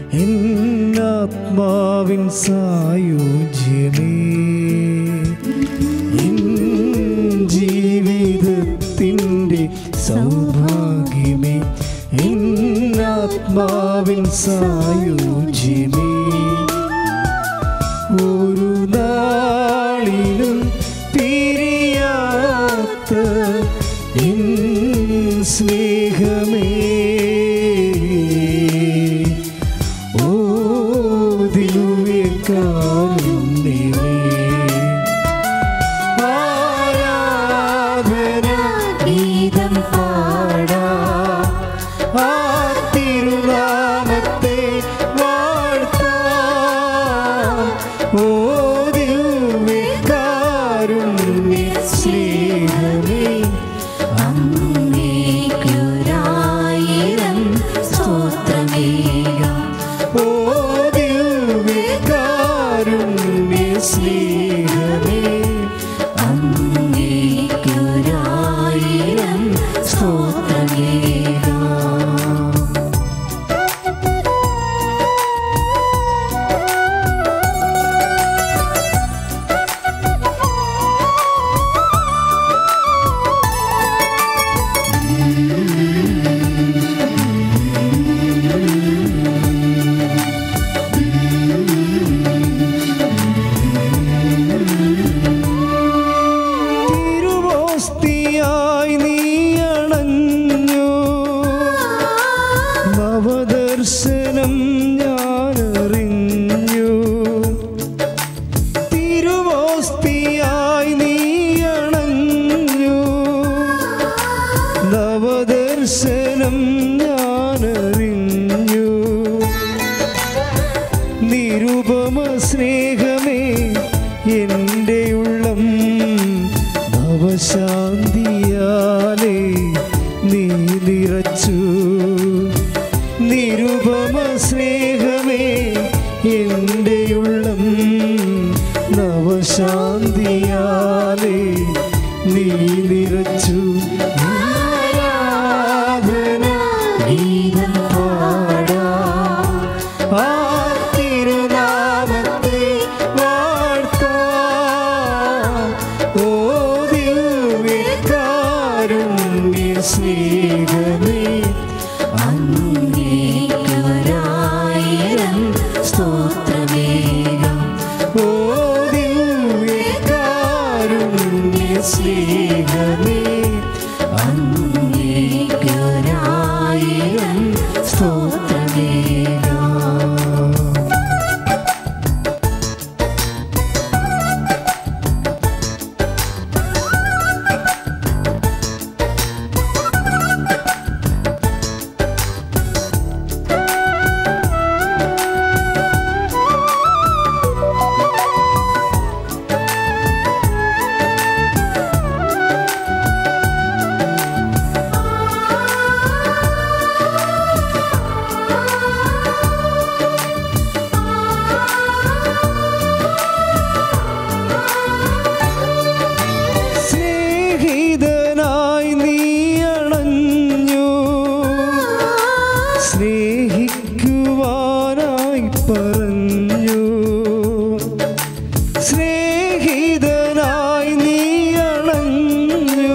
എന്നാത്മാവിൻ സായുജ്യമേ N ജീവിതത്തിൻ്റെ സൗഭാഗ്യമേ എന്നാത്മാവിൻ സായുജ്യമേ ഒരു നാളിലും പിരിയാത്ത N സ്നേഹമേ ഓ ദിവ്യകാരുണ്യമേ ആരാധന ഗീതം പാടാ ആ തിരുനാമത്തെ വാഴ്ത്താം ഓ ദിവ്യകാരുണ്യ സ്നേഹമേ അങ്ങേക്കൊരായിരം സ്തോത്രമേകാം ഓ ദിവ്യകാരുണ്യ സ്നേഹമേ അങ്ങേക്കൊരായിരം സ്തോത്രമേകാം തിരുവോസ്തിയായി നീ അണഞ്ഞു നവദർശനം ഞാനറിഞ്ഞു തിരുവോസ്തിയായി നീ അണഞ്ഞു നവദർശനം ഞാനറിഞ്ഞു നിരുപമ സ്നേഹമേ എൻ്റെ ഉള്ളം നവശാന്തിയാലേ നീ നിറച്ചു നിരുപമ സ്നേഹമേ എൻ്റെ ഉള്ളം നവശാന്തിയാലേ നീ നിറച്ചു ആരാധന ഗീതം പാടാം ആ തിരുനാമത്തെ വാഴ്ത്താം ഓ ദിവ്യകാരുണ്യ സ്നേഹമേ അങ്ങേക്കൊരായിരം സ്തോത്രമേകാം ഓ ദിവ്യകാരുണ്യ സ്നേഹമേ അങ്ങേക്കൊരായിരം സ്തോത്രമേകാം സ്നേഹിതനായി നീ അണഞ്ഞു സ്നേഹിക്കുവാനായി പറഞ്ഞു സ്നേഹിതനായി നീ അണഞ്ഞു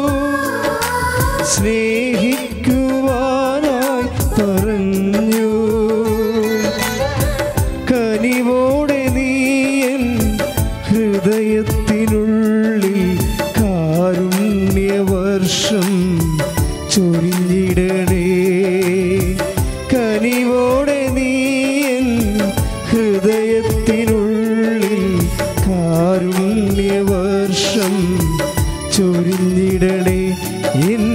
സ്നേഹിക്കുവാനായി പറഞ്ഞു കനിവോടെ നീ എൻ ഹൃദയത്തിനുള്ളിൽ കാരുണ്യവർഷം ചൊരിഞ്ഞിടണേ കനിവോടെ നീ എൻ ഹൃദയത്തിനുള്ളിൽ കാരുണ്യവർഷം ചൊരിഞ്ഞിടണേ എൻ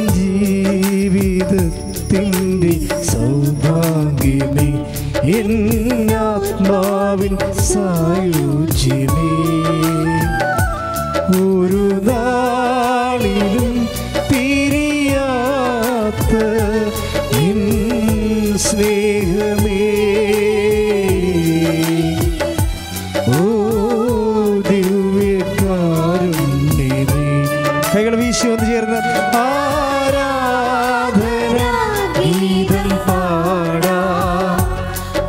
ജീവിതത്തിൻ്റെ സൗഭാഗ്യമേ എന്നാത്മാവിൻ സായുജ്യമേ ഒരു നാളിലും പിരിയാത്ത എൻ സ്നേഹമേ ഓ ദിവ്യകാരുണ്യമേ കൈകൾ വീശി വന്ന് ചേർന്ന് ആരാധന ഗീതം പാടാ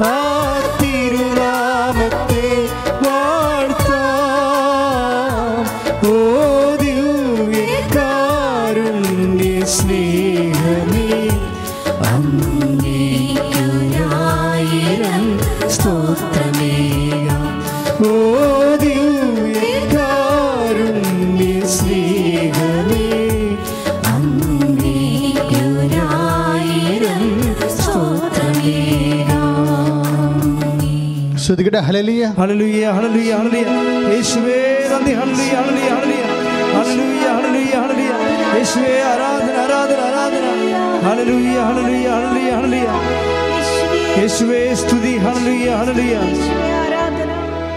ശ്രുതികട്ടെ ഹലലിയ ഹല്ലേലൂയ ഹല്ലേലൂയ ഹല്ലേലൂയ യേശുവേ നന്ദി ഹല്ലേലൂയ ഹല്ലേലൂയ ഹല്ലേലൂയ ഹല്ലേലൂയ ഹല്ലേലൂയ ഹല്ലേലൂയ യേശുവേ ആരാധന ആരാധന ആരാധന ഹല്ലേലൂയ ഹല്ലേലൂയ ഹല്ലേലൂയ ഹല്ലേലൂയ യേശുവേ സ്തുതി ഹല്ലേലൂയ ഹല്ലേലൂയ ആരാധന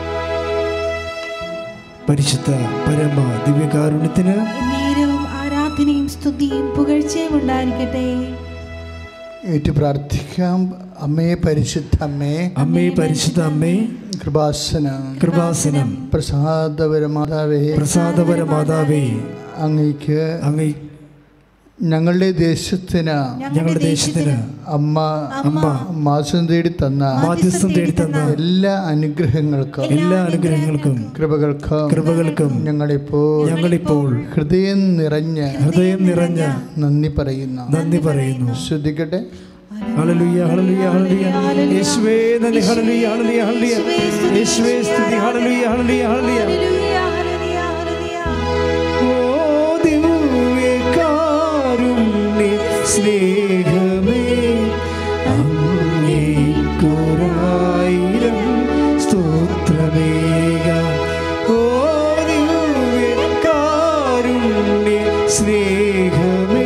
പരിശുദ്ധ പരമ ദിവ്യകാരുണ്യത്തിന് നേരവും ആരാധനയും സ്തുതിയും പുകഴ്ചയും ഉണ്ടായിരിക്കട്ടെ ഏറ്റു പ്രാർത്ഥിക്കാം അമ്മേ പരിശുദ്ധ അമ്മേ അമ്മേ പരിശുദ്ധ അമ്മേ കൃപാസന കൃപാസനം പ്രസാദപരമാതാവേ പ്രസാദപര മാതാവേ അങ്ങയ്ക്ക് അങ്ങ് ഞങ്ങളുടെ ദേശത്തിന് ഞങ്ങളുടെ ദേശത്തിന് അമ്മ അമ്മ മാസം തേടി തന്ന മാധ്യസ്ഥം തേടിത്തന്ന എല്ലാ അനുഗ്രഹങ്ങൾക്കും എല്ലാ അനുഗ്രഹങ്ങൾക്കും കൃപകൾക്കും കൃപകൾക്കും ഞങ്ങളിപ്പോൾ ഞങ്ങളിപ്പോൾ ഹൃദയം നിറഞ്ഞ് ഹൃദയം നിറഞ്ഞ നന്ദി പറയുന്നു നന്ദി പറയുന്നു ശ്രദ്ധിക്കട്ടെ ഹല്ലേലൂയ ഹല്ലേലൂയ ഹല്ലേലൂയ യേശുവേ നന്ദി ഹല്ലേലൂയ ഹല്ലേലൂയ ഹല്ലേലൂയ യേശുവേ സ്തുതി ഹല്ലേലൂയ ഹല്ലേലൂയ ഹല്ലേലൂയ ഹല്ലേലൂയ, ഹല്ലേലൂയ, ഹല്ലേലൂയ. ഓ ദിവ്യകാരുണ്യ സ്നേഹമേ അങ്ങേക്കൊരായിരം സ്തോത്രമേകാം ഓ ദിവ്യകാരുണ്യ സ്നേഹമേ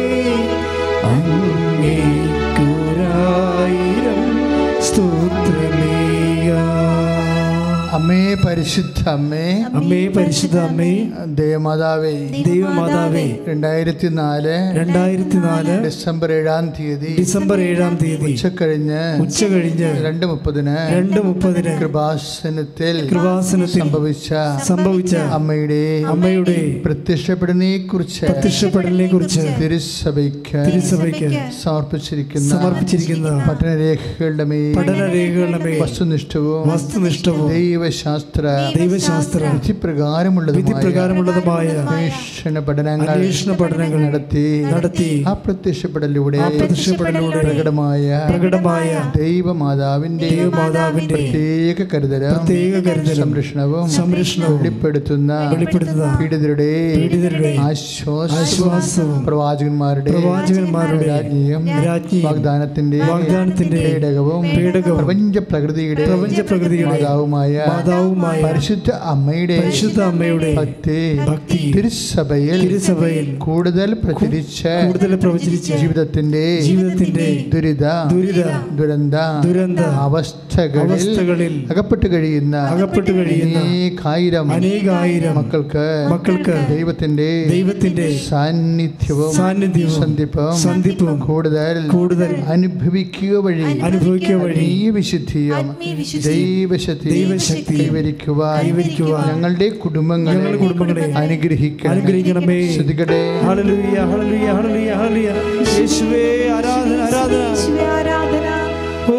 അങ്ങേക്കൊരായിരം സ്തോത്രമേകാം അമ്മേ പരിശുദ്ധ അമ്മേ അമ്മേ പരിശുദ്ധ അമ്മേ ദേവമാതാവേ ദൈവമാതാവേ രണ്ടായിരത്തി നാല് രണ്ടായിരത്തി നാല് ഡിസംബർ ഏഴാം തീയതി ഡിസംബർ ഏഴാം തീയതി ഉച്ചക്കഴിഞ്ഞ് ഉച്ച കഴിഞ്ഞ് രണ്ട് മുപ്പതിന് രണ്ട് മുപ്പതിന് കൃപാസനത്തിൽ കൃപാസനത്തിൽ സംഭവിച്ച സംഭവിച്ച അമ്മയുടെ അമ്മയുടെ പ്രത്യക്ഷപ്പെടലിനെ കുറിച്ച് പ്രത്യക്ഷപ്പെടലിനെ കുറിച്ച് തിരുസഭയ്ക്ക് തിരുസഭയ്ക്ക് സമർപ്പിച്ചിരിക്കുന്ന സമർപ്പിച്ചിരിക്കുന്ന പഠനരേഖകളുടെ മേൽ പഠനരേഖകളുടെ മേൽ വസ്തുനിഷ്ഠവും വസ്തുനിഷ്ഠവും ദൈവശാസ്ത്ര ദൈവശാസ്ത്ര വിധിപ്രകാരമുള്ളതുമായ വിധിപ്രകാരമുള്ളതുമായ അന്വേഷണ പഠനങ്ങൾ അന്വേഷണ പഠനങ്ങൾ നടത്തി നടത്തി ആ പ്രത്യക്ഷപ്പെടലിലൂടെ ആ പ്രത്യക്ഷപ്പെടലിലൂടെ പ്രകടമായ പ്രകടമായ ദൈവമാതാവിന്റെ ദൈവമാതാവിന്റെ പ്രത്യേക കരുതലും പ്രത്യേക കരുതലും സംരക്ഷണവും സംരക്ഷണവും വെളിപ്പെടുത്തുന്ന വെളിപ്പെടുത്തുന്ന പീഡിതരുടെ പീഡിതരുടെ ആശ്വാസവും ആശ്വാസവും പ്രവാചകന്മാരുടെ പ്രവാചകന്മാരുടെ രാജ്ഞിയും രാജ്ഞിയും വാഗ്ദാനത്തിന്റെ വാഗ്ദാനത്തിന്റെ പേടകവും പേടകവും പ്രപഞ്ച പ്രകൃതിയുടെ പ്രപഞ്ച പ്രകൃതിയുടെ മാതാവുമായ മാതാവുമായ പരിശുദ്ധ അമ്മയുടെ പരിശുദ്ധ അമ്മയുടെ ഭക്തി ഭക്തി തിരുസഭയിൽ തിരുസഭയിൽ കൂടുതൽ പ്രചരിച്ച കൂടുതൽ പ്രവചിച്ച ജീവിതത്തിന്റെ ജീവിതത്തിന്റെ ദുരിത ദുരിത ദുരന്ത ദുരന്ത അവസ്ഥകളിൽ അവസ്ഥകളിൽ അകപ്പെട്ട് കഴിയുന്ന അകപ്പെട്ട് കഴിയുന്ന അനേകായിരം അനേകായിരം മക്കൾക്ക് മക്കൾക്ക് ദൈവത്തിന്റെ ദൈവത്തിന്റെ സാന്നിധ്യവും സാന്നിധ്യവും സന്ധിപ്പും സന്ധിപ്പും കൂടുതൽ കൂടുതൽ അനുഭവിക്കുക വഴി അനുഭവിക്കുക വഴി ഈ വിശുദ്ധിയും ആത്മീയവിശുദ്ധിയും ദൈവശക്തി ദൈവശക്തി കൈവരിക്കുവാൻ കൈവരിക്കുവാൻ ഞങ്ങളുടെ കുടുംബങ്ങളെ ഞങ്ങളുടെ കുടുംബങ്ങളെ അനുഗ്രഹിക്കണം അനുഗ്രഹിക്കണമേ ശ്രദ്ധിക്കട്ടെ ഹല്ലേലൂയ ഹല്ലേലൂയ ഹല്ലേലൂയ ഹല്ലേലൂയ യേശുവേ ആരാധന ആരാധന യേശുവേ, ആരാധന ഓ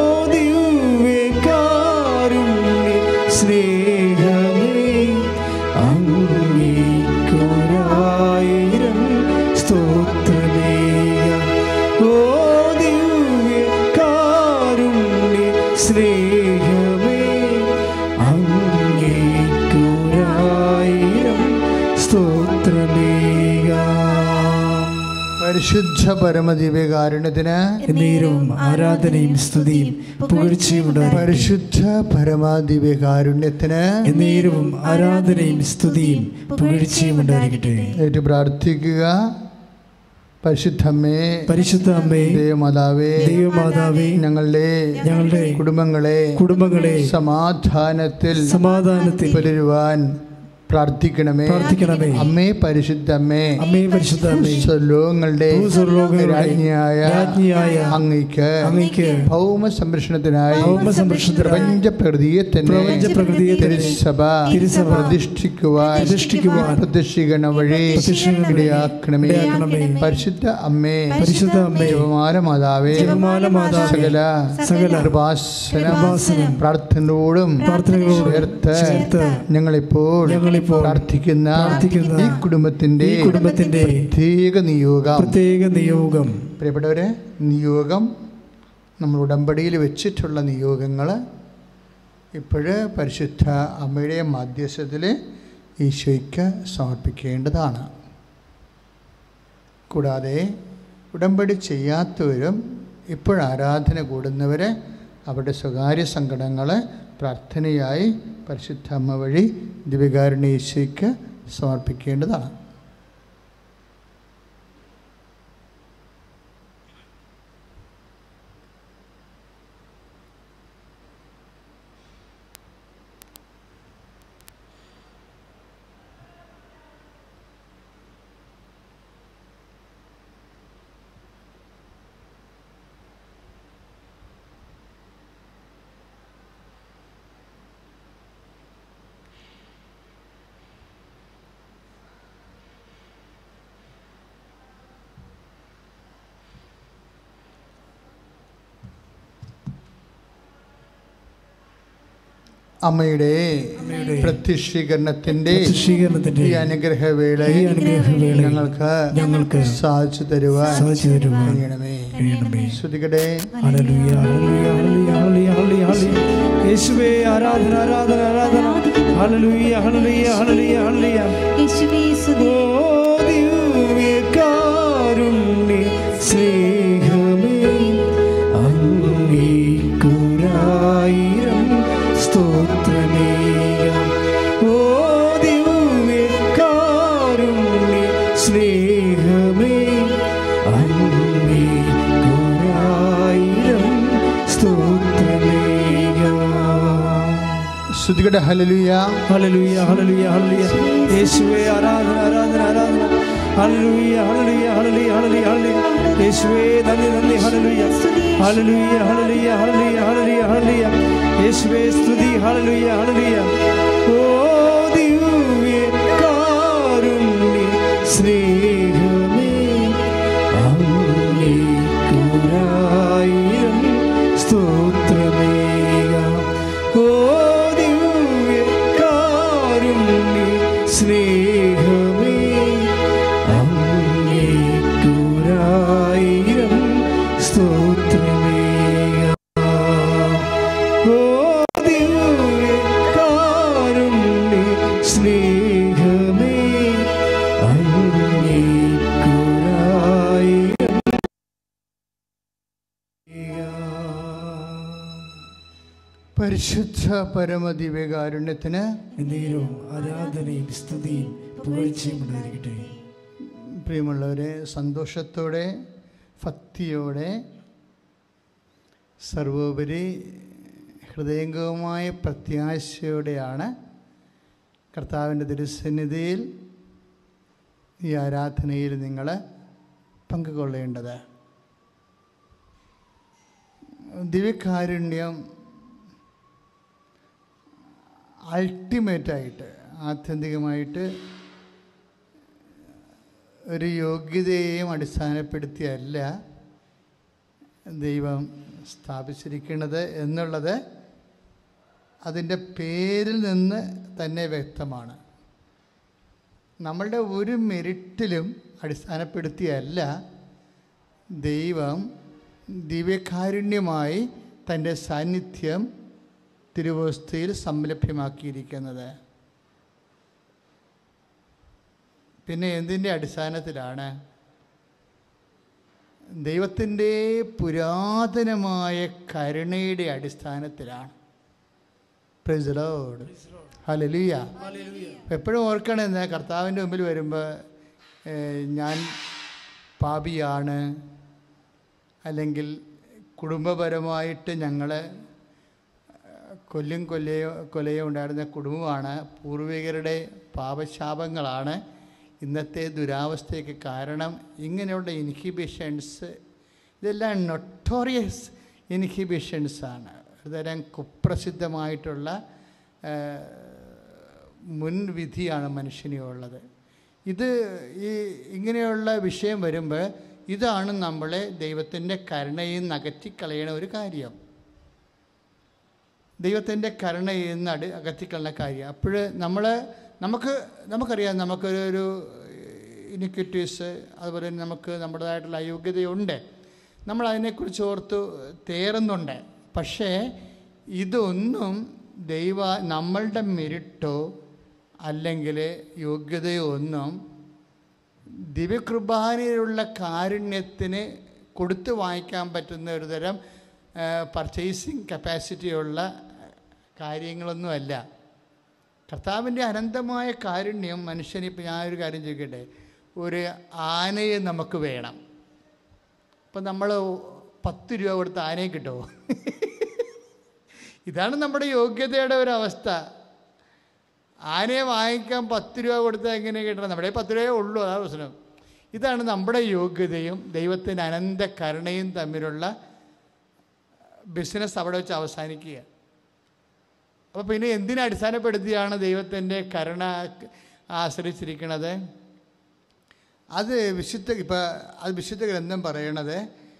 ദിവ്യകാരുണ്യ സ്നേഹമേ അങ്ങേക്കൊരായിരം സ്തോത്രമേകാം ഓ ദിവ്യകാരുണ്യ സ്നേഹമേ അങ്ങേക്കൊരായിരം സ്തോത്രമേകാം പരിശുദ്ധ പരമദിവ്യകാരുണ്യത്തിന് എന്നേരവും ആരാധനയും സ്തുതിയും പുകഴ്ചയും ഉണ്ടായിരിക്കട്ടെ. പരിശുദ്ധ പരമദിവ്യകാരുണ്യത്തിന് എന്നേരവും ആരാധനയും സ്തുതിയും പുകഴ്ചയും ഉണ്ടായിരിക്കട്ടെ ഏറ്റു പ്രാർത്ഥിക്കുക പരിശുദ്ധമ്മേ പരിശുദ്ധ അമ്മേ ദേവമാതാവേ ദൈവമാതാവേ ഞങ്ങളുടെ ഞങ്ങളുടെ കുടുംബങ്ങളെ കുടുംബങ്ങളെ സമാധാനത്തിൽ സമാധാനത്തിൽ പുലരുവാൻ പ്രാർത്ഥിക്കണമേ പ്രാർത്ഥിക്കണമേ അമ്മേ പരിശുദ്ധമ്മേ അമ്മേ പരിശുദ്ധ അമ്മേ സർലോകങ്ങളുടെ ഭൂസ്വർലോകങ്ങളുടെ രാജ്ഞിയായ രാജ്ഞിയായ അങ്ങയ്ക്ക് അങ്ങയ്ക്ക് ഭൗമ സംരക്ഷണത്തിനായി ഭൗമ സംരക്ഷണത്തിനായി പ്രപഞ്ച പ്രകൃതിയെ തന്നെ പ്രപഞ്ച പ്രകൃതിയെ തന്നെ തിരുസഭ തിരുസഭ പ്രതിഷ്ഠിക്കുവാൻ പ്രതിഷ്ഠിക്കുവാൻ പ്രതിഷ്ഠിക്കണ വഴി പ്രതിഷ്ഠിക്കണ വഴി ഇടയാക്കണമേ ഇടയാക്കണമേ. പരിശുദ്ധ അമ്മേ പരിശുദ്ധ അമ്മേ ജപമാല മാതാവേ ജപമാല മാതാവേ സകല സകല കൃപാസനം കൃപാസനം പ്രാർത്ഥനയോടും പ്രാർത്ഥനകളോടും ചേർത്ത് ചേർത്ത് ഞങ്ങളിപ്പോൾ ഞങ്ങളിപ്പോൾ പ്രാർത്ഥിക്കുന്ന പ്രാർത്ഥിക്കുന്ന ഈ കുടുംബത്തിന്റെ ഈ കുടുംബത്തിന്റെ പ്രത്യേക നിയോഗം പ്രത്യേക നിയോഗം പ്രിയപ്പെട്ടവരെ നിയോഗം നമ്മൾ ഉടമ്പടിയിൽ വെച്ചിട്ടുള്ള നിയോഗങ്ങൾ ഇപ്പോഴ് പരിശുദ്ധ അമ്മയുടെ മധ്യസ്ഥത്തിൽ ഈശോയ്ക്ക് സമർപ്പിക്കേണ്ടതാണ് കൂടാതെ ഉടമ്പടി ചെയ്യാത്തവരും ഇപ്പോൾ ആരാധന കൂടുന്നവർ അവരുടെ സ്വകാര്യ സങ്കടങ്ങൾ പ്രാർത്ഥനയായി പരിശുദ്ധ അമ്മ വഴി ദിവ്യകാരുണ്യ ഈശോയ്ക്ക് സമർപ്പിക്കേണ്ടതാണ് അമ്മയുടെ പ്രത്യക്ഷീകരണത്തിൻ്റെ പ്രത്യക്ഷീകരണത്തിന്റെ ഈ അനുഗ്രഹവേളയിൽ ഈ അനുഗ്രഹവേളയിൽ ഞങ്ങൾക്ക് ഞങ്ങൾക്ക് സാധിച്ചു തരുവാൻ സാധിച്ചു തരുവാൻ കഴിയണമേ കഴിയണമേ. ശ്രുതികടെ ഹല്ലേലൂയ, ഹല്ലേലൂയ, ഹല്ലേലൂയ, ഹല്ലേലൂയ, ഹല്ലേലൂയ, ഹല്ലേലൂയ. യേശുവേ ആരാധന ആരാധന ആരാധന ഹല്ലേലൂയ ഹല്ലേലൂയ ഹല്ലേലൂയ ഹല്ലേലൂയ യേശുവേ സ്തുതി ഓ ദിവ്യകാരുണ്യ സ്നേഹമേ അങ്ങേക്കുരായിരം സ്തോത്രമേയം ഓ ദിവ്യകാരുണ്യ സ്നേഹമേ അങ്ങേക്കുരായിരം സ്തോത്രമേയം ശ്രുതികടെ ഹലലുയ ഹല്ലേലൂയ ഹല്ലേലൂയ ഹല്ലേലൂയ യേശുവേ ആരാധന ആരാധന ആരാധന ഹല്ലേലൂയ ഹല്ലേലൂയ ഹല്ലേലൂയ ഹല്ലേലൂയ ഹല്ലേലൂയ യേശുവേ നന്ദി നന്ദി ഹല്ലേലൂയ ഹല്ലേലൂയ ഹല്ലേലൂയ ഹല്ലേലൂയ ഹല്ലേലൂയ ഹല്ലേലൂയ യേശുവേ സ്തുതി ഹല്ലേലൂയ ഹല്ലേലൂയ ഓ ദിവ്യ കാരുണ്യ സ്നേഹമേ അങ്ങേക്കുരായിരം സ്തോത്രമേയാം ഓ ദിവ്യ കാരുണ്യ സ്നേഹമേ അങ്ങേക്കുരായിരം സ്തോത്രമേയാം ഓ ദിവ്യ കാരുണ്യ സ്നേഹമേ അങ്ങേക്കുരായിരം പരിശുദ്ധ പരമദിവ്യകാരുണ്യത്തിന് എന്നേരവും ആരാധനയും സ്തുതിയും പുകഴ്ചയും ഉണ്ടായിരിക്കട്ടെ പ്രിയമുള്ളവരെ സന്തോഷത്തോടെ ഭക്തിയോടെ സർവോപരി ഹൃദയംഗവുമായ പ്രത്യാശയോടെയാണ് കർത്താവിൻ്റെ തിരുസന്നിധിയിൽ ഈ ആരാധനയിൽ നിങ്ങൾ പങ്കുകൊള്ളേണ്ടത് ദിവ്യകാരുണ്യം അൾട്ടിമേറ്റായിട്ട് ആത്യന്തികമായിട്ട് ഒരു യോഗ്യതയെയും അടിസ്ഥാനപ്പെടുത്തിയല്ല ദൈവം സ്ഥാപിച്ചിരിക്കുന്നത് എന്നുള്ളത് അതിൻ്റെ പേരിൽ നിന്ന് തന്നെ വ്യക്തമാണ് നമ്മളുടെ ഒരു മെരിറ്റിലും അടിസ്ഥാനപ്പെടുത്തിയല്ല ദൈവം ദിവ്യകാരുണ്യമായി തൻ്റെ സാന്നിധ്യം തിരുവസ്ഥയിൽ സംലഭ്യമാക്കിയിരിക്കുന്നത് പിന്നെ എന്തിൻ്റെ അടിസ്ഥാനത്തിലാണ് ദൈവത്തിൻ്റെ പുരാതനമായ കരുണയുടെ അടിസ്ഥാനത്തിലാണ് പ്രൈസ് ലോഡ് ഹലലിയ എപ്പോഴും ഓർക്കണം എന്താ കർത്താവിൻ്റെ മുമ്പിൽ വരുമ്പോൾ ഏഹ്, ഞാൻ പാപിയാണ് അല്ലെങ്കിൽ കുടുംബപരമായിട്ട് ഞങ്ങൾ കൊല്ലും കൊല്ലയോ കൊലയോ ഉണ്ടായിരുന്ന കുടുംബമാണ് പൂർവികരുടെ പാപശാപങ്ങളാണ് ഇന്നത്തെ ദുരാവസ്ഥയ്ക്ക് കാരണം ഇങ്ങനെയുള്ള ഇൻഹിബിഷൻസ് ഇതെല്ലാം നൊട്ടോറിയസ് ഇൻഹിബിഷൻസാണ് ഒരുതരം കുപ്രസിദ്ധമായിട്ടുള്ള ആ, മുൻവിധിയാണ് മനുഷ്യനുള്ളത് ഇത് ഈ ഇങ്ങനെയുള്ള വിഷയം വരുമ്പോൾ ഇതാണ് നമ്മളെ ദൈവത്തിൻ്റെ കരുണയിൽ നിന്ന് അകറ്റിക്കളയണ ഒരു കാര്യം ദൈവത്തിൻ്റെ കരുണയിൽ നിന്ന് അടി അകറ്റിക്കളയുന്ന കാര്യം അപ്പോൾ നമ്മൾ നമുക്ക് നമുക്കറിയാം നമുക്കൊരു ഒരു ഇനിക്വിറ്റീസ് അതുപോലെ തന്നെ നമുക്ക് നമ്മുടേതായിട്ടുള്ള അയോഗ്യതയുണ്ട് നമ്മൾ അതിനെക്കുറിച്ച് ഓർത്ത് തേറുന്നുണ്ട് പക്ഷേ ഇതൊന്നും ദൈവ നമ്മളുടെ മെരിട്ടോ അല്ലെങ്കിൽ യോഗ്യതയോ ഒന്നും ദിവ്യകൃപാനയിലുള്ള കാരുണ്യത്തിന് കൊടുത്തു വാങ്ങിക്കാൻ പറ്റുന്ന ഒരു തരം പർച്ചേസിങ് കപ്പാസിറ്റിയുള്ള കാര്യങ്ങളൊന്നുമല്ല കർത്താവിൻ്റെ അനന്തമായ കാരുണ്യം മനുഷ്യന് ഇപ്പം ഞാനൊരു കാര്യം ചോദിക്കട്ടെ ഒരു ആനയെ നമുക്ക് വേണം ഇപ്പം നമ്മൾ പത്ത് രൂപ കൊടുത്ത് ആനയെ കിട്ടുമോ ഇതാണ് നമ്മുടെ യോഗ്യതയുടെ ഒരു അവസ്ഥ ആനയെ വാങ്ങിക്കാൻ പത്ത് രൂപ കൊടുത്താൽ എങ്ങനെ കിട്ടണം നമ്മുടെ കയ്യിൽ പത്ത് രൂപയേ ഉള്ളൂ അതാ പ്രശ്നം ഇതാണ് നമ്മുടെ യോഗ്യതയും ദൈവത്തിൻ്റെ അനന്ത കരുണയും തമ്മിലുള്ള ബിസിനസ് അവിടെ വെച്ച് അവസാനിക്കുക അപ്പോൾ പിന്നെ എന്തിനെ അടിസ്ഥാനപ്പെടുത്തിയാണ് ദൈവത്തിൻ്റെ കരുണ ആശ്രയിച്ചിരിക്കുന്നത് അത് വിശുദ്ധ ഇപ്പം അത് വിശുദ്ധ ഗ്രന്ഥം പറയണത്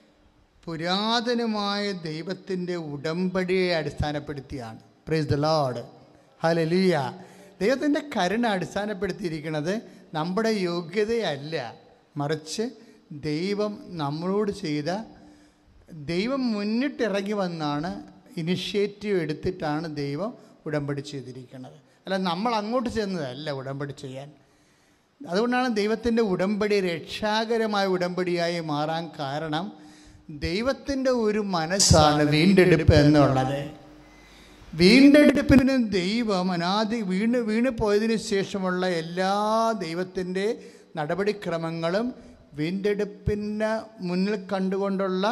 പുരാതനമായ ദൈവത്തിൻ്റെ ഉടമ്പടിയെ അടിസ്ഥാനപ്പെടുത്തിയാണ് പ്രൈസ് ദ ലോഡ് ഹലലിയ ദൈവത്തിൻ്റെ കരുണ അടിസ്ഥാനപ്പെടുത്തിയിരിക്കുന്നത് നമ്മുടെ യോഗ്യതയല്ല മറിച്ച് ദൈവം നമ്മളോട് ചെയ്ത ദൈവം മുന്നിട്ടിറങ്ങി വന്നാണ് ഇനിഷ്യേറ്റീവ് എടുത്തിട്ടാണ് ദൈവം ഉടമ്പടി ചെയ്തിരിക്കുന്നത് അല്ല നമ്മൾ അങ്ങോട്ട് ചെന്നതല്ല ഉടമ്പടി ചെയ്യാൻ അതുകൊണ്ടാണ് ദൈവത്തിൻ്റെ ഉടമ്പടി രക്ഷാകരമായ ഉടമ്പടിയായി മാറാൻ കാരണം ദൈവത്തിൻ്റെ ഒരു മനസ്സാണ് വീണ്ടെടുപ്പ് എന്നുള്ളത് വീണ്ടെടുപ്പിന് ദൈവം അനാദി വീണ് വീണ് പോയതിനു ശേഷമുള്ള എല്ലാ ദൈവത്തിൻ്റെ നടപടിക്രമങ്ങളും വീണ്ടെടുപ്പിന് മുന്നിൽ കണ്ടുകൊണ്ടുള്ള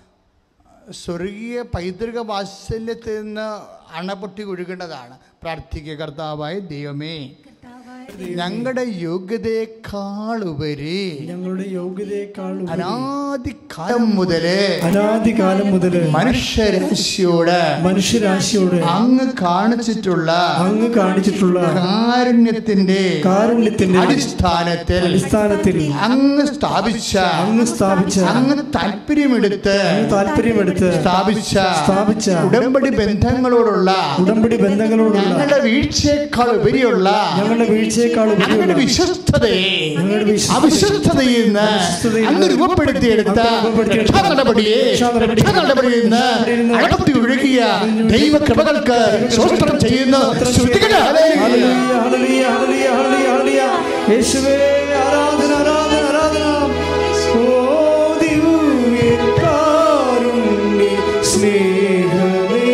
സ്വർഗീയ പൈതൃക വാത്സല്യത്തിൽ നിന്ന് അണപൊട്ടി ഒഴുകേണ്ടതാണ് പ്രാർത്ഥിക്കുക കർത്താവായ ദൈവമേ ഞങ്ങളുടെ യോഗ്യതയേക്കാൾ ഉപരി ഞങ്ങളുടെ യോഗ്യതയെക്കാൾ ഉപരി അനാദികാലം മുതലേ അനാദികാലം മുതൽ മനുഷ്യരാശിയോട് മനുഷ്യരാശിയോട് അങ്ങ് കാണിച്ചിട്ടുള്ള അങ്ങ് കാണിച്ചിട്ടുള്ള കാരുണ്യത്തിന്റെ കാരുണ്യത്തിന്റെ അടിസ്ഥാനത്തിൽ അടിസ്ഥാനത്തിൽ അങ്ങ് സ്ഥാപിച്ച അങ്ങ് സ്ഥാപിച്ച അങ്ങ് താല്പര്യമെടുത്ത് അങ്ങ് താല്പര്യമെടുത്ത് സ്ഥാപിച്ച സ്ഥാപിച്ച ഉടമ്പടി ബന്ധങ്ങളോടുള്ള ഉടമ്പടി ബന്ധങ്ങളോടുള്ള ഞങ്ങളുടെ വീഴ്ചയേക്കാൾ ഉപരിയുള്ള ഞങ്ങളുടെ വീഴ്ചയെക്കാൾ ഞങ്ങളുടെ ഉപരിയുള്ള വിശ്വസ്തതയെ ഞങ്ങളുടെ വിശ്വസ്തതയെ അവിശ്വസ്തതയിൽ നിന്ന് അവിശ്വസ്തതയിൽ അങ്ങ് രൂപപ്പെടുത്തിയെടുത്ത അങ്ങ് രൂപപ്പെടുത്തിയെടുത്ത രക്ഷാ നടപടിയെ രക്ഷാ നടപടി- രക്ഷാ നടപടിയിൽ നിന്ന് അടർത്തി ഒഴുകിയ ദൈവകൃപകൾക്ക് സ്വസ്ത്രം ചെയ്യുന്ന ശ്രുതികളെ ഹല്ലേലൂയ. ഹല്ലേലൂയ, ഹല്ലേലൂയ, ഹല്ലേലൂയ, ഹല്ലേലൂയ, ഹല്ലേലൂയ. യേശുവേ ആരാധന ആരാധന ആരാധന ഓ ദിവ്യ കാരുണ്യ സ്നേഹമേ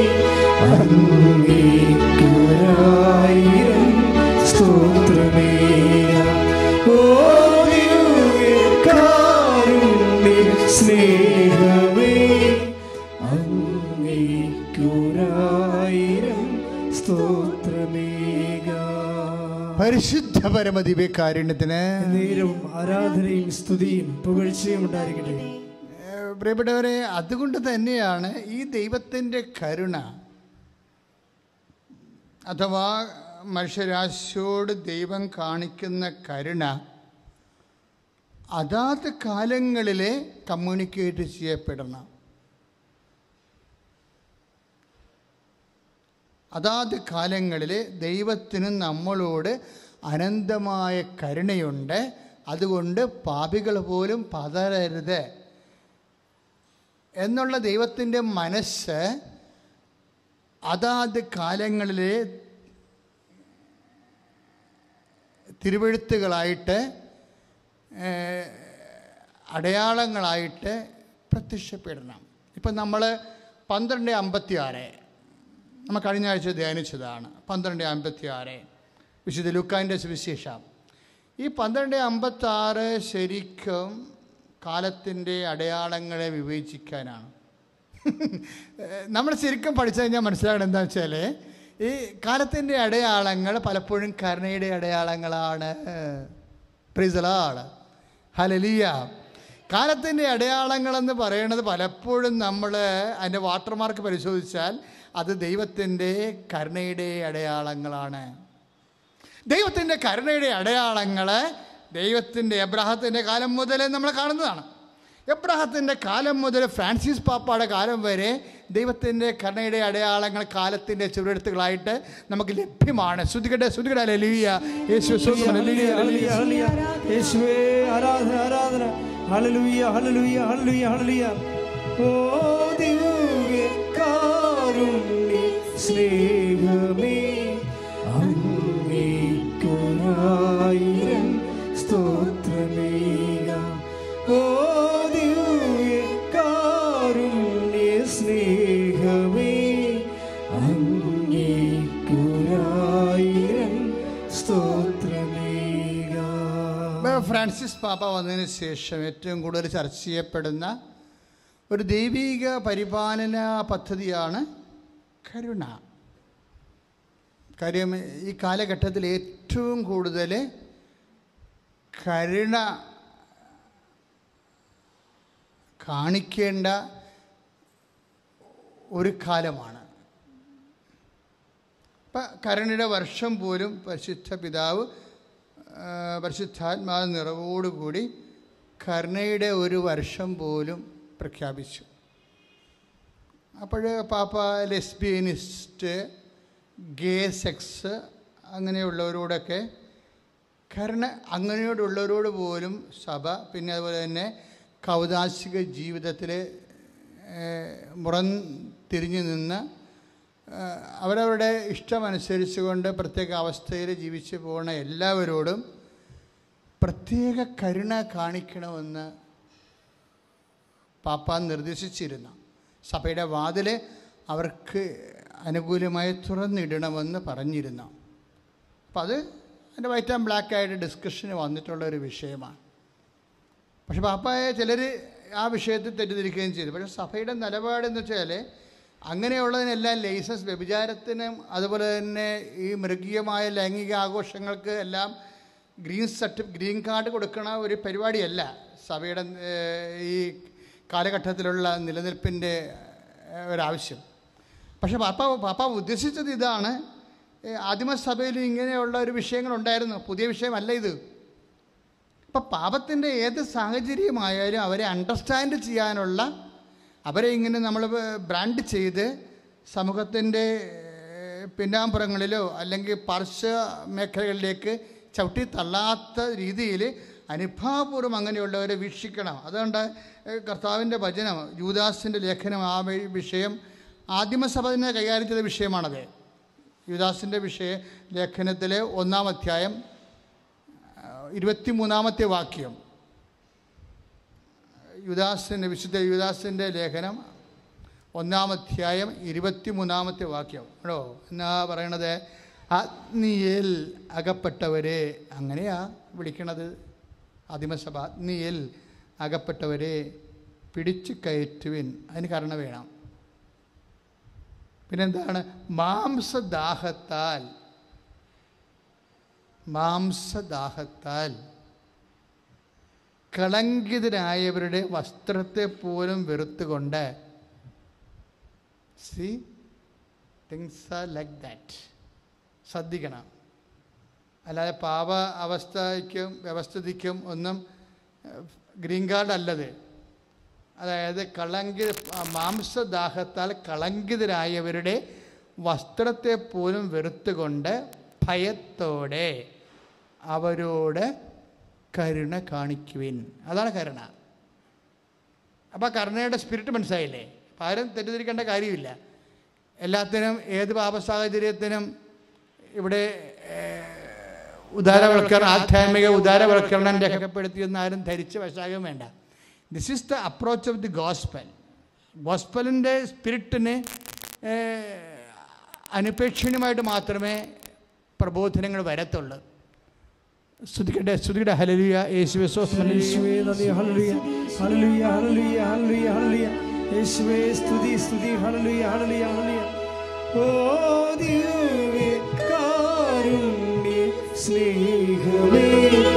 അങ്ങേയ്ക്കൊരായിരം സ്തോത്രമേ ഓ ദിവ്യ കാരുണ്യ സ്നേഹമേ അങ്ങേയ്ക്കൊരായിരം സ്തോത്രമേക പരിശുദ്ധ പരമദിവ്യ കാരുണ്യത്തിന് നേരവും ആരാധനയും സ്തുതിയും പുകഴ്ചയും ഉണ്ടായിരിക്കട്ടെ ഏഹ് പ്രിയപ്പെട്ടവരെ അതുകൊണ്ട് തന്നെയാണ് ഈ ദൈവത്തിൻ്റെ കരുണ അഥവാ മനുഷ്യരാശിയോട് ദൈവം കാണിക്കുന്ന കരുണ അതാത് കാലങ്ങളിലെ കമ്മ്യൂണിക്കേറ്റ് ചെയ്യപ്പെടണം അതാത് കാലങ്ങളിൽ ദൈവത്തിന് നമ്മളോട് അനന്തമായ കരുണയുണ്ട് അതുകൊണ്ട് പാപികൾ പോലും പതരരുത് എന്നുള്ള ദൈവത്തിൻ്റെ മനസ്സ് അതാത് കാലങ്ങളിലെ തിരുവെഴുത്തുകളായിട്ട് ഏഹ്, അടയാളങ്ങളായിട്ട് പ്രത്യക്ഷപ്പെടണം ഇപ്പം നമ്മൾ പന്ത്രണ്ട് അമ്പത്തി ആറ് നമ്മൾ കഴിഞ്ഞ ആഴ്ച ധ്യാനിച്ചതാണ് പന്ത്രണ്ട് അമ്പത്തി ആറ് വിശുദ്ധ ലുക്കാൻ്റെ സുവിശേഷം ഈ പന്ത്രണ്ട് അമ്പത്തി ആറ് ശരിക്കും കാലത്തിൻ്റെ അടയാളങ്ങളെ വിവേചിക്കാനാണ് നമ്മൾ ശരിക്കും പഠിച്ചു കഴിഞ്ഞാൽ മനസ്സിലാക്കണം എന്താ വെച്ചാൽ ഈ കാലത്തിൻ്റെ അടയാളങ്ങൾ പലപ്പോഴും കരുണയുടെ അടയാളങ്ങളാണ് പ്രിസലാണ് ഹലലിയ കാലത്തിൻ്റെ അടയാളങ്ങളെന്ന് പറയുന്നത് പലപ്പോഴും നമ്മൾ അതിൻ്റെ വാട്ടർമാർക്ക് പരിശോധിച്ചാൽ അത് ദൈവത്തിൻ്റെ കരുണയുടെ അടയാളങ്ങളാണ് ദൈവത്തിൻ്റെ കരുണയുടെ അടയാളങ്ങൾ ദൈവത്തിൻ്റെ എബ്രാഹത്തിൻ്റെ കാലം മുതൽ നമ്മൾ കാണുന്നതാണ് എബ്രാഹത്തിൻ്റെ കാലം മുതൽ ഫ്രാൻസിസ് പാപ്പയുടെ കാലം വരെ ദൈവത്തിൻ്റെ കരുണയുടെ അടയാളങ്ങൾ കാലത്തിൻ്റെ ചുവടെഴുത്തുകളായിട്ട് നമുക്ക് ലഭ്യമാണ് ശ്രുതികട്ടെ ശ്രുതികട ലലിയ യേശു സ്തോത്രം, ഹല്ലേലൂയ, ഹല്ലേലൂയ, ഹല്ലേലൂയ. ഹല്ലേലൂയ. യേശുവേ ആരാധന ആരാധന ഹല്ലേലൂയ ഹല്ലേലൂയ ഹല്ലേലൂയ ഹല്ലേലൂയ ഓ ദിവ്യ കാരുണ്യ സ്നേഹമേ അങ്ങേയ്ക്കൊരായിരം സ്തോത്രമേക ഓ ദിവ്യ കാരുണ്യ സ്നേഹമേ അങ്ങേയ്ക്കൊരായിരം ഫ്രാൻസിസ് പാപ്പ വന്നതിന് ശേഷം ഏറ്റവും കൂടുതൽ ചർച്ച ചെയ്യപ്പെടുന്ന ഒരു ദൈവിക പരിപാലന പദ്ധതിയാണ് കരുണ കാര്യം ഈ കാലഘട്ടത്തിൽ ഏറ്റവും കൂടുതൽ കരുണ കാണിക്കേണ്ട ഒരു കാലമാണ് ഇപ്പം കരുണയുടെ വർഷം പോലും പരിശുദ്ധ പിതാവ് ആ, പരിശുദ്ധാത്മാവ് നിറവോടുകൂടി കരുണയുടെ ഒരു വർഷം പോലും പ്രഖ്യാപിച്ചു അപ്പോൾ പാപ്പ ലെസ്ബിയനിസ്റ്റ് ഗേ സെക്സ് അങ്ങനെയുള്ളവരോടൊക്കെ കരുണ അങ്ങനെയോടുള്ളവരോട് പോലും സഭ പിന്നെ അതുപോലെ തന്നെ കൗതാശിക ജീവിതത്തിൽ മുറം തിരിഞ്ഞു നിന്ന് ആ, അവരവരുടെ ഇഷ്ടമനുസരിച്ചുകൊണ്ട് പ്രത്യേക അവസ്ഥയിൽ ജീവിച്ചു പോകുന്ന എല്ലാവരോടും പ്രത്യേക കരുണ കാണിക്കണമെന്ന് പാപ്പ നിർദ്ദേശിച്ചിരുന്നു സഭയുടെ വാതിൽ അവർക്ക് അനുകൂലമായി തുറന്നിടണമെന്ന് പറഞ്ഞിരുന്നു അപ്പം അത് അതിൻ്റെ വൈറ്റ് ആൻഡ് ബ്ലാക്ക് ആയിട്ട് ഡിസ്കഷന് വന്നിട്ടുള്ള ഒരു വിഷയമാണ് പക്ഷെ പാപ്പായെ ചിലർ ആ വിഷയത്തിൽ തെറ്റിദ്ധരിക്കുകയും ചെയ്തു പക്ഷേ സഭയുടെ നിലപാടെന്ന് വെച്ചാൽ അങ്ങനെയുള്ളതിനെല്ലാം ലൈസൻസ് വ്യഭിചാരത്തിനും അതുപോലെ തന്നെ ഈ മൃഗീയമായ ലൈംഗിക ആഘോഷങ്ങൾക്ക് എല്ലാം ഗ്രീൻ സർട്ടി ഗ്രീൻ കാർഡ് കൊടുക്കണ ഒരു പരിപാടിയല്ല സഭയുടെ ഏഹ്, ഈ കാലഘട്ടത്തിലുള്ള നിലനിൽപ്പിൻ്റെ ഏഹ്, ഒരാവശ്യം പക്ഷേ പാപ്പ പാപ്പ ഉദ്ദേശിച്ചത് ഇതാണ് ഏഹ്, ആദിമസഭയിൽ ഇങ്ങനെയുള്ള ഒരു വിഷയങ്ങളുണ്ടായിരുന്നു പുതിയ വിഷയമല്ല ഇത് ഇപ്പം പാപത്തിൻ്റെ ഏത് സാഹചര്യമായാലും അവരെ അണ്ടർസ്റ്റാൻഡ് ചെയ്യാനുള്ള അവരെ ഇങ്ങനെ നമ്മൾ ബ്രാൻഡ് ചെയ്ത് സമൂഹത്തിൻ്റെ ഏഹ്, പിന്നാമ്പുറങ്ങളിലോ അല്ലെങ്കിൽ പാർശ്വ മേഖലകളിലേക്ക് ചവിട്ടി തള്ളാത്ത രീതിയിൽ അനുഭാവപൂർവ്വം അങ്ങനെയുള്ളവരെ വീക്ഷിക്കണം അതുകൊണ്ട് ഏഹ്, കർത്താവിൻ്റെ വചനം യൂദാസിൻ്റെ ലേഖനം ആ വി- വിഷയം ആദിമസഭ തന്നെ കൈകാര്യം ചെയ്ത വിഷയമാണത് യുദാസിൻ്റെ വിഷയ ലേഖനത്തിലെ ഒന്നാം അധ്യായം ഇരുപത്തിമൂന്നാമത്തെ വാക്യം യുദാസിൻ്റെ വിശുദ്ധ യുദാസിൻ്റെ ലേഖനം ഒന്നാം അധ്യായം ഇരുപത്തിമൂന്നാമത്തെ വാക്യം കേട്ടോ എന്നാ പറയണത് അഗ്നിയിൽ അകപ്പെട്ടവരെ അങ്ങനെയാ വിളിക്കണത് ആദിമസഭ അഗ്നിയിൽ അകപ്പെട്ടവരെ പിടിച്ചു കയറ്റുവിൻ അതിന് കാരണം വേണം പിന്നെന്താണ് മാംസദാഹത്താൽ മാംസദാഹത്താൽ കളങ്കിതരായവരുടെ വസ്ത്രത്തെ പോലും വെറുത്തുകൊണ്ട് see things are like that ശ്രദ്ധിക്കണം അല്ലാതെ പാപ അവസ്ഥയ്ക്കും വ്യവസ്ഥിതിക്കും ഒന്നും ഏഹ്, ഗ്രീൻ കാർഡ് അല്ലത് അതായത് കളങ്കി മാംസദാഹത്താൽ കളങ്കിതരായവരുടെ വസ്ത്രത്തെ പോലും വെറുത്തുകൊണ്ട് ഭയത്തോടെ അവരോട് കരുണ കാണിക്കുവിൻ അതാണ് കരുണ അപ്പോൾ കരുണയുടെ സ്പിരിറ്റ് മനസ്സിലായില്ലേ അപ്പം ആരും തെറ്റിദ്ധരിക്കേണ്ട കാര്യമില്ല എല്ലാത്തിനും ഏത് പാപ സാഹചര്യത്തിനും ഇവിടെ ഏഹ്, ഉദാരവൽക്കരണം ആധ്യാത്മിക ഉദാരവൽക്കരണം രേഖപ്പെടുത്തിയെന്ന് ആരും ധരിച്ച് വശാകം വേണ്ട this is the approach of the gospel ഗോസ്പലിൻ്റെ സ്പിരിറ്റിന് അനുപേക്ഷണീയമായിട്ട് മാത്രമേ പ്രബോധനങ്ങൾ വരത്തുള്ളൂ സ്തുതിക്കട്ടെ സ്തുതിക്കട്ടെ ഹലലിയ യേശു വിശ്വാസം യേശുവേ നന്ദി ഹല്ലേലൂയ ഹല്ലേലൂയ ഹല്ലേലൂയ ഹല്ലേലൂയ ഹല്ലേലൂയ യേശുവേ സ്തുതി സ്തുതി ഹല്ലേലൂയ ഹല്ലേലൂയ ഹല്ലേലൂയ ഓ ദിവ്യ കാരുണ്യ സ്നേഹമേ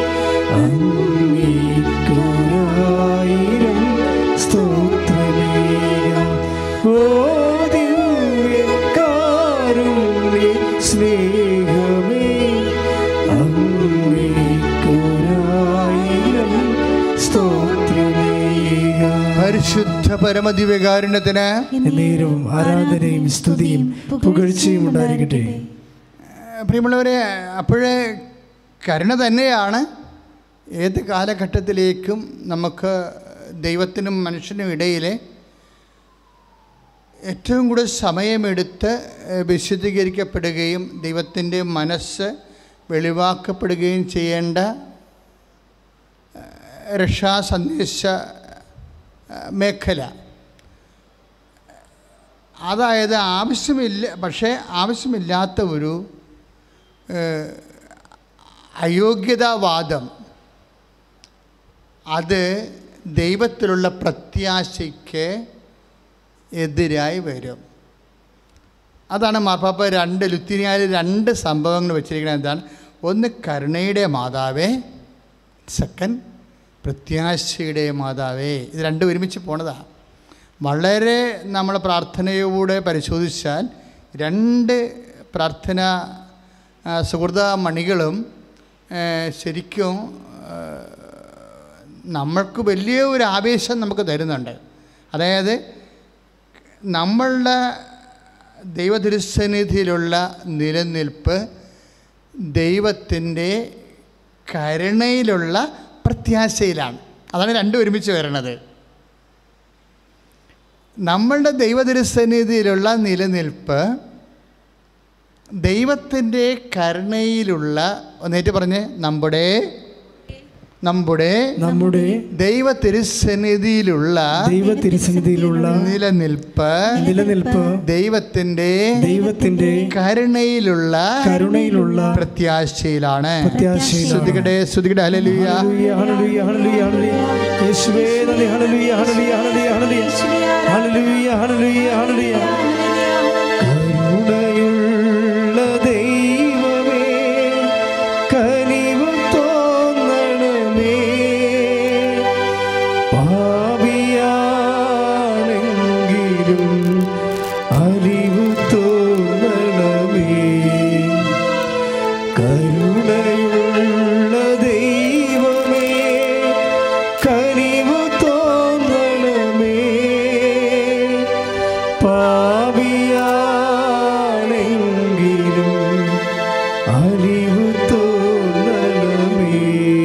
അങ്ങേക്കൊരായിരം സ്തോത്രമേകാം ഓ ദിവ്യ കാരുണ്യ സ്നേഹമേ അങ്ങേക്കൊരായിരം സ്തോത്രമേകാം പരിശുദ്ധ പരമദിവ്യകാരുണ്യത്തിന് എന്നേരവും ആരാധനയും സ്തുതിയും പുകഴ്ചയും ഉണ്ടായിരിക്കട്ടെ ഏഹ് പ്രിയമുള്ളവരെ അപ്പോഴേ കരുണ തന്നെയാണ് ഏത് കാലഘട്ടത്തിലേക്കും നമുക്ക് ദൈവത്തിനും മനുഷ്യനും ഇടയിലെ ഏറ്റവും കൂടുതൽ സമയമെടുത്ത് ഏഹ് വിശദീകരിക്കപ്പെടുകയും ദൈവത്തിൻ്റെ മനസ്സ് വെളിവാക്കപ്പെടുകയും ചെയ്യേണ്ട ഏഹ് രക്ഷാസന്ദേശ ഏഹ് മേഖല അതായത് ആവശ്യമില്ല പക്ഷേ ആവശ്യമില്ലാത്ത ഒരു ഏഹ്, അയോഗ്യതാവാദം അത് ദൈവത്തിലുള്ള പ്രത്യാശയ്ക്ക് എതിരായി വരും അതാണ് മാർപ്പാപ്പ രണ്ട് ലുത്തിനിയാൽ രണ്ട് സംഭവങ്ങൾ വെച്ചിരിക്കുന്നത് എന്താണ് ഒന്ന് കരുണയുടെ മാതാവേ സെക്കൻഡ് പ്രത്യാശയുടെ മാതാവേ ഇത് രണ്ടും ഒരുമിച്ച് പോണതാണ് വളരെ നമ്മൾ പ്രാർത്ഥനയോടെ പരിശോധിച്ചാൽ രണ്ട് പ്രാർത്ഥന ആ, സുഹൃത മണികളും ഏ, ശരിക്കും ആ, നമ്മൾക്ക് വലിയ ഒരു ആവേശം നമുക്ക് തരുന്നുണ്ട് അതായത് നമ്മളുടെ ദൈവതിരുസന്നിധിയിലുള്ള നിലനിൽപ്പ് ദൈവത്തിൻ്റെ കരുണയിലുള്ള പ്രത്യാശയിലാണ് അതാണ് രണ്ടും ഒരുമിച്ച് വരണത് നമ്മളുടെ ദൈവതിരുസന്നിധിയിലുള്ള നിലനിൽപ്പ് ദൈവത്തിൻ്റെ കരുണയിലുള്ള ഒന്നേറ്റ് പറഞ്ഞ് നമ്മുടെ നമ്മുടെ നമ്മുടെ ദൈവ തിരുസന്നിധിയിലുള്ള ദൈവ തിരുസന്നിധിയിലുള്ള നിലനിൽപ്പ് നിലനിൽപ്പ് ദൈവത്തിൻ്റെ ദൈവത്തിന്റെ കരുണയിലുള്ള കരുണയിലുള്ള പ്രത്യാശയിലാണ് പ്രത്യാശയിലാണ്. ശ്രുതികടെ ശ്രുതികടെ ഹല്ലേലൂയ ഹല്ലേലൂയ, ഹല്ലേലൂയ, ഹല്ലേലൂയ, ഹല്ലേലൂയ. യേശുവേ നന്ദി, ഹല്ലേലൂയ, ഹല്ലേലൂയ, ഹല്ലേലൂയ, ഹല്ലേലൂയ. ഹല്ലേലൂയ, ഹല്ലേലൂയ, ഹല്ലേലൂയ. കരുണയുള്ള ദൈവമേ കനിവ് തോന്നണമേ പാപിയാണെങ്കിലും അറിവ് തോന്നണമേ കരുണയുള്ള ദൈവമേ കനിവ് തോന്നണമേ പാപിയാണെങ്കിലും അറിവ് തോന്നണമേ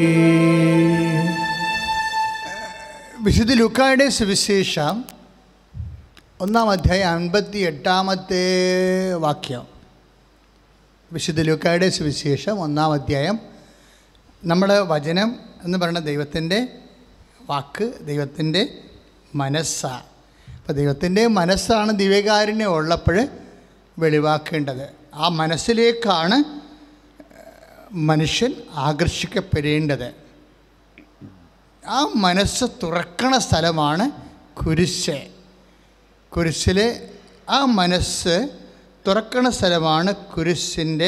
വിശുദ്ധ ലുക്കായുടെ സുവിശേഷം ഒന്നാം അധ്യായം അൻപത്തി എട്ടാമത്തെ വാക്യം വിശുദ്ധ ലുക്കായുടെ സുവിശേഷം ഒന്നാം അധ്യായം നമ്മുടെ വചനം എന്ന് പറയുന്ന ദൈവത്തിൻ്റെ വാക്ക് ദൈവത്തിൻ്റെ മനസ്സാണ് അപ്പോൾ ദൈവത്തിൻ്റെ മനസ്സാണ് ദിവ്യകാരുണ്യം ഉള്ളപ്പോൾ വെളിവാക്കേണ്ടത് ആ മനസ്സിലേക്കാണ് മനുഷ്യൻ ആകർഷിക്കപ്പെടേണ്ടത് ആ മനസ്സ് തുറക്കണ സ്ഥലമാണ് കുരിശ് കുരിശിൽ ആ മനസ്സ് തുറക്കണ സ്ഥലമാണ് കുരിശിൻ്റെ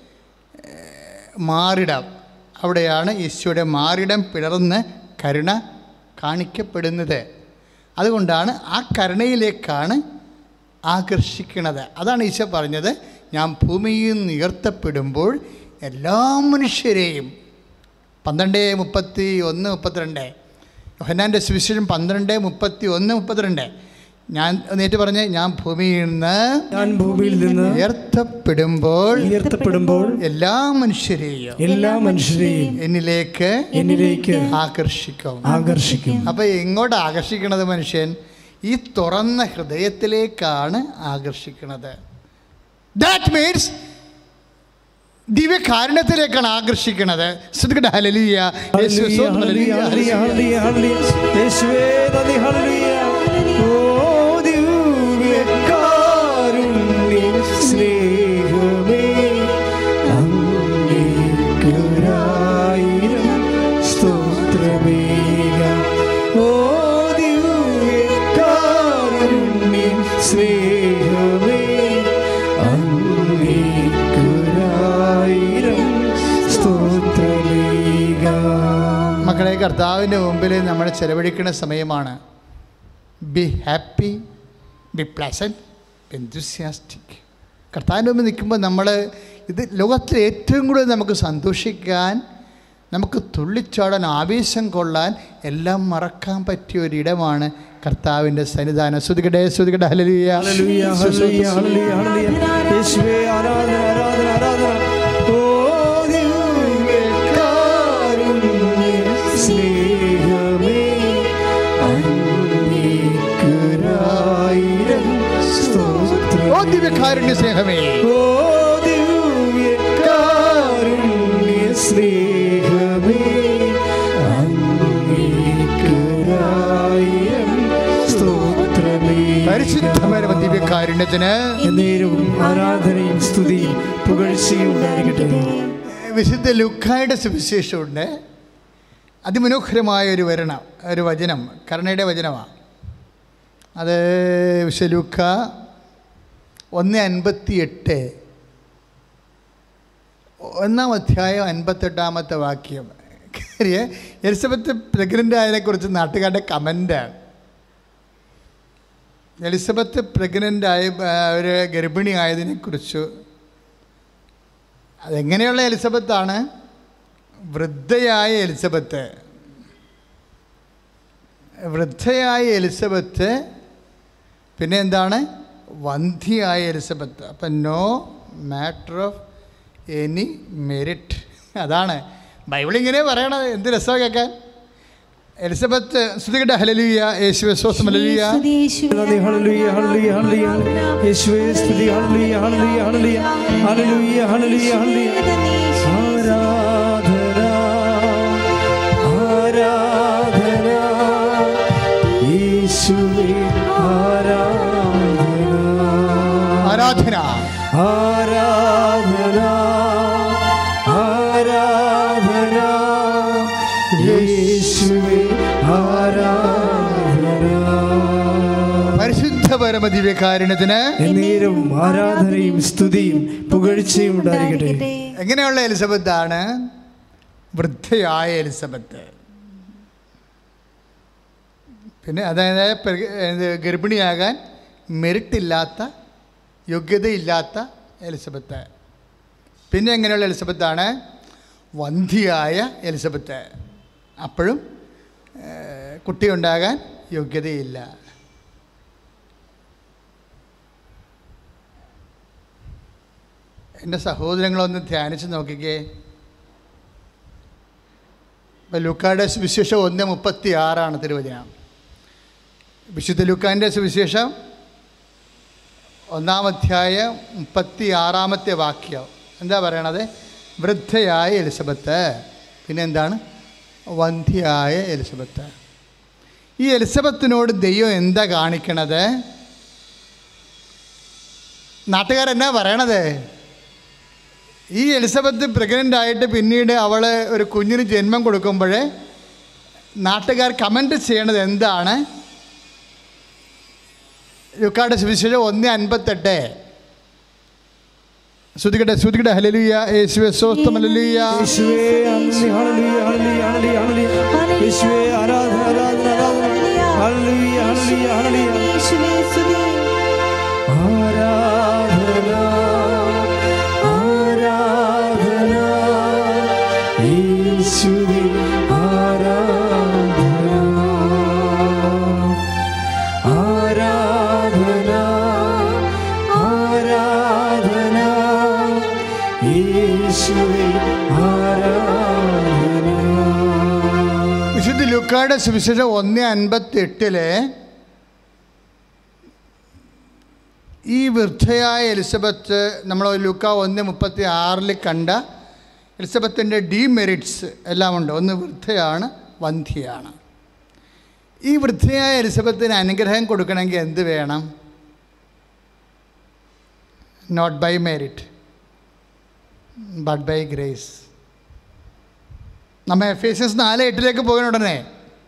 മാറിടം അവിടെയാണ് ഈശോയുടെ മാറിടം പിളർന്ന് കരുണ കാണിക്കപ്പെടുന്നത് അതുകൊണ്ടാണ് ആ കരുണയിലേക്കാണ് ആകർഷിക്കുന്നത് അതാണ് ഈശോ പറഞ്ഞത് ഞാൻ ഭൂമിയിൽ നിന്ന് ഉയർത്തപ്പെടുമ്പോൾ എല്ലാ മനുഷ്യരെയും പന്ത്രണ്ട് മുപ്പത്തി ഒന്ന് മുപ്പത്തിരണ്ട് യോഹന്നാൻ്റെ സുവിശേഷം പന്ത്രണ്ട് മുപ്പത്തി ഒന്ന് മുപ്പത്തിരണ്ട് ഞാൻ നേരിട്ട് പറഞ്ഞ് ഞാൻ ഭൂമിയിൽ നിന്ന് ഞാൻ ഭൂമിയിൽ നിന്ന് ഉയർത്തപ്പെടുമ്പോൾ ഉയർത്തപ്പെടുമ്പോൾ എല്ലാ മനുഷ്യരെയും എല്ലാ മനുഷ്യരെയും എന്നിലേക്ക് എന്നിലേക്ക് ആകർഷിക്കും ആകർഷിക്കും അപ്പോൾ എങ്ങോട്ട് ആകർഷിക്കണത് മനുഷ്യൻ ഈ തുറന്ന ഹൃദയത്തിലേക്കാണ് ആകർഷിക്കുന്നത് ദാറ്റ് മീൻസ് ദിവ്യകാരുണ്യത്തിലേക്കാണ് ആകർഷിക്കുന്നത് ശ്രദ്ധിക്കട്ടെ ഹല്ലേലൂയ. യേശു ഹല്ലേലൂയ, സ്തോത്രം, ഹല്ലേലൂയ, ഹല്ലേലൂയ. ഹല്ലേലൂയ, ഹല്ലേലൂയ. യേശുവേ നന്ദി, ഹല്ലേലൂയ. ഓ ദിവ്യകാരുണ്യ സ്നേഹമേ, അങ്ങേക്കൊരായിരം സ്തോത്രമേകാം. ഓ ദിവ്യകാരുണ്യ സ്നേഹമേ, അങ്ങേക്കൊരായിരം സ്തോത്രമേകാം. മക്കളെ കർത്താവിൻ്റെ മുമ്പിൽ നമ്മൾ ചെലവഴിക്കുന്ന സമയമാണ് be happy be pleasant enthusiastic കർത്താവിൻ്റെ മുമ്പിൽ നിൽക്കുമ്പോൾ നമ്മൾ ഇത് ലോകത്തിൽ ഏറ്റവും കൂടുതൽ നമുക്ക് സന്തോഷിക്കാൻ നമുക്ക് തുള്ളിച്ചാടാൻ ആവേശം കൊള്ളാൻ എല്ലാം മറക്കാൻ പറ്റിയ ഒരിടമാണ് കർത്താവിൻ്റെ സന്നിധാനം ശ്രുതികടെ ശ്രുതികടെ ഹല്ലേലൂയ ഹല്ലേലൂയ, ഹല്ലേലൂയ, ഹല്ലേലൂയ, ഹല്ലേലൂയ. യേശുവേ ആരാധന ആരാധന ആരാധന ഓ ദിവ്യകാരുണ്യ സ്നേഹമേ അങ്ങേക്കൊരായിരം സ്തോത്രം. ഓ ദിവ്യകാരുണ്യ സ്നേഹമേ ഓ ദിവ്യകാരുണ്യ സ്നേഹമേ അങ്ങേക്കൊരായിരം സ്തോത്രമേ പരിശുദ്ധപരമ ദിവ്യകാരുണ്യത്തിന് എന്നേരവും ആരാധനയും സ്തുതിയും പുകഴ്ചയും ഉണ്ടായിരിക്കട്ടെ വിശുദ്ധ ലുക്കായുടെ സുവിശേഷമുണ്ട് അതിമനോഹരമായ ഒരു വരണം ഒരു വചനം കരുണയുടെ വചനമാണ് അത് വിശലൂക്ക ഒന്ന് അൻപത്തി എട്ട് ഒന്നാം അധ്യായം അൻപത്തെട്ടാമത്തെ വാക്യം കാര്യം എലിസബത്ത് പ്രഗ്നൻ്റ് ആയതിനെക്കുറിച്ച് നാട്ടുകാരുടെ കമൻ്റാണ് എലിസബത്ത് പ്രഗ്നൻ്റ് ആയ ഒരു ഗർഭിണി ആയതിനെക്കുറിച്ച് അതെങ്ങനെയുള്ള എലിസബത്താണ് വൃദ്ധയായ എലിസബത്ത് വൃദ്ധയായ എലിസബത്ത് പിന്നെ എന്താണ് വന്ധിയായ എലിസബത്ത് അപ്പം no matter of any merit അതാണ് ബൈബിൾ ഇങ്ങനെ പറയണത് എന്ത് രസമാണ് കേൾക്കാൻ എലിസബത്ത് ശ്രുതികട്ട ഹലലിയ യേശു വിശ്വാസം ഹലലിയ സ്തുതി യേശുവേ. നന്ദി, ഹല്ലേലൂയ, ഹല്ലേലൂയ, ഹല്ലേലൂയ. യേശുവേ സ്തുതി ഹല്ലേലൂയ, ഹല്ലേലൂയ, ഹല്ലേലൂയ. ഹല്ലേലൂയ, ഹല്ലേലൂയ, ഹല്ലേലൂയ. നന്ദി യേശുവേ. ആരാധന ആരാധന യേശുവേ ആരാധന ആരാധന ആരാധന ആരാധന യേശുവേ ആരാധന പരിശുദ്ധ പരമദിവ്യകാരുണ്യത്തിന് എന്നേരും ആരാധനയും സ്തുതിയും പുകഴ്ചയും ഉണ്ടായിരിക്കട്ടെ ഉണ്ടായിരിക്കട്ടെ. എങ്ങനെയുള്ള എലിസബത്താണ് വൃദ്ധയായ എലിസബത്ത് പിന്നെ അതായത് പ്ര- ഇത് ഗർഭിണിയാകാൻ മെറിറ്റില്ലാത്ത യോഗ്യതയില്ലാത്ത എലിസബത്ത് പിന്നെ എങ്ങനെയുള്ള എലിസബത്താണ് വന്ധിയായ എലിസബത്ത് അപ്പോഴും ഏഹ്, കുട്ടിയുണ്ടാകാൻ യോഗ്യതയില്ല എൻ്റെ സഹോദരങ്ങളൊന്ന് ധ്യാനിച്ച് നോക്കിക്കേ ഇപ്പം ലൂക്കായുടെ സുവിശേഷം ഒന്ന് മുപ്പത്തി ആറാണ് തിരുവചനം വിശുദ്ധ ലൂക്കാൻ്റെ സുവിശേഷം ഒന്നാം അധ്യായം മുപ്പത്തി ആറാമത്തെ വാക്യം എന്താ പറയണത് വൃദ്ധയായ എലിസബത്ത് പിന്നെ എന്താണ് വന്ധ്യയായ എലിസബത്ത് ഈ എലിസബത്തിനോട് ദൈവം എന്താ കാണിക്കണത് നാട്ടുകാരെന്നാ പറയണത് ഈ എലിസബത്ത് പ്രഗ്നൻ്റ് ആയിട്ട് പിന്നീട് അവൾ ഒരു കുഞ്ഞിന് ജന്മം കൊടുക്കുമ്പോൾ നാട്ടുകാർ കമൻറ്റ് ചെയ്യണത് എന്താണ് ലുക്കാട് സുവിശേഷം ഒന്ന് അൻപത്തെട്ട് ശ്രുതികട്ടെ ശ്രുതികട്ടെ ഹലലുയ യേശുവെ സ്വസ്ഥം ഹലലുയ യേശുവേ നന്ദി, ഹല്ലേലൂയ, ഹല്ലേലൂയ, ഹല്ലേലൂയ, ഹല്ലേലൂയ. യേശുവേ ആരാധന ആരാധന ആരാധന ഹല്ലേലൂയ, ഹല്ലേലൂയ, ഹല്ലേലൂയ. യേശുവേ സ്തുതി. ആരാധന ആരാധന യേശുവേ ആരാധന ആരാധന ആരാധന യേശുവേ ആരാധന വിശുദ്ധ ലുക്കായുടെ സുവിശേഷം ഒന്ന് അൻപത്തി എട്ടില് ഈ വൃദ്ധയായ എലിസബത്ത് നമ്മൾ ലുക്ക ഒന്ന് മുപ്പത്തി ആറിൽ കണ്ട എലിസബത്തിൻ്റെ ഡീമെറിറ്റ്സ് എല്ലാം ഉണ്ട് ഒന്ന് വൃദ്ധയാണ് വന്ധ്യയാണ് ഈ വൃദ്ധയായ എലിസബത്തിന് അനുഗ്രഹം കൊടുക്കണമെങ്കിൽ എന്ത് വേണം not by merit but by grace നമ്മ എഫ് എസ് എസ് നാല് എട്ടിലേക്ക് പോകുന്ന ഉടനെ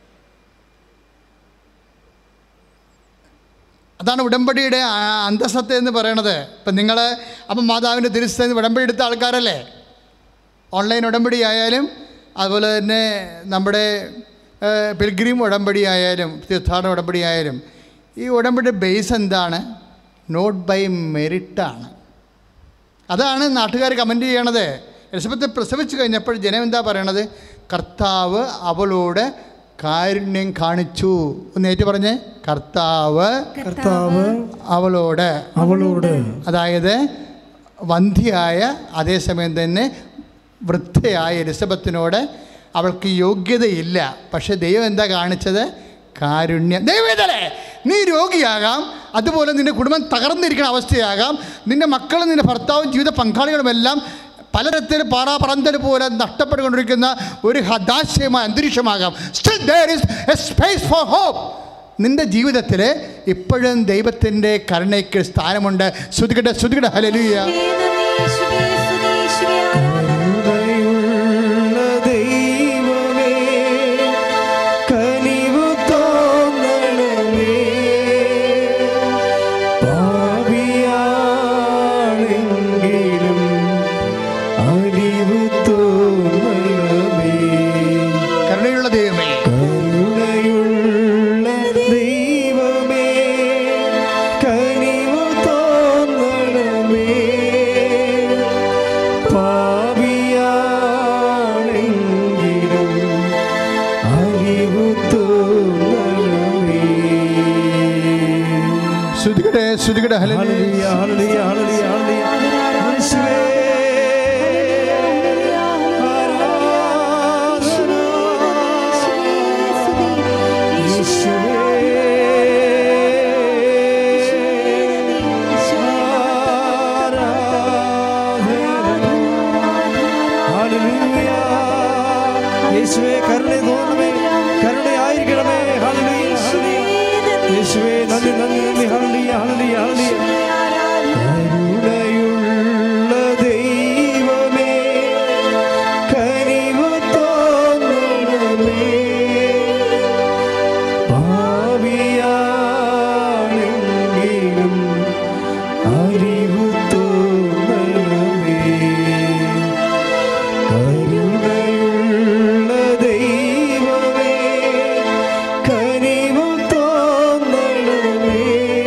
അതാണ് ഉടമ്പടിയുടെ ആ- അന്തസ്സത്ത എന്ന് പറയണത് ഇപ്പം നിങ്ങൾ അപ്പം മാതാവിൻ്റെ തിരുസ്ഥ ഉടമ്പടി എടുത്ത ആൾക്കാരല്ലേ ഓൺലൈൻ ഉടമ്പടി ആയാലും അതുപോലെ തന്നെ നമ്മുടെ പിൽഗ്രീം ഉടമ്പടി ആയാലും തീർത്ഥാടന ഉടമ്പടി ആയാലും ഈ ഉടമ്പടി ബേസ് എന്താണ് നോട്ട് ബൈ മെറിറ്റാണ് അതാണ് നാട്ടുകാർ കമൻ്റ് ചെയ്യണത് എലിസബത്ത് പ്രസവിച്ചു കഴിഞ്ഞപ്പോൾ ജനം എന്താ പറയണത് കർത്താവ് അവളോട് കാരുണ്യം കാണിച്ചു ഒന്ന് ഏറ്റു പറഞ്ഞേ കർത്താവ് കർത്താവ് അവളോട് അവളോട് അതായത് വന്ധ്യയായ അതേസമയം തന്നെ വൃദ്ധയായ എലിസബത്തിനോട് അവൾക്ക് യോഗ്യതയില്ല പക്ഷെ ദൈവം എന്താ കാണിച്ചത് കാരുണ്യം ദൈവവേദലേ നീ രോഗിയാകാം അതുപോലെ നിന്റെ കുടുംബം തകർന്നിരിക്കുന്ന അവസ്ഥയാകാം നിന്റെ മക്കളും നിന്റെ ഭർത്താവും ജീവിത പങ്കാളികളുമെല്ലാം പലതരത്തിൽ പാറാപറന്തൽ പോലെ നഷ്ടപ്പെട്ടുകൊണ്ടിരിക്കുന്ന ഒരു ഹതാശയമായ അന്തരീക്ഷമാകാം still there is a space for hope നിന്റെ ജീവിതത്തിൽ ഇപ്പോഴും ദൈവത്തിൻ്റെ കരുണയ്ക്ക് സ്ഥാനമുണ്ട് ശ്രുതികട്ടെ ശ്രുതികട്ടെ ഹലലുയ യേശുവേ സ്തുതി, യേശുവേ ആരാധന. കരുണയുള്ള ദൈവമേ ശ്രുതികട ഹല്ലേലൂയ ഹല്ലേലൂയ ഹല്ലേലൂയ ഹല്ലേലൂയ യേശുവേ യേശുവേ കരുണ തോന്നണമേ കരുണയായിരിക്കണമേ ഹല്ലേലൂയ ഹല്ലേലൂയ യേശുവേ നന്ദി നന്ദി നന്ദി ഹല്ലേലൂയ ഹല്ലേലൂയ ഹല്ലേലൂയ കരുണയുള്ള ദൈവമേ കനിവ് തോന്നണമേ പാപിയാണെങ്കിലും അറിവ് തോന്നണമേ കരുണയുള്ള ദൈവമേ കനിവ് തോന്നണമേ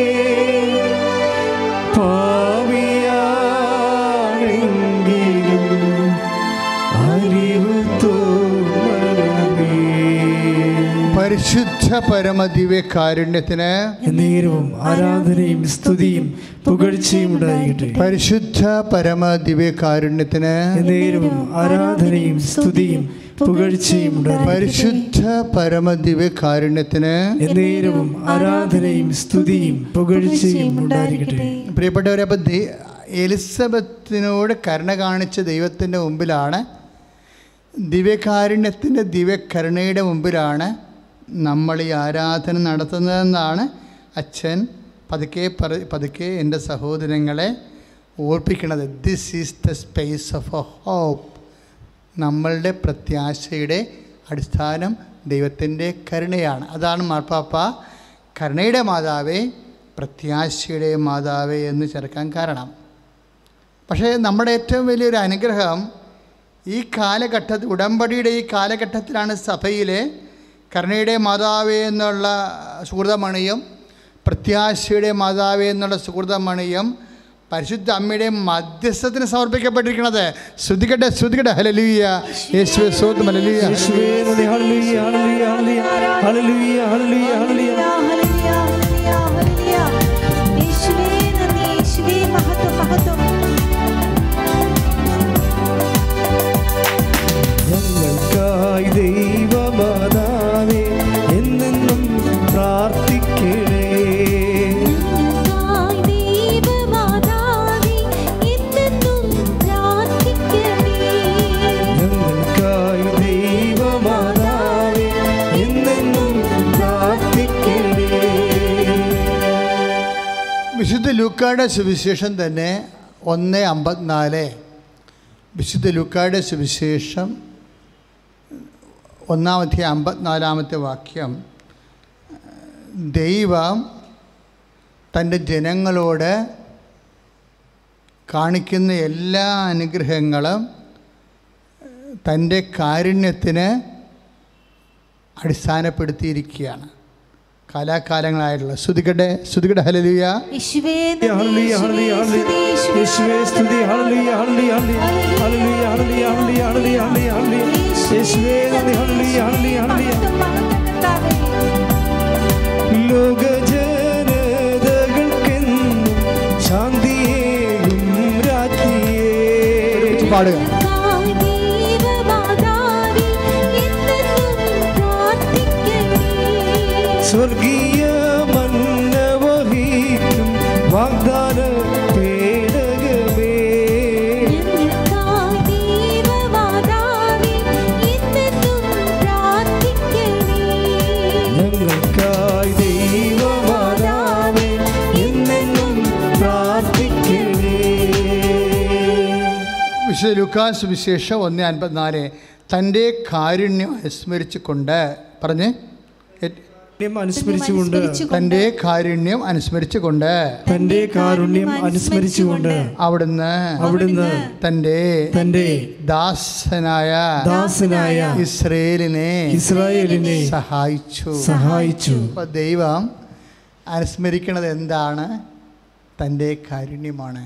പാവിയാണെങ്കിലും അറിവ് തോന്നണമേ പരിശുദ്ധ പരമദിവ്യ കാരുണ്യത്തിന് എന്നേരവും ആരാധനയും സ്തുതിയും പുകഴ്ചയും ഉണ്ടായിരിക്കട്ടെ പരിശുദ്ധ പരമദിവ്യ കാരുണ്യത്തിന് എന്നേരവും ആരാധനയും സ്തുതിയും പുകഴ്ചയും ഉണ്ടായിരിക്കട്ടെ പരിശുദ്ധ പരമദിവ്യ കാരുണ്യത്തിന് എന്നേരവും ആരാധനയും സ്തുതിയും പുകഴ്ചയും ഉണ്ടായിരിക്കട്ടെ പ്രിയപ്പെട്ടവരെ അപ്പം ദൈ എലിസബത്തിനോട് കരുണ കാണിച്ച ദൈവത്തിൻ്റെ മുമ്പിലാണ് ദിവ്യകാരുണ്യത്തിൻ്റെ ദിവ്യകരുണയുടെ മുമ്പിലാണ് നമ്മൾ ഈ ആരാധന നടത്തുന്നതെന്നാണ് അച്ഛൻ പതുക്കെ പറ പതുക്കെ എൻ്റെ സഹോദരങ്ങളെ ഓർപ്പിക്കണത് this is the space of a hope നമ്മളുടെ പ്രത്യാശയുടെ അടിസ്ഥാനം ദൈവത്തിൻ്റെ കരുണയാണ് അതാണ് മാർപ്പാപ്പ കരുണയുടെ മാതാവേ പ്രത്യാശയുടെ മാതാവേ എന്ന് ചേർക്കാൻ കാരണം പക്ഷേ നമ്മുടെ ഏറ്റവും വലിയൊരു അനുഗ്രഹം ഈ കാലഘട്ടത്തിൽ ഉടമ്പടിയുടെ ഈ കാലഘട്ടത്തിലാണ് സഭയിലെ കരുണയുടെ മാതാവേ എന്നുള്ള സുഹൃതമണിയും പ്രത്യാശയുടെ മാതാവേ എന്നുള്ള സുഹൃതമണിയും പരിശുദ്ധ അമ്മയുടെ മധ്യസ്ഥത്തിന് സമർപ്പിക്കപ്പെട്ടിരിക്കുന്നത് ശ്രുതികട്ടെ ശ്രുതികട്ടെ ഹലലുയ്യ യേശുവേ സ്വന്തം ഹലലുയ്യ യേശുവേ നന്ദി ഹല്ലേലൂയ ഹല്ലേലൂയ ഹല്ലേലൂയ ഹല്ലേലൂയ ഹല്ലേലൂയ ഞങ്ങൾക്കായി ദൈവമാതാവേ എന്നെന്നും പ്രാർത്ഥിക്കണേ ഞങ്ങൾക്കായി ദൈവമാതാവേ എന്നെന്നും പ്രാർത്ഥിക്കണേ വിശുദ്ധ ലൂക്കായുടെ സുവിശേഷം തന്നെ ഒന്ന് അമ്പത്തിനാല് വിശുദ്ധ ലൂക്കായുടെ സുവിശേഷം ഒന്നാമത്തെ അമ്പത്തിനാലാമത്തെ വാക്യം ദൈവം തൻ്റെ ജനങ്ങളോട് കാണിക്കുന്ന എല്ലാ അനുഗ്രഹങ്ങളും തൻ്റെ കാരുണ്യത്തിന് അടിസ്ഥാനപ്പെടുത്തിയിരിക്കുകയാണ് കാലാകാലങ്ങളായിട്ടുള്ള ശ്രുതികട്ടെ ശ്രുതികട്ടെ ഹലലിയ ഹല്ലേലൂയ ഹല്ലേലൂയ ഹല്ലേലൂയ യേശുവേ സ്തുതി ഹല്ലേലൂയ ഹല്ലേലൂയ ഹല്ലേലൂയ ഹല്ലേലൂയ ഹല്ലേലൂയ ഹല്ലേലൂയ ഹല്ലേലൂയ യേശുവേ നന്ദി ഹല്ലേലൂയ ഹല്ലേലൂയ ഹല്ലേലൂയ ലോക ജനതകൾക്കെന്നും ശാന്തിയേകും രാജ്ഞിയേ പാടുക സ്വർഗീയ മന്നവഹിക്കും വാഗ്ദാന പേടകമേ ഞങ്ങൾക്കായി ദൈവമാതാവേ എന്നെന്നും പ്രാർത്ഥിക്കണേ വിശുദ്ധ ലുക്കാസ് വിശേഷം ഒന്ന് അൻപത്തിനാല് തൻ്റെ കാരുണ്യം അനുസ്മരിച്ചുകൊണ്ട് പറഞ്ഞ് എ- കാരുണ്യം അനുസ്മരിച്ചുകൊണ്ട് തൻ്റെ കാരുണ്യം അനുസ്മരിച്ചുകൊണ്ട് തന്റെ കാരുണ്യം അനുസ്മരിച്ചുകൊണ്ട് അവിടുന്ന് അവിടുന്ന് തൻ്റെ തന്റെ ദാസനായ ദാസനായ ഇസ്രയേലിനെ ഇസ്രായേലിനെ സഹായിച്ചു സഹായിച്ചു അപ്പോൾ ദൈവം അനുസ്മരിക്കുന്നത് എന്താണ് തൻ്റെ കാരുണ്യമാണ്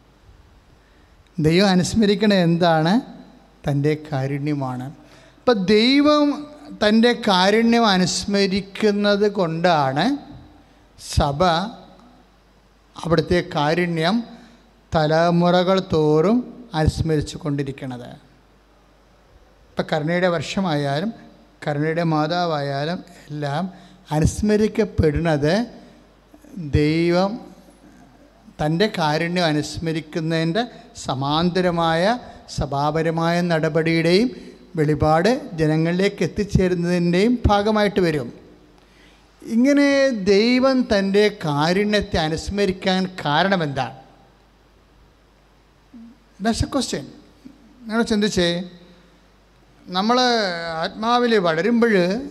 ദൈവം അനുസ്മരിക്കുന്നത് എന്താണ് തൻ്റെ കാരുണ്യമാണ് അപ്പം ദൈവം തൻ്റെ കാരുണ്യം അനുസ്മരിക്കുന്നത് കൊണ്ടാണ് സഭ അവിടുത്തെ കാരുണ്യം തലമുറകൾ തോറും അനുസ്മരിച്ചു കൊണ്ടിരിക്കുന്നത് ഇപ്പം കരുണയുടെ വർഷമായാലും കരുണയുടെ മാതാവായാലും എല്ലാം അനുസ്മരിക്കപ്പെടുന്നത് ദൈവം തൻ്റെ കാരുണ്യം അനുസ്മരിക്കുന്നതിൻ്റെ സമാന്തരമായ സഭാപരമായ നടപടിയുടെയും വെളിപാട് ജനങ്ങളിലേക്ക് എത്തിച്ചേരുന്നതിൻ്റെയും ഭാഗമായിട്ട് വരും ഇങ്ങനെ ദൈവം തൻ്റെ കാരുണ്യത്തെ അനുസ്മരിക്കാൻ കാരണമെന്താണ് ദാറ്റ്സ് എ ക്വസ്റ്റ്യൻ നിങ്ങൾ ചിന്തിച്ചേ നമ്മൾ ആത്മാവിൽ വളരുമ്പോൾ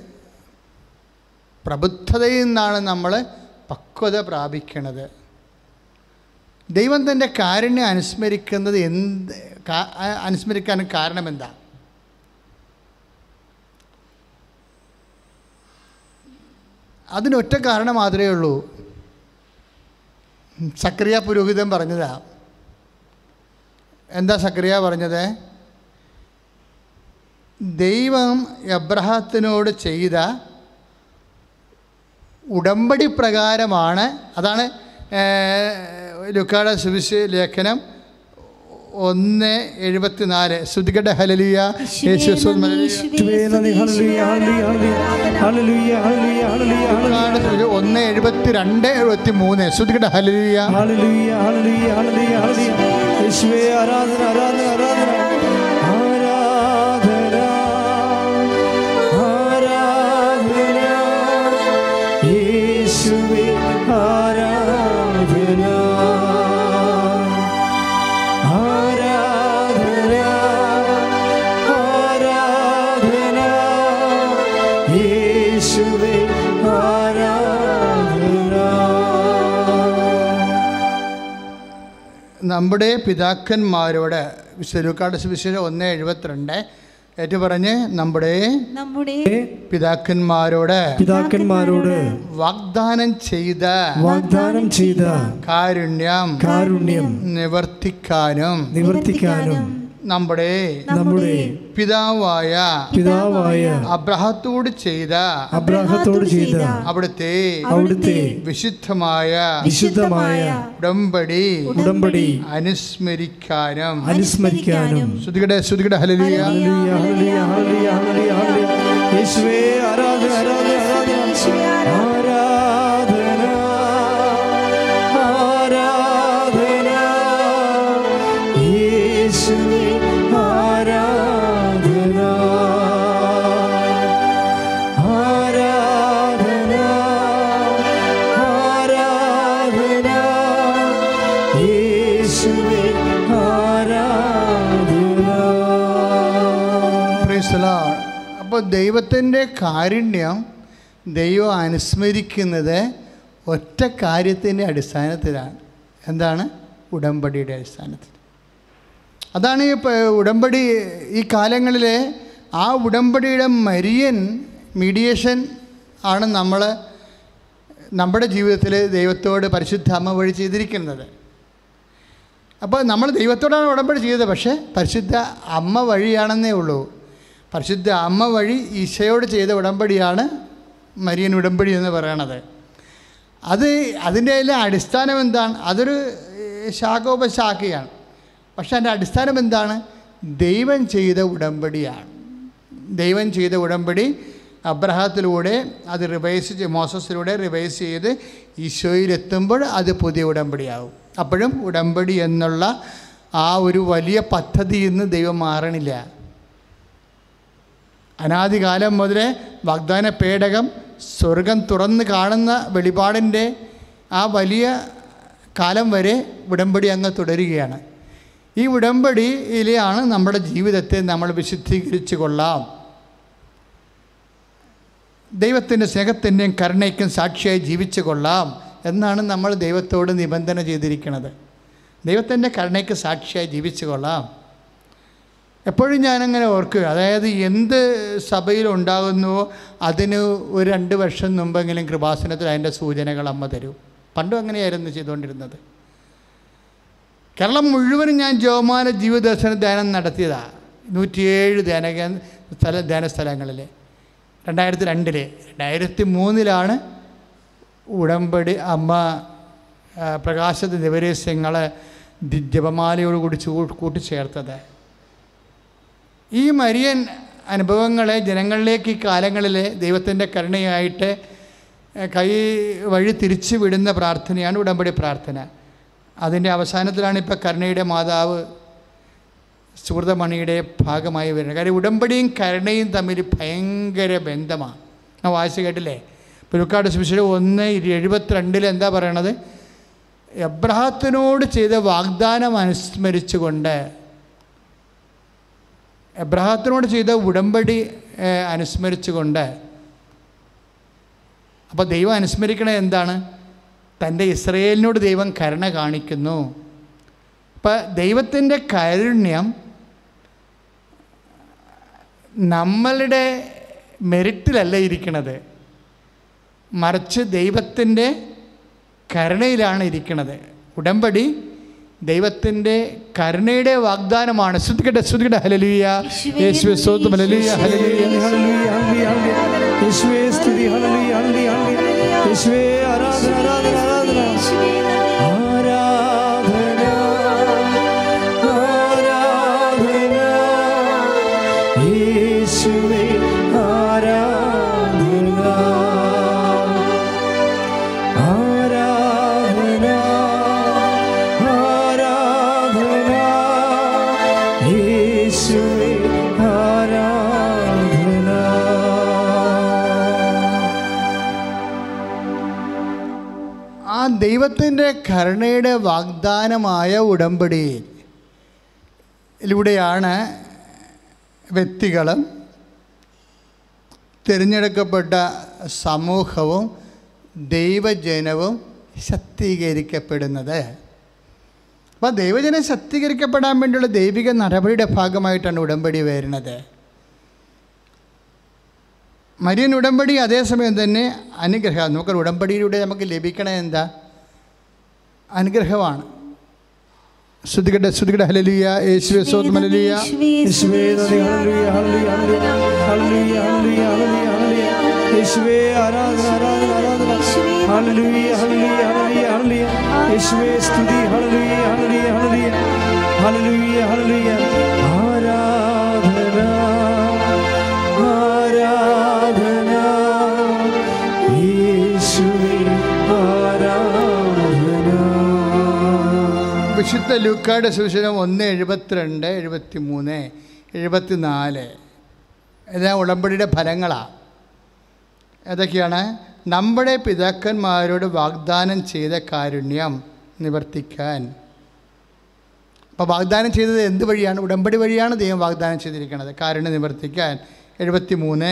പ്രബുദ്ധതയിൽ നിന്നാണ് നമ്മൾ പക്വത പ്രാപിക്കണത് ദൈവം തൻ്റെ കാരുണ്യം അനുസ്മരിക്കുന്നത് എന്ത് കാ- ആ- അനുസ്മരിക്കാൻ കാരണം എന്താ അതിനൊറ്റ കാരണം മാത്രമേ ഉള്ളൂ സക്രിയ പുരോഹിതൻ പറഞ്ഞതാ എന്താ സക്രിയ പറഞ്ഞത് ദൈവം എബ്രഹത്തിനോട് ചെയ്ത ഉടമ്പടി പ്രകാരമാണ് അതാണ് ലുക്കാട സുവിശ ലേഖനം ഒന്ന് എഴുപത്തിനാല് ശ്രുതികട ഹലലിയ യേശു യേശുവേ നന്ദി ഹല്ലേലൂയ ഹല്ലേലൂയ ഹല്ലേലൂയ ഹല്ലേലൂയ ഹല്ലേലൂയ ഹല്ലേലൂയ ഒന്ന് എഴുപത്തി രണ്ട് എഴുപത്തി മൂന്ന് ശ്രുതികട ഹലലിയ ഹല്ലേലൂയ ഹല്ലേലൂയ ഹല്ലേലൂയ ഹല്ലേലൂയ യേശുവേ ആരാധന ആരാധന ആരാധന ആരാധന ആരാധന യേശുവേ ആരാധന ആരാധന ആരാധന യേശുവേ ആരാധന നമ്മുടെ പിതാക്കന്മാരോട് വിശ്വലൂക്കാട് സുവിശേഷം ഒന്ന് എഴുപത്തിരണ്ട് ഏറ്റു പറഞ്ഞ് നമ്മുടെ നമ്മുടെ പിതാക്കന്മാരോട് പിതാക്കന്മാരോട് വാഗ്ദാനം ചെയ്ത വാഗ്ദാനം ചെയ്ത കാരുണ്യം കാരുണ്യം നിവർത്തിക്കാനും നിവർത്തിക്കാനും നമ്മുടെ നമ്മുടെ പിതാവായ പിതാവായ അബ്രഹത്തോട് ചെയ്ത അബ്രാഹത്തോട് ചെയ്ത അവിടുത്തെ അവിടുത്തെ വിശുദ്ധമായ വിശുദ്ധമായ ഉടമ്പടി ഉടമ്പടി അനുസ്മരിക്കാനും അനുസ്മരിക്കാനും ശ്രുതികടെ ശ്രുതികടെ ഹലലിയ ഹല്ലേലൂയ, ഹല്ലേലൂയ, ഹല്ലേലൂയ, ഹല്ലേലൂയ, ഹല്ലേലൂയ. യേശുവേ ആരാധന ആരാധന ആരാധന യേശുവേ ആരാധന. ആരാധന ആരാധന യേശുവേ ആരാധന ആരാധന ആരാധന യേശുവേ ആരാധന അപ്പോൾ ദൈവത്തിൻ്റെ കാരുണ്യം ദൈവം അനുസ്മരിക്കുന്നത് ഒറ്റ കാര്യത്തിൻ്റെ അടിസ്ഥാനത്തിലാണ് എന്താണ് ഉടമ്പടിയുടെ അടിസ്ഥാനത്തിൽ അതാണ് ഈ പ- ഉടമ്പടി ഈ കാലങ്ങളിൽ ആ ഉടമ്പടിയുടെ മരിയൻ മീഡിയേഷൻ ആണ് നമ്മൾ നമ്മുടെ ജീവിതത്തിൽ ദൈവത്തോട് പരിശുദ്ധ അമ്മ വഴി ചെയ്തിരിക്കുന്നത് അപ്പോൾ നമ്മൾ ദൈവത്തോടാണ് ഉടമ്പടി ചെയ്തത് പക്ഷേ പരിശുദ്ധ അമ്മ വഴിയാണെന്നേ ഉള്ളൂ പരിശുദ്ധ അമ്മ വഴി ഈശോയോട് ചെയ്ത ഉടമ്പടിയാണ് മരിയൻ ഉടമ്പടി എന്ന് പറയണത് അത് അതിൻ്റെ എല്ലാം അടിസ്ഥാനം എന്താണ് അതൊരു ഏഹ്, ശാഖോപശാഖയാണ് പക്ഷേ അതിൻ്റെ അടിസ്ഥാനം എന്താണ് ദൈവം ചെയ്ത ഉടമ്പടിയാണ് ദൈവം ചെയ്ത ഉടമ്പടി അബ്രഹത്തിലൂടെ അത് റിവൈസ് ചെയ്ത് മോസസിലൂടെ റിവൈസ് ചെയ്ത് ഈശോയിലെത്തുമ്പോൾ അത് പുതിയ ഉടമ്പടിയാവും അപ്പോഴും ഉടമ്പടി എന്നുള്ള ആ ഒരു വലിയ പദ്ധതിയിൽ നിന്ന് ദൈവം മാറണില്ല അനാദികാലം മുതലേ വാഗ്ദാന പേടകം സ്വർഗം തുറന്ന് കാണുന്ന വെളിപാടിൻ്റെ ആ വലിയ കാലം വരെ ഉടമ്പടി അങ്ങ് തുടരുകയാണ് ഈ ഉടമ്പടിയിലാണ് നമ്മുടെ ജീവിതത്തെ നമ്മൾ വിശുദ്ധീകരിച്ചു കൊള്ളാം ദൈവത്തിൻ്റെ സ്നേഹത്തിൻ്റെയും കരുണയ്ക്കും സാക്ഷിയായി ജീവിച്ചു കൊള്ളാം എന്നാണ് നമ്മൾ ദൈവത്തോട് നിബന്ധന ചെയ്തിരിക്കുന്നത് ദൈവത്തിൻ്റെ കരുണയ്ക്ക് സാക്ഷിയായി ജീവിച്ചു കൊള്ളാം എപ്പോഴും ഞാനങ്ങനെ ഓർക്കുക അതായത് എന്ത് സഭയിലുണ്ടാകുന്നുവോ അതിന് ഒരു രണ്ട് വർഷം മുമ്പെങ്കിലും കൃപാസനത്തിൽ അതിൻ്റെ സൂചനകൾ അമ്മ തരും പണ്ടും അങ്ങനെയായിരുന്നു ചെയ്തുകൊണ്ടിരുന്നത് കേരളം മുഴുവനും ഞാൻ ജോമാന ജീവദർശന ധ്യാനം നടത്തിയതാണ് നൂറ്റിയേഴ് ധ്യാന കേ- സ്ഥല ധ്യാന സ്ഥലങ്ങളിൽ രണ്ടായിരത്തി രണ്ടിൽ രണ്ടായിരത്തി മൂന്നിലാണ് ഉടമ്പടി അമ്മ ആ, പ്രകാശത്തെ ദിവരസ്യങ്ങളെ ജപമാലയോടുകൂടി ചൂ കൂട്ടിച്ചേർത്തത് ഈ മരിയൻ അനുഭവങ്ങളെ ജനങ്ങളിലേക്ക് ഈ കാലങ്ങളിൽ ദൈവത്തിൻ്റെ കരുണയായിട്ട് ഏഹ്, കൈ വഴി തിരിച്ചു വിടുന്ന പ്രാർത്ഥനയാണ് ഉടമ്പടി പ്രാർത്ഥന അതിൻ്റെ അവസാനത്തിലാണ് ഇപ്പോൾ കരുണയുടെ മാതാവ് സുഹൃതമണിയുടെ ഭാഗമായി വരുന്നത് കാര്യം ഉടമ്പടിയും കരുണയും തമ്മിൽ ഭയങ്കര ബന്ധമാണ് ഞാൻ വായിച്ച് കേട്ടില്ലേ പുലുക്കാട് സുവിശേഷം ഒന്ന് എഴുപത്തിരണ്ടിൽ എന്താ പറയണത് എബ്രഹത്തിനോട് ചെയ്ത വാഗ്ദാനം അനുസ്മരിച്ചുകൊണ്ട് എബ്രഹത്തിനോട് ചെയ്ത ഉടമ്പടി ഏഹ്, അനുസ്മരിച്ചുകൊണ്ട് അപ്പോൾ ദൈവം അനുസ്മരിക്കണത് എന്താണ് തൻ്റെ ഇസ്രയേലിനോട് ദൈവം കരുണ കാണിക്കുന്നു അപ്പം ദൈവത്തിൻ്റെ കാരുണ്യം നമ്മളുടെ മെറിറ്റിലല്ല ഇരിക്കണത് മറിച്ച് ദൈവത്തിൻ്റെ കരുണയിലാണ് ഇരിക്കുന്നത് ഉടമ്പടി ദൈവത്തിൻ്റെ കരുണയുടെ വാഗ്ദാനമാണ് ശ്രുതിക്കട്ടെ ശ്രുതിക്കട്ടെ ഹലലിയ യേശുവെ സ്വന്തം ഹലലിയ ഹലലിയ ഹല്ലേലൂയ, ഹല്ലേലൂയ, ഹല്ലേലൂയ. യേശുവേ സ്തുതി ഹല്ലേലൂയ, ഹല്ലേലൂയ, ഹല്ലേലൂയ. യേശുവേ ആരാധന ആരാധന ആരാധന ആരാധന ആരാധന യേശുവേ ആരാധന ആരാധന ആരാധന യേശുവേ ആരാധന ആ ദൈവത്തിൻ്റെ കരുണയുടെ വാഗ്ദാനമായ ഉടമ്പടിയിലൂടെയാണ് വ്യക്തികളും തിരഞ്ഞെടുക്കപ്പെട്ട സമൂഹവും ദൈവജനവും ശക്തീകരിക്കപ്പെടുന്നത് അപ്പോൾ ദൈവജനം ശക്തീകരിക്കപ്പെടാൻ വേണ്ടിയുള്ള ദൈവിക നടപടിയുടെ ഭാഗമായിട്ടാണ് ഉടമ്പടി വരുന്നത് മരിയൻ ഉടമ്പടി അതേസമയം തന്നെ അനുഗ്രഹം നമുക്ക് ഉടമ്പടിയിലൂടെ നമുക്ക് ലഭിക്കണ എന്താ അനുഗ്രഹമാണ് ശ്രുതികട്ടെ ശ്രുതികട്ടെ ഹലലിയ യേശുവെ സ്വന്തം ഹലലിയ യേശുവേ നന്ദി ഹല്ലേലൂയ ഹല്ലേലൂയ ഹല്ലേലൂയ ഹല്ലേലൂയ ഹല്ലേലൂയ ഹല്ലേലൂയ യേശുവേ ആരാധന ആരാധന ആരാധന ഹല്ലേലൂയ ഹല്ലേലൂയ ഹല്ലേലൂയ ഹല്ലേലൂയ യേശുവേ സ്തുതി ഹല്ലേലൂയ ഹല്ലേലൂയ ഹല്ലേലൂയ ഹല്ലേലൂയ ഹല്ലേലൂയ ആരാധന ആരാധന യേശുവേ ആരാധന വിശുദ്ധ ലൂക്കായുടെ സുവിശേഷം ഒന്ന് എഴുപത്തിരണ്ട് എഴുപത്തി മൂന്ന് എഴുപത്തി നാല് ഇതാ ഉടമ്പടിയുടെ ഫലങ്ങളാണ് ഏതൊക്കെയാണ് നമ്മുടെ പിതാക്കന്മാരോട് വാഗ്ദാനം ചെയ്ത കാരുണ്യം നിവർത്തിക്കാൻ അപ്പോൾ വാഗ്ദാനം ചെയ്തത് എന്ത് വഴിയാണ് ഉടമ്പടി വഴിയാണ് ദൈവം വാഗ്ദാനം ചെയ്തിരിക്കുന്നത് കാരുണ്യം നിവർത്തിക്കാൻ എഴുപത്തി മൂന്ന്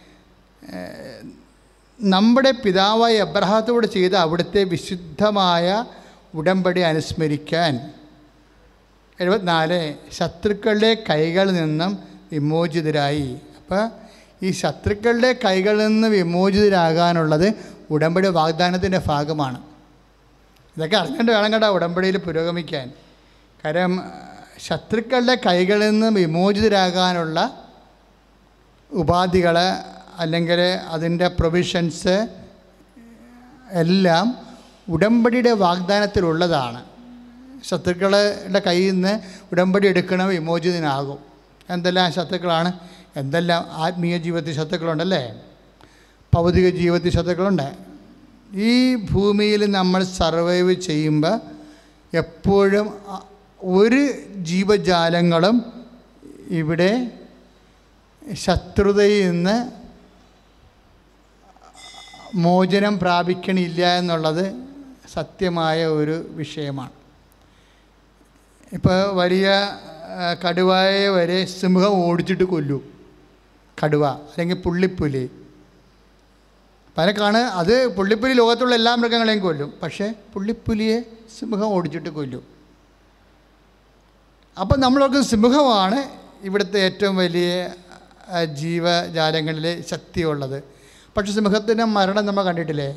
നമ്മുടെ പിതാവായ എബ്രഹാത്തോട് ചെയ്ത അവിടുത്തെ വിശുദ്ധമായ ഉടമ്പടി അനുസ്മരിക്കാൻ എഴുപത്തിനാല് ശത്രുക്കളുടെ കൈകളിൽ നിന്നും വിമോചിതരായി അപ്പോൾ ഈ ശത്രുക്കളുടെ കൈകളിൽ നിന്ന് വിമോചിതരാകാനുള്ളത് ഉടമ്പടി വാഗ്ദാനത്തിൻ്റെ ഭാഗമാണ് ഇതൊക്കെ അറിഞ്ഞിട്ട് വേണം കേട്ടോ ഉടമ്പടിയിൽ പുരോഗമിക്കാൻ കാര്യം ശത്രുക്കളുടെ കൈകളിൽ നിന്ന് വിമോചിതരാകാനുള്ള ഉപാധികൾ അല്ലെങ്കിൽ അതിൻ്റെ പ്രൊവിഷൻസ് എല്ലാം ഉടമ്പടിയുടെ വാഗ്ദാനത്തിലുള്ളതാണ് ശത്രുക്കളുടെ കയ്യിൽ നിന്ന് ഉടമ്പടി എടുക്കണം വിമോചിതനാകും എന്തെല്ലാം ശത്രുക്കളാണ് എന്തെല്ലാം ആത്മീയ ജീവിതത്തിൽ ശത്രുക്കളുണ്ടല്ലേ ഭൗതിക ജീവിതത്തിൽ ശത്രുക്കളുണ്ട് ഈ ഭൂമിയിൽ നമ്മൾ സർവൈവ് ചെയ്യുമ്പോൾ എപ്പോഴും അ- ഒരു ജീവജാലങ്ങളും ഇവിടെ ശത്രുതയിൽ നിന്ന് മോചനം പ്രാപിക്കണില്ല എന്നുള്ളത് സത്യമായ ഒരു വിഷയമാണ് ഇപ്പോൾ വലിയ ആ, കടുവയെ വരെ സിംഹം ഓടിച്ചിട്ട് കൊല്ലും കടുവ അല്ലെങ്കിൽ പുള്ളിപ്പുലി പലക്കാണ് അത് പുള്ളിപ്പുലി ലോകത്തുള്ള എല്ലാ മൃഗങ്ങളെയും കൊല്ലും പക്ഷേ പുള്ളിപ്പുലിയെ സിംഹം ഓടിച്ചിട്ട് കൊല്ലും അപ്പം നമ്മളൊക്കെ സിംഹമാണ് ഇവിടുത്തെ ഏറ്റവും വലിയ ആ, ജീവജാലങ്ങളിൽ ശക്തിയുള്ളത് പക്ഷെ സിംഹത്തിൻ്റെ മരണം നമ്മൾ കണ്ടിട്ടില്ലേ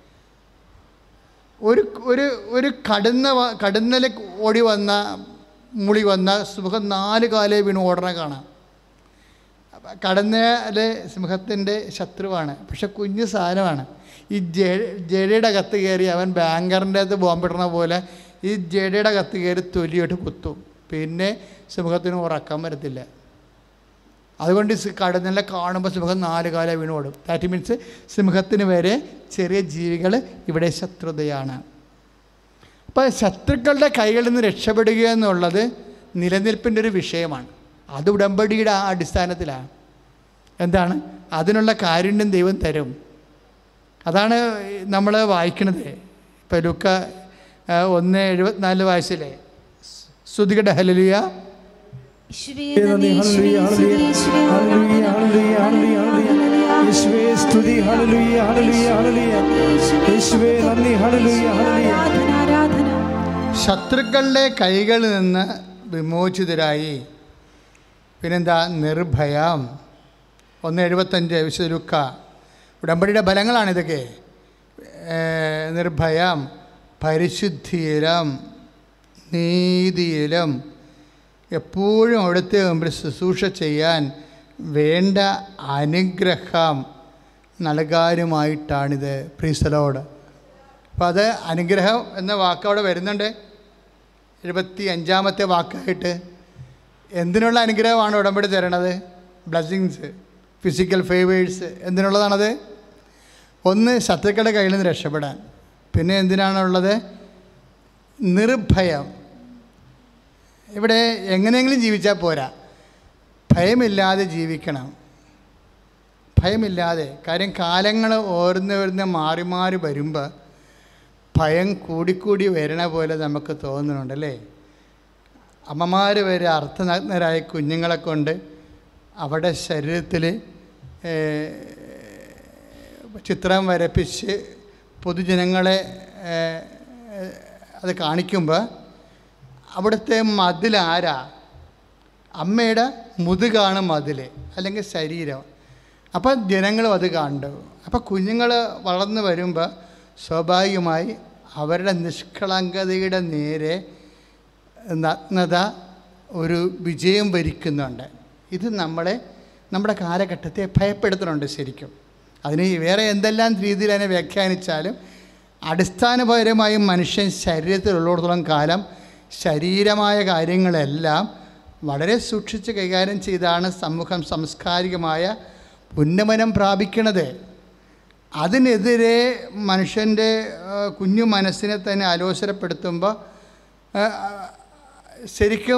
ഒരു ഒരു ഒരു കടുന്ന വ- കടുന്നൽ ഓടി വന്ന മുളി വന്ന സിംഹം നാല് കാലേ വീണ് ഓടണ കാണാം അപ്പം കടന്നല് സിംഹത്തിൻ്റെ ശത്രുവാണ് പക്ഷെ കുഞ്ഞു സാധനമാണ് ഈ ജെ ജെഡിയുടെ കത്ത് കയറി അവൻ ബാങ്കറിൻ്റെ അകത്ത് ബോംബിടണ പോലെ ഈ ജെഡിയുടെ കത്ത് കയറി തൊലിയിട്ട് കുത്തും പിന്നെ സിംഹത്തിന് ഉറക്കം വരത്തില്ല അതുകൊണ്ട് ഈ സി- കടന്നലെ കാണുമ്പോൾ സിംഹം നാല് കാല വീണ് ഓടും ദാറ്റ് മീൻസ് സിംഹത്തിന് വരെ ചെറിയ ജീവികൾ ഇവിടെ ശത്രുതയാണ് അപ്പോൾ ശത്രുക്കളുടെ കൈകളിൽ നിന്ന് രക്ഷപ്പെടുക എന്നുള്ളത് നിലനിൽപ്പിൻ്റെ ഒരു വിഷയമാണ് അത് ഉടമ്പടിയുടെ ആ അടിസ്ഥാനത്തിലാണ് എന്താണ് അതിനുള്ള കാരുണ്യം ദൈവം തരും അതാണ് നമ്മൾ വായിക്കുന്നത് ഇപ്പം ലുക്ക ആ, ഒന്ന് എഴുപത്തിനാല് വയസ്സിലെ ശ്രുതികട ഹലലിയ യേശുവേ നന്ദി നന്ദി, ഹല്ലേലൂയ യേശുവേ ഹല്ലേലൂയ നന്ദി, ഹല്ലേലൂയ ഹല്ലേലൂയ ഹല്ലേലൂയ യേശുവേ സ്തുതി ഹല്ലേലൂയ ഹല്ലേലൂയ ഹല്ലേലൂയ യേശുവേ നന്ദി ഹല്ലേലൂയ ഹല്ലേലൂയ ആരാധന ആരാധന ശത്രുക്കളുടെ കൈകളിൽ നിന്ന് വിമോചിതരായി പിന്നെന്താ നിർഭയം ഒന്ന് എഴുപത്തഞ്ച് വിശുദ്ധ ലുക്ക ഉടമ്പടിയുടെ ഫലങ്ങളാണ് ഇതൊക്കെ ഏ, നിർഭയം പരിശുദ്ധിയിലും നീതിയിലും എപ്പോഴും അവിടുത്തെ മുമ്പിൽ ശുശ്രൂഷ ചെയ്യാൻ വേണ്ട അനുഗ്രഹം നൽകാനുമായിട്ടാണിത് പ്രീസലോട് അപ്പോൾ അത് അനുഗ്രഹം എന്ന വാക്ക് അവിടെ വരുന്നുണ്ട് എഴുപത്തി അഞ്ചാമത്തെ വാക്കായിട്ട് എന്തിനുള്ള അനുഗ്രഹമാണ് ഉടമ്പടി തരണത് ബ്ലസ്സിങ്സ് ഫിസിക്കൽ ഫേവേഴ്സ് എന്തിനുള്ളതാണത് ഒന്ന് ശത്രുക്കളുടെ കയ്യിൽ നിന്ന് രക്ഷപ്പെടാൻ പിന്നെ എന്തിനാണുള്ളത് നിർഭയം ഇവിടെ എങ്ങനെയെങ്കിലും ജീവിച്ചാൽ പോരാ ഭയമില്ലാതെ ജീവിക്കണം ഭയമില്ലാതെ കാര്യം കാലങ്ങൾ ഓരോന്ന് വരുന്ന മാറി മാറി വരുമ്പോൾ ഭയം കൂടിക്കൂടി വരണ പോലെ നമുക്ക് തോന്നുന്നുണ്ടല്ലേ അമ്മമാർ വരെ അർത്ഥനഗ്നരായ കുഞ്ഞുങ്ങളെ കൊണ്ട് അവരുടെ ശരീരത്തിൽ ചിത്രം വരപ്പിച്ച് പൊതുജനങ്ങളെ ഏ, ഏ, അത് കാണിക്കുമ്പോൾ അവിടുത്തെ മതിൽ ആരാ അമ്മയുടെ മുതുകാണ് മതിൽ അല്ലെങ്കിൽ ശരീരം അപ്പം ജനങ്ങളും അത് കണ്ടു അപ്പം കുഞ്ഞുങ്ങൾ വളർന്നു വരുമ്പോൾ സ്വാഭാവികമായി അവരുടെ നിഷ്കളങ്കതയുടെ നേരെ നഗ്നത ഒരു വിജയം വരിക്കുന്നുണ്ട് ഇത് നമ്മളെ നമ്മുടെ കാലഘട്ടത്തെ ഭയപ്പെടുത്തുന്നുണ്ട് ശരിക്കും അതിന് വേറെ എന്തെല്ലാം രീതിയിൽ അതിനെ വ്യാഖ്യാനിച്ചാലും അടിസ്ഥാനപരമായും മനുഷ്യൻ ശരീരത്തിലുള്ളിടത്തോളം കാലം ശരീരമായ കാര്യങ്ങളെല്ലാം വളരെ സൂക്ഷിച്ച് കൈകാര്യം ചെയ്താണ് സമൂഹം സാംസ്കാരികമായ ഉന്നമനം പ്രാപിക്കണത് അതിനെതിരെ മനുഷ്യൻ്റെ ആ, കുഞ്ഞു മനസ്സിനെ തന്നെ അലോസരപ്പെടുത്തുമ്പോൾ ആ, ശരിക്കും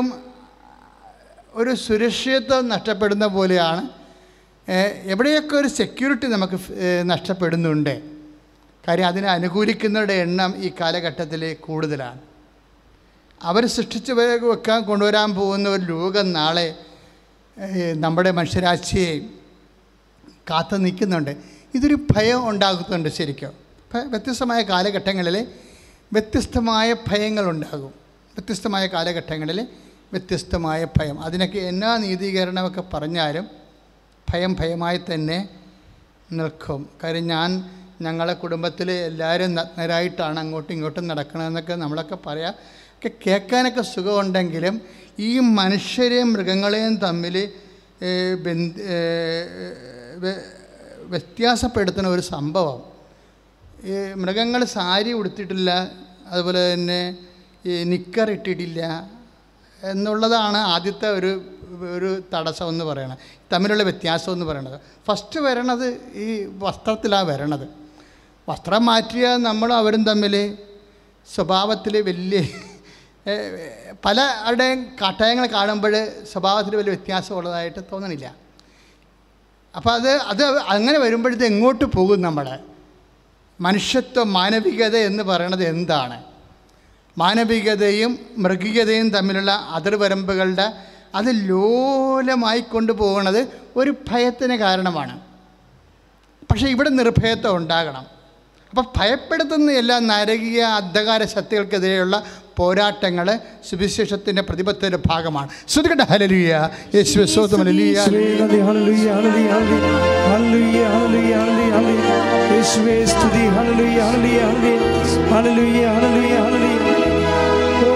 ഒരു സുരക്ഷിതത്വം നഷ്ടപ്പെടുന്ന പോലെയാണ് ഏ, എവിടെയൊക്കെ ഒരു സെക്യൂരിറ്റി നമുക്ക് ഫ്- ഏ, നഷ്ടപ്പെടുന്നുണ്ട് കാര്യം അതിനെ അനുകൂലിക്കുന്നവരുടെ എണ്ണം ഈ കാലഘട്ടത്തിൽ കൂടുതലാണ് അവർ സൃഷ്ടിച്ച് വെ- വെക്കാൻ കൊണ്ടുവരാൻ പോകുന്ന ഒരു ലോകം നാളെ ഏ, നമ്മുടെ മനുഷ്യരാശിയെ കാത്തു നിൽക്കുന്നുണ്ട് ഇതൊരു ഭയം ഉണ്ടാക്കുന്നുണ്ട് ശരിക്കും ഭ- വ്യത്യസ്തമായ കാലഘട്ടങ്ങളിൽ വ്യത്യസ്തമായ ഭയങ്ങളുണ്ടാകും വ്യത്യസ്തമായ കാലഘട്ടങ്ങളിൽ വ്യത്യസ്തമായ ഭയം അതിനൊക്കെ എന്നാ നീതീകരണമൊക്കെ പറഞ്ഞാലും ഭയം ഭയമായി തന്നെ നിൽക്കും കാര്യം ഞാൻ ഞങ്ങളെ കുടുംബത്തിൽ എല്ലാവരും നഗ്നരായിട്ടാണ് അങ്ങോട്ടും ഇങ്ങോട്ടും നടക്കണമെന്നൊക്കെ നമ്മളൊക്കെ പറയാം ഒക്കെ കേൾക്കാനൊക്കെ സുഖമുണ്ടെങ്കിലും ഈ മനുഷ്യരെയും മൃഗങ്ങളെയും തമ്മിൽ ഏ, ബന്ധ ഏ, വ്യ- വ്യത്യാസപ്പെടുത്തുന്ന ഒരു സംഭവം ഈ മൃഗങ്ങൾ സാരി ഉടുത്തിട്ടില്ല അതുപോലെ തന്നെ ഈ നിക്കർ ഇട്ടിട്ടില്ല എന്നുള്ളതാണ് ആദ്യത്തെ ഒരു ഒരു തടസ്സം എന്ന് പറയണത് തമ്മിലുള്ള വ്യത്യാസം എന്ന് പറയണത് ഫസ്റ്റ് വരണത് ഈ വസ്ത്രത്തിലാണ് വരണത് വസ്ത്രം മാറ്റിയ നമ്മളും അവരും തമ്മിൽ സ്വഭാവത്തിൽ വലിയ ഏ, പലരുടെയും കാട്ടായങ്ങൾ കാണുമ്പോൾ സ്വഭാവത്തിൽ വലിയ വ്യത്യാസമുള്ളതായിട്ട് തോന്നണില്ല അപ്പോൾ അത് അത് അങ്ങനെ വരുമ്പോഴത്തെ എങ്ങോട്ട് പോകും നമ്മൾ മനുഷ്യത്വ മാനവികത എന്ന് പറയണത് എന്താണ് മാനവികതയും മൃഗീയതയും തമ്മിലുള്ള അതിർവരമ്പുകളുടെ അത് ലോലമായി കൊണ്ടുപോകുന്നത് ഒരു ഭയത്തിന് കാരണമാണ് പക്ഷേ ഇവിടെ നിർഭയത്വം ഉണ്ടാകണം അപ്പം ഭയപ്പെടുത്തുന്ന എല്ലാ നരകീയ അന്ധകാര ശക്തികൾക്കെതിരെയുള്ള പോരാട്ടങ്ങൾ സുവിശേഷത്തിൻ്റെ പ്രതിബദ്ധയുടെ ഭാഗമാണ് ശ്രുതികട്ട ഹലലിയ യേശു സ്വതമലിയ യേശുവേ നന്ദി ഹല്ലേലൂയ ഹല്ലേലൂയ ഹല്ലേലൂയ ഹല്ലേലൂയ ഹല്ലേലൂയ ഹല്ലേലൂയ യേശുവേ സ്തുതി ഹല്ലേലൂയ ഹല്ലേലൂയ ഹല്ലേലൂയ ഹല്ലേലൂയ ഹല്ലേലൂയ ഓ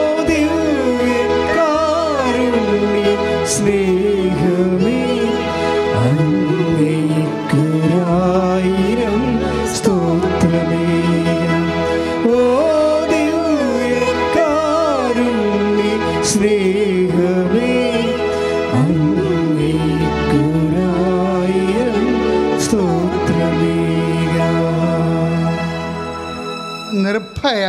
ദിവ്യകാരുണ്യ സ്നേഹമേ അങ്ങേയ്ക്കൊരായിരം സ്തോത്രം സ്നേഹമേ അങ്ങേക്കൊരായിരം സ്തോത്രമേകാം നിർഭയ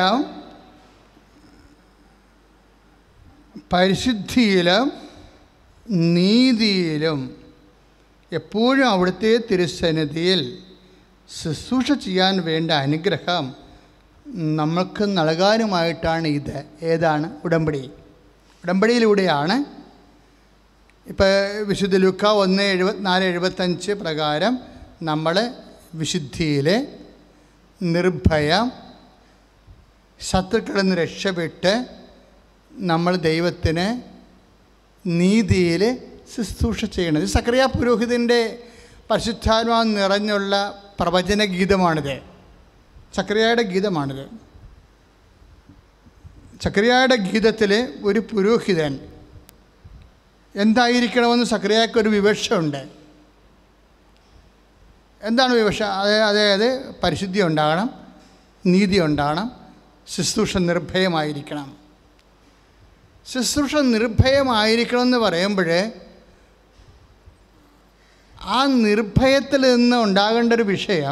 പരിശുദ്ധിയിലും നീതിയിലും എപ്പോഴും അവിടുത്തെ തിരുസന്നിധിയിൽ ശുശ്രൂഷ ചെയ്യാൻ വേണ്ട അനുഗ്രഹം നമ്മൾക്ക് നൽകാനുമായിട്ടാണ് ഇത് ഏതാണ് ഉടമ്പടി ഉടമ്പടിയിലൂടെയാണ് ഇപ്പോൾ വിശുദ്ധ ലുക്ക ഒന്ന് എഴുപത്തിനാല് എഴുപത്തഞ്ച് പ്രകാരം നമ്മൾ വിശുദ്ധിയിലെ നിർഭയം ശത്രുക്കളിൽ നിന്ന് രക്ഷപ്പെട്ട് നമ്മൾ ദൈവത്തിന് നീതിയിൽ ശുശ്രൂഷ ചെയ്യണത് സക്രിയ പുരോഹിതൻ്റെ പരിശുദ്ധാത്മാവ് നിറഞ്ഞുള്ള പ്രവചന ഗീതമാണിത് ചക്രിയയുടെ ഗീതമാണിത് ചക്രിയയുടെ ഗീതത്തിൽ ഒരു പുരോഹിതൻ എന്തായിരിക്കണമെന്ന് സക്രിയക്ക് ഒരു വിവക്ഷയുണ്ട് എന്താണ് വിവക്ഷ അതായത് അതായത് പരിശുദ്ധി ഉണ്ടാകണം നീതി ഉണ്ടാകണം ശുശ്രൂഷ നിർഭയമായിരിക്കണം ശുശ്രൂഷ നിർഭയമായിരിക്കണം എന്ന് പറയുമ്പോൾ ആ നിർഭയത്തിൽ നിന്ന് ഉണ്ടാകേണ്ട ഒരു വിഷയം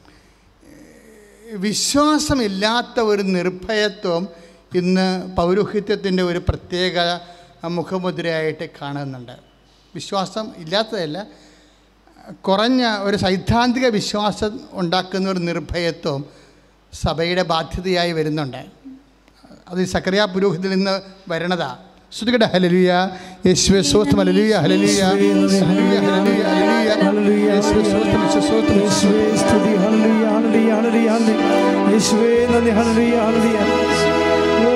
വിശ്വാസമില്ലാത്ത ഒരു നിർഭയത്വം ഇന്ന് പൗരോഹിത്യത്തിൻ്റെ ഒരു പ്രത്യേക മുഖമുദ്രയായിട്ട് കാണുന്നുണ്ട് വിശ്വാസം ഇല്ലാത്തതല്ല കുറഞ്ഞ ഒരു സൈദ്ധാന്തിക വിശ്വാസം ഉണ്ടാക്കുന്ന ഒരു നിർഭയത്വം സഭയുടെ ബാധ്യതയായി വരുന്നുണ്ട് അത് ഈ സക്കറിയ പുരോഹിതിൽ നിന്ന് വരണതാ ശ്രുതികട ഹലലിയ യേശുവെ സ്വസ്ഥം ഹലലിയ ഹലലിയ ഹലലിയ ഹലലിയ ഹലലിയ യേശുവെ സ്വസ്ഥം യേശുവെ സ്വസ്ഥം യേശുവേ സ്തുതി ഹല്ലേലൂയ ഹല്ലേലൂയ ഹല്ലേലൂയ ഹല്ലേലൂയ യേശുവേ നന്ദി ഹല്ലേലൂയ ഹല്ലേലൂയ ഓ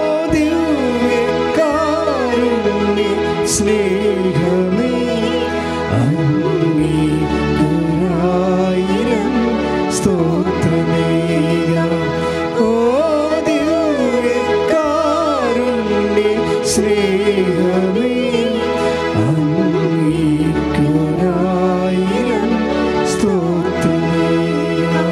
ദിവ്യകാരുണ്യ സ്നേഹമേ അങ്ങേക്കൊരായിരം സ്തോത്രമേകാം ഓ ദിവ്യകാരുണ്യ സ്നേഹമേ അങ്ങേക്കൊരായിരം സ്തോത്രമേകാം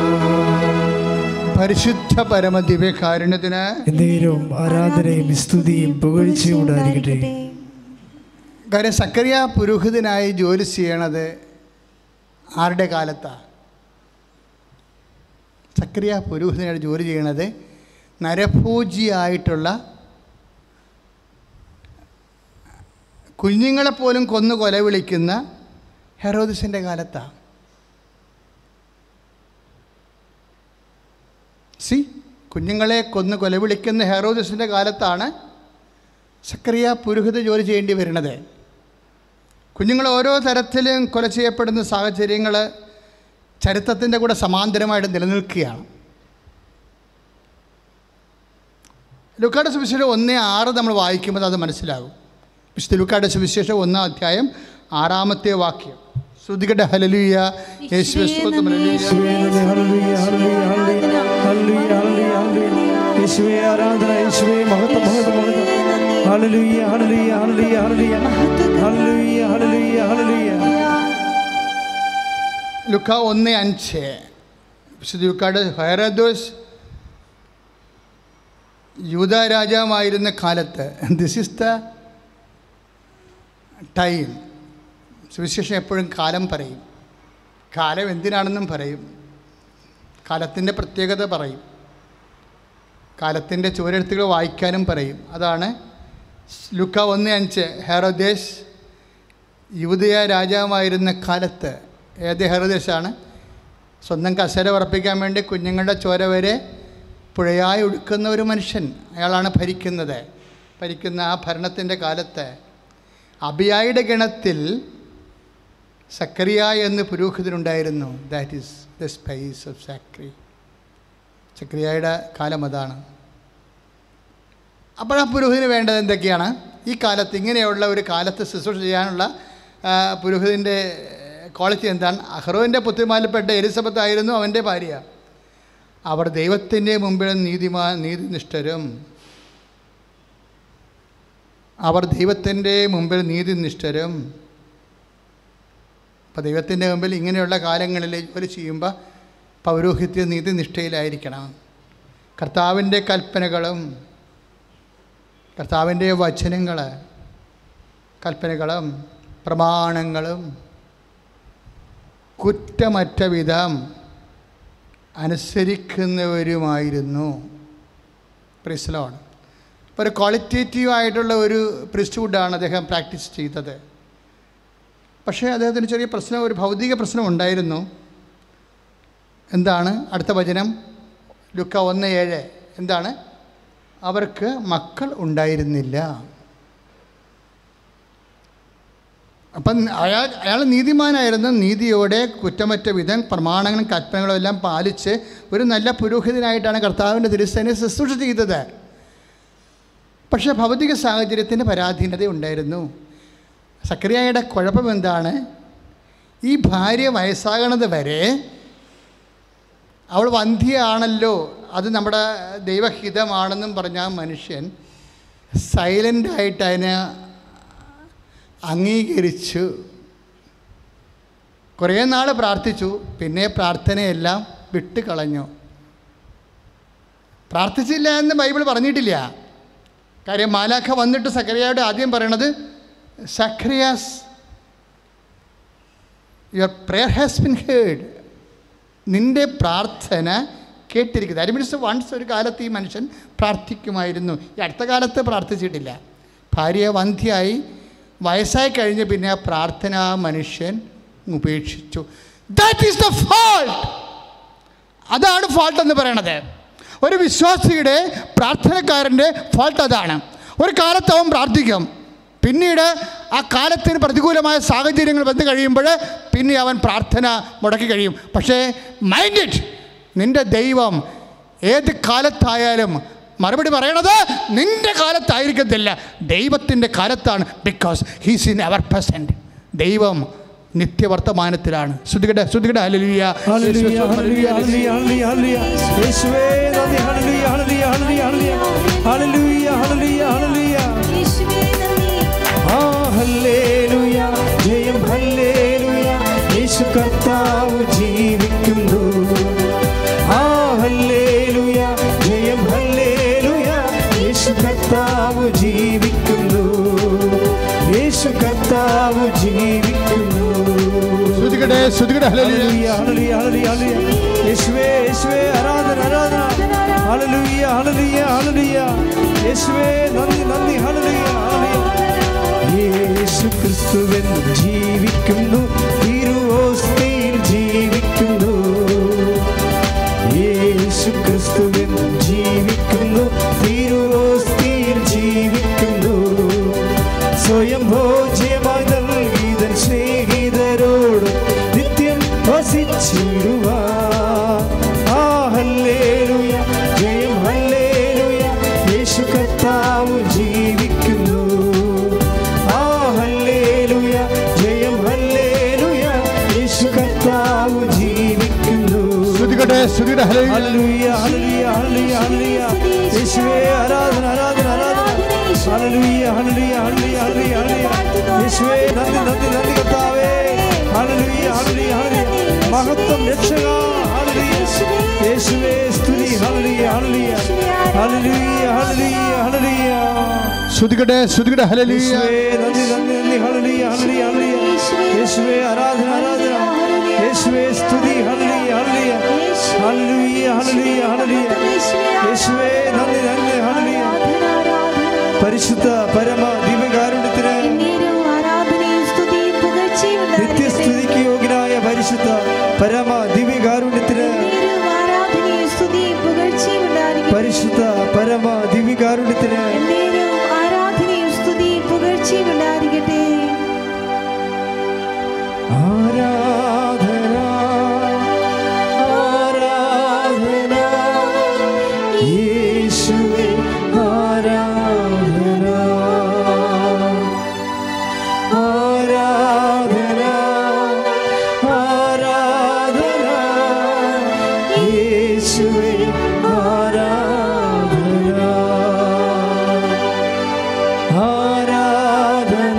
പരിശുദ്ധ പരമ ദിവ്യകാരുണ്യത്തിന് എന്നേരവും ആരാധനയും സ്തുതിയും പുകഴ്ചയും ഉണ്ടായിരിക്കട്ടെ കാര്യം സക്കറിയ പുരോഹിതനായി ജോലി ചെയ്യണത് ആരുടെ കാലത്താണ് സക്രിയ പുരോഹിതനായിട്ട് ജോലി ചെയ്യണത് നരഭൂജിയായിട്ടുള്ള കുഞ്ഞുങ്ങളെപ്പോലും കൊന്നു കൊല വിളിക്കുന്ന ഹെറോദിസിൻ്റെ കാലത്താണ് സി കുഞ്ഞുങ്ങളെ കൊന്ന് കൊലവിളിക്കുന്ന ഹെറോദിസിൻ്റെ കാലത്താണ് സക്രിയ പുരോഹിത ജോലി ചെയ്യേണ്ടി വരുന്നത് കുഞ്ഞുങ്ങൾ ഓരോ തരത്തിലും കൊല ചെയ്യപ്പെടുന്ന സാഹചര്യങ്ങൾ ചരിത്രത്തിൻ്റെ കൂടെ സമാന്തരമായിട്ട് നിലനിൽക്കുകയാണ് ലുക്കാട് സുവിശേഷം ഒന്നേ ആറ് നമ്മൾ വായിക്കുമ്പോൾ അത് മനസ്സിലാകും വിശുദ്ധ ലുക്കാട് സുവിശേഷം ഒന്നാം അധ്യായം ആറാമത്തെ വാക്യം ശ്രുതികട ഹലലുയ യേശുവെ സ്തോത്രം ഹല്ലേലൂയ. യേശുവേ നന്ദി, ഹല്ലേലൂയ, ഹല്ലേലൂയ, ഹല്ലേലൂയ, ഹല്ലേലൂയ, ഹല്ലേലൂയ, ഹല്ലേലൂയ. യേശുവേ ആരാധന യേശുവേ മഹത്വം മഹത്വം മഹത്വം ഹല്ലേലൂയ ഹല്ലേലൂയ ഹല്ലേലൂയ ഹല്ലേലൂയ ഹല്ലേലൂയ ഹല്ലേലൂയ ഹല്ലേലൂയ ലുക്ക ഒന്ന് അഞ്ച് വിശുദ്ധ ലുക്കാട് ഹൈറദോസ് യൂത രാജാവായിരുന്ന കാലത്ത് ദിസ് ഇസ് ദ ടൈം സുവിശേഷം എപ്പോഴും കാലം പറയും കാലം എന്തിനാണെന്നും പറയും കാലത്തിൻ്റെ പ്രത്യേകത പറയും കാലത്തിൻ്റെ ചുവരെഴുത്തുകൾ വായിക്കാനും പറയും അതാണ് ലുക്ക ഒന്ന് അഞ്ച് ഹെറോദേശ് യൂതയ രാജാവായിരുന്ന കാലത്ത് ഏത് ഹെറോദേശാണ് സ്വന്തം കസേര ഉറപ്പിക്കാൻ വേണ്ടി കുഞ്ഞുങ്ങളുടെ ചോര വരെ പുഴയായി ഒഴുക്കുന്ന ഒരു മനുഷ്യൻ അയാളാണ് ഭരിക്കുന്നത് ഭരിക്കുന്ന ആ ഭരണത്തിൻ്റെ കാലത്ത് അബിയായുടെ ഗണത്തിൽ സക്കറിയ എന്ന് പുരോഹിതനുണ്ടായിരുന്നു that is the space of സാക്രി സക്രിയയുടെ കാലം അതാണ് അപ്പോൾ ആ പുരോഹിതന് വേണ്ടത് എന്തൊക്കെയാണ് ഈ കാലത്ത് ഇങ്ങനെയുള്ള ഒരു കാലത്ത് ശുശ്രൂഷ ചെയ്യാനുള്ള ആ, പുരോഹിതൻ്റെ ക്വാളിറ്റി എന്താണ് അഹ്റോവിൻ്റെ പുത്രിമാലപ്പെട്ട എലിസബത്ത് ആയിരുന്നു അവൻ്റെ ഭാര്യ അവർ ദൈവത്തിൻ്റെ മുമ്പിൽ നീതിമാ നീതിനിഷ്ഠരും അവർ ദൈവത്തിൻ്റെ മുമ്പിൽ നീതിനിഷ്ഠരും അപ്പോൾ ദൈവത്തിൻ്റെ മുമ്പിൽ ഇങ്ങനെയുള്ള കാലങ്ങളിൽ ജോലി ചെയ്യുമ്പോൾ പൗരോഹിത്യ നീതിനിഷ്ഠയിലായിരിക്കണം കർത്താവിൻ്റെ കൽപ്പനകളും കർത്താവിൻ്റെ വചനങ്ങൾ കൽപ്പനകളും പ്രമാണങ്ങളും കുറ്റമറ്റ വിധം അനുസരിക്കുന്നവരുമായിരുന്നു പ്രിസ്ലോൺ ഇപ്പോൾ ഒരു ക്വാളിറ്റേറ്റീവ് ആയിട്ടുള്ള ഒരു പ്രിസ്റ്റ്ഹുഡാണ് അദ്ദേഹം പ്രാക്ടീസ് ചെയ്തത് പക്ഷേ അദ്ദേഹത്തിന് ചെറിയ പ്രശ്നം ഒരു ഭൗതിക പ്രശ്നം ഉണ്ടായിരുന്നു എന്താണ് അടുത്ത വചനം ലുക്ക ഒന്ന് ഏഴ് എന്താണ് അവർക്ക് മക്കൾ ഉണ്ടായിരുന്നില്ല അപ്പം അയാൾ അയാൾ നീതിമാനായിരുന്നു നീതിയോടെ കുറ്റമറ്റ വിധം പ്രമാണങ്ങളും കൽപ്പനകളും എല്ലാം പാലിച്ച് ഒരു നല്ല പുരോഹിതനായിട്ടാണ് കർത്താവിൻ്റെ തിരുസേനെ ശുശ്രൂഷ ചെയ്തത് പക്ഷേ ഭൗതിക സാഹചര്യത്തിന് പരാധീനത ഉണ്ടായിരുന്നു സക്രിയയുടെ കുഴപ്പം എന്താണ് ഈ ഭാര്യ വയസ്സാകണത് വരെ അവൾ വന്ധ്യയാണല്ലോ അത് നമ്മുടെ ദൈവഹിതമാണെന്നും പറഞ്ഞ ആ മനുഷ്യൻ സൈലൻ്റായിട്ട് അതിനെ അംഗീകരിച്ചു കുറേ നാൾ പ്രാർത്ഥിച്ചു പിന്നെ പ്രാർത്ഥനയെല്ലാം വിട്ടുകളഞ്ഞു പ്രാർത്ഥിച്ചില്ല എന്ന് ബൈബിൾ പറഞ്ഞിട്ടില്ല കാര്യം മാലാഖ വന്നിട്ട് സക്രിയയോട് ആദ്യം പറയണത് Zacharias your prayer has been heard നിന്റെ പ്രാർത്ഥന കേട്ടിരിക്കുന്നത് അരി മീൻസ് വൺസ് ഒരു കാലത്ത് ഈ മനുഷ്യൻ പ്രാർത്ഥിക്കുമായിരുന്നു ഈ അടുത്ത കാലത്ത് പ്രാർത്ഥിച്ചിട്ടില്ല ഭാര്യ വന്ധ്യയായി വയസ്സായി കഴിഞ്ഞ് പിന്നെ ആ പ്രാർത്ഥന ആ മനുഷ്യൻ ഉപേക്ഷിച്ചു ദാറ്റ് ഈസ് ദ ഫാൾട്ട് അതാണ് ഫാൾട്ട് എന്ന് പറയണത് ഒരു വിശ്വാസിയുടെ പ്രാർത്ഥനക്കാരൻ്റെ ഫാൾട്ട് അതാണ് ഒരു കാലത്ത് അവൻ പ്രാർത്ഥിക്കും പിന്നീട് ആ കാലത്തിന് പ്രതികൂലമായ സാഹചര്യങ്ങൾ വന്നു കഴിയുമ്പോൾ പിന്നെ അവൻ പ്രാർത്ഥന മുടക്കി കഴിയും പക്ഷേ മൈൻഡ് ഇറ്റ് നിൻ്റെ ദൈവം ഏത് കാലത്തായാലും മറുപടി പറയണത് നിൻ്റെ കാലത്തായിരിക്കത്തില്ല ദൈവത്തിൻ്റെ കാലത്താണ് because he's in our present ദൈവം നിത്യവർത്തമാനത്തിലാണ് ശ്രുതികട ശ്രുതികട ഹല്ലേലൂയ ഹല്ലേലൂയ, ഹല്ലേലൂയ, ഹല്ലേലൂയ, ഹല്ലേലൂയ, ഹല്ലേലൂയ. യേശുവേ നന്ദി ഹല്ലേലൂയ, ഹല്ലേലൂയ, ഹല്ലേലൂയ, ഹല്ലേലൂയ. ഹല്ലേലൂയ, ഹല്ലേലൂയ, ഹല്ലേലൂയ. യേശുവേ നന്ദി ആ ഹല്ലേലൂയ, ജയം ഹല്ലേലൂയ, യേശു കർത്താവ് ജീവിക്കുന്നു ആ ഹല്ലേലൂയ, ജയം ഹല്ലേലൂയ, യേശു കർത്താവ് ജീവിക്കുന്നു യേശു കർത്താവ് ജീവിക്കുന്നു ശ്രുതികട ശ്രുതികട ഹല്ലേലൂയ ഹല്ലേലൂയ, ഹല്ലേലൂയ, ഹല്ലേലൂയ. യേശുവേ യേശുവേ ആരാധന ആരാധന ഹല്ലേലൂയ ഹല്ലേലൂയ ഹല്ലേലൂയ യേശുവേ നന്ദി നന്ദി ഹല്ലേലൂയ ഹല്ലേലൂയ യേശു ക്രിസ്തുവൻ ജീവിക്കുന്നു തിരുവോസ്തിയിൽ ജീവിക്കുന്നു യേശു ക്രിസ്തുവൻ ജീവിക്കുന്നു തിരുവോസ്തിയിൽ ജീവിക്കുന്നു സ്വയം ഭോജ്യമായി നൽകിതൻ സ്നേഹിതരോട് നിത്യം വസിച്ചിടുവാ ആ ഹല്ലേലൂയ ജയം ഹല്ലേലൂയ യേശു കർത്താവ് ജീവിക്കുന്നു ആ ഹല്ലേലൂയ ജയം ഹല്ലേലൂയ യേശു കർത്താവ് ജീവിക്കുന്നു ശ്രുതികട ശ്രുതികട ഹല്ലേലൂയ ഹല്ലേലൂയ ഹല്ലേലൂയ ഹല്ലേലൂയ ഹല്ലേലൂയ യേശുവേ ആരാധന ആരാധന ആരാധന ഹല്ലേലൂയ ഹല്ലേലൂയ ഹല്ലേലൂയ ഹല്ലേലൂയ ഹല്ലേലൂയ യേശുവേ നന്ദി നന്ദി നന്ദി കർത്താവേ ഹല്ലേലൂയ ഹല്ലേലൂയ ഹല്ലേലൂയ മഹത്വം രക്ഷക ഹല്ലേലൂയ യേശുവേ സ്തുതി ഹല്ലേലൂയ ഹല്ലേലൂയ ഹല്ലേലൂയ ഹല്ലേലൂയ ഹല്ലേലൂയ ശ്രുതികട ശ്രുതികട ഹല്ലേലൂയ യേശുവേ നന്ദി നന്ദി നന്ദി ഹല്ലേലൂയ ഹല്ലേലൂയ ഹല്ലേലൂയ യേശുവേ ആരാധന ആരാധന യേശുവേ സ്തുതി ഹല്ലേലൂയ ഹല്ലേലൂയ ഹല്ലേലൂയ ഹല്ലേലൂയ ഹല്ലേലൂയ യേശുവേ നന്ദി നന്ദി ഹല്ലേലൂയ പരിശുദ്ധ പരമ ദിവ്യകാരുണ്യത്തിന് നിത്യസ്തുതിക്ക് യോഗ്യനായ പരിശുദ്ധ പരമ ദിവ്യകാരുണ്യത്തിന് പരിശുദ്ധ പരമ ദിവ്യകാരുണ്യത്തിന് ആരാധന ആരാധന യേശുവേ ആരാധന ആരാധന ആരാധന യേശുവേ ആരാധന ആരാധന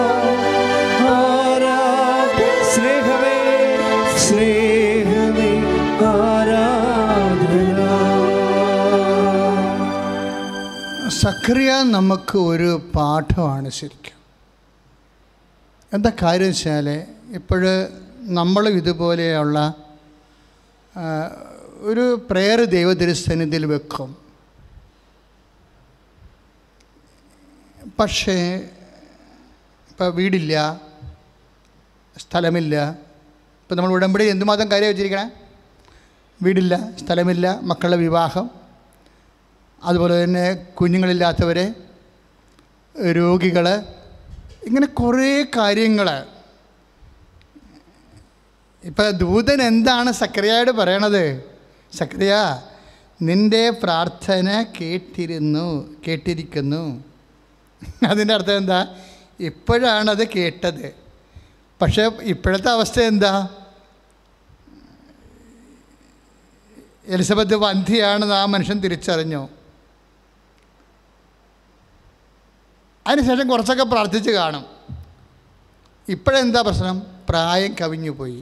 ആരാധ സ്നേഹമേ സ്നേഹമേ ആരാധന സക്രിയ നമുക്ക് ഒരു പാഠമാണ് ശരിക്കും എന്താ കാര്യം വെച്ചാൽ ഇപ്പോൾ നമ്മളും ഇതുപോലെയുള്ള ആ, ഒരു പ്രേയർ ദൈവതിരുസന്നിധിയിൽ വെക്കും പക്ഷേ ഇപ്പം വീടില്ല സ്ഥലമില്ല ഇപ്പം നമ്മൾ ഉടമ്പടി എന്തുമാത്രം കാര്യം വെച്ചിരിക്കണേ വീടില്ല സ്ഥലമില്ല മക്കളുടെ വിവാഹം അതുപോലെ തന്നെ കുഞ്ഞുങ്ങളില്ലാത്തവർ രോഗികൾ ഇങ്ങനെ കുറേ കാര്യങ്ങൾ ഇപ്പം ദൂതൻ എന്താണ് സക്രിയയോട് പറയണത് സക്രിയ നിൻ്റെ പ്രാർത്ഥന കേട്ടിരുന്നു കേട്ടിരിക്കുന്നു അതിൻ്റെ അർത്ഥം എന്താ ഇപ്പോഴാണത് കേട്ടത് പക്ഷേ ഇപ്പോഴത്തെ അവസ്ഥ എന്താ എലിസബത്ത് വന്ധിയാണെന്ന് ആ മനുഷ്യൻ തിരിച്ചറിഞ്ഞു അതിനുശേഷം കുറച്ചൊക്കെ പ്രാർത്ഥിച്ച് കാണും ഇപ്പോഴെന്താ പ്രശ്നം പ്രായം കവിഞ്ഞു പോയി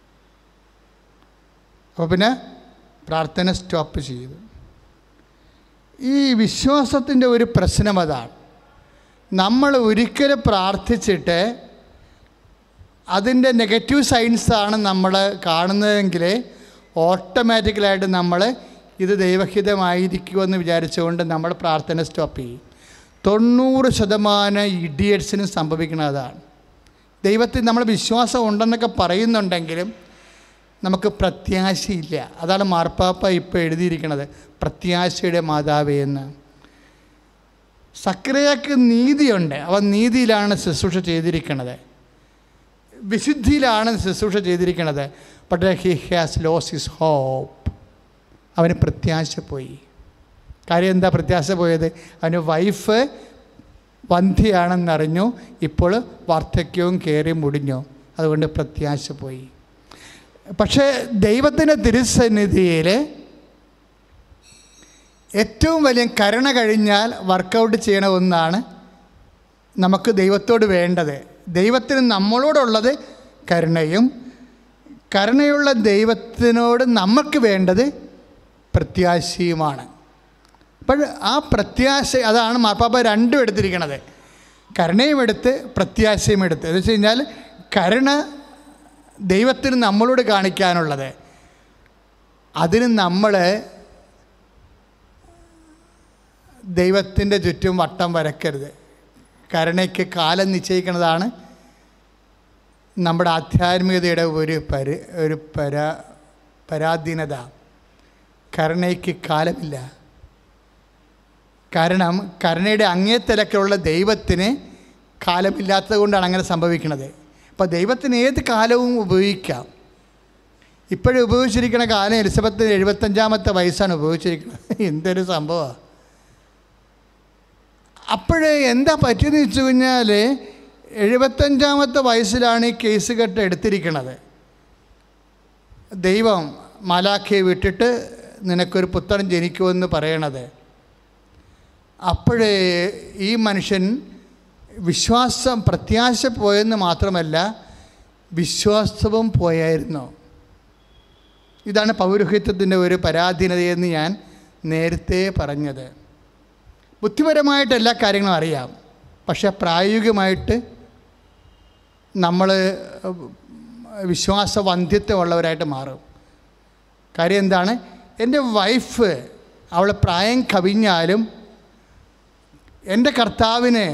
അപ്പോൾ പിന്നെ പ്രാർത്ഥന സ്റ്റോപ്പ് ചെയ്തു ഈ വിശ്വാസത്തിൻ്റെ ഒരു പ്രശ്നം അതാണ് നമ്മൾ ഒരിക്കലും പ്രാർത്ഥിച്ചിട്ട് അതിൻ്റെ നെഗറ്റീവ് സൈൻസാണ് നമ്മൾ കാണുന്നതെങ്കിൽ ഓട്ടോമാറ്റിക്കലായിട്ട് നമ്മൾ ഇത് ദൈവഹിതമായിരിക്കുമെന്ന് വിചാരിച്ചുകൊണ്ട് നമ്മൾ പ്രാർത്ഥന സ്റ്റോപ്പ് ചെയ്യും തൊണ്ണൂറ് ശതമാനം ഇഡിയറ്റ്സിനും സംഭവിക്കുന്നത് അതാണ് ദൈവത്തിൽ നമ്മൾ വിശ്വാസം ഉണ്ടെന്നൊക്കെ പറയുന്നുണ്ടെങ്കിലും നമുക്ക് പ്രത്യാശയില്ല അതാണ് മാർപ്പാപ്പ ഇപ്പോൾ എഴുതിയിരിക്കുന്നത് പ്രത്യാശയുടെ മാതാവേ എന്ന് സക്രിയക്ക് നീതിയുണ്ട് അവൻ നീതിയിലാണ് ശുശ്രൂഷ ചെയ്തിരിക്കുന്നത് വിശുദ്ധിയിലാണ് ശുശ്രൂഷ ചെയ്തിരിക്കുന്നത് but he has lost his hope അവന് പ്രത്യാശ പോയി കാര്യം എന്താ പ്രത്യാശ പോയത് അവന് വൈഫ് വന്ധിയാണെന്നറിഞ്ഞു ഇപ്പോൾ വാർദ്ധക്യവും കയറി മുടിഞ്ഞു അതുകൊണ്ട് പ്രത്യാശ പോയി പക്ഷേ ദൈവത്തിൻ്റെ തിരുസന്നിധിയിൽ ഏറ്റവും വലിയ കരുണ കഴിഞ്ഞാൽ വർക്കൗട്ട് ചെയ്യണ ഒന്നാണ് നമുക്ക് ദൈവത്തോട് വേണ്ടത് ദൈവത്തിന് നമ്മളോടുള്ളത് കരുണയും കരുണയുള്ള ദൈവത്തിനോട് നമുക്ക് വേണ്ടത് പ്രത്യാശയുമാണ് അപ്പോൾ ആ പ്രത്യാശ അതാണ് മാർപ്പാപ്പ രണ്ടും എടുത്തിരിക്കണത് കരുണയും എടുത്ത് പ്രത്യാശയും എടുത്ത് എന്ന് വെച്ച് കഴിഞ്ഞാൽ കരുണ ദൈവത്തിന് നമ്മളോട് കാണിക്കാനുള്ളത് അതിന് നമ്മൾ ദൈവത്തിൻ്റെ ചുറ്റും വട്ടം വരക്കരുത് കരുണയ്ക്ക് കാലം നിശ്ചയിക്കുന്നതാണ് നമ്മുടെ ആധ്യാത്മികതയുടെ ഒരു പരി ഒരു പരാ പരാധീനത കരുണയ്ക്ക് കാലമില്ല കാരണം കരുണയുടെ അങ്ങേത്തലക്കുള്ള ദൈവത്തിന് കാലമില്ലാത്തത് കൊണ്ടാണ് അങ്ങനെ സംഭവിക്കുന്നത് അപ്പോൾ ദൈവത്തിന് ഏത് കാലവും ഉപയോഗിക്കാം ഇപ്പോഴും ഉപയോഗിച്ചിരിക്കുന്ന കാലം എലിസബത്തിന് എഴുപത്തഞ്ചാമത്തെ വയസ്സാണ് ഉപയോഗിച്ചിരിക്കുന്നത് എന്തൊരു സംഭവമാണ് അപ്പോഴേ എന്താ പറ്റിയെന്ന് വെച്ച് കഴിഞ്ഞാൽ എഴുപത്തഞ്ചാമത്തെ വയസ്സിലാണ് ഈ കേസ് കെട്ട് എടുത്തിരിക്കുന്നത് ദൈവം മാലാഖയെ വിട്ടിട്ട് നിനക്കൊരു പുത്രൻ ജനിക്കുമെന്ന് പറയണത് അപ്പോഴേ ഈ മനുഷ്യൻ വിശ്വാസം പ്രത്യാശ പോയെന്ന് മാത്രമല്ല വിശ്വാസവും പോയായിരുന്നു ഇതാണ് പൗരോഹിത്യത്തിൻ്റെ ഒരു പരാധീനതയെന്ന് ഞാൻ നേരത്തെ പറഞ്ഞത് ബുദ്ധിപരമായിട്ട് എല്ലാ കാര്യങ്ങളും അറിയാം പക്ഷേ പ്രായോഗികമായിട്ട് നമ്മൾ വിശ്വാസവന്ധ്യത്വമുള്ളവരായിട്ട് മാറും കാര്യം എന്താണ് എൻ്റെ വൈഫ് അവൾ പ്രായം കവിഞ്ഞാലും എൻ്റെ കർത്താവിന്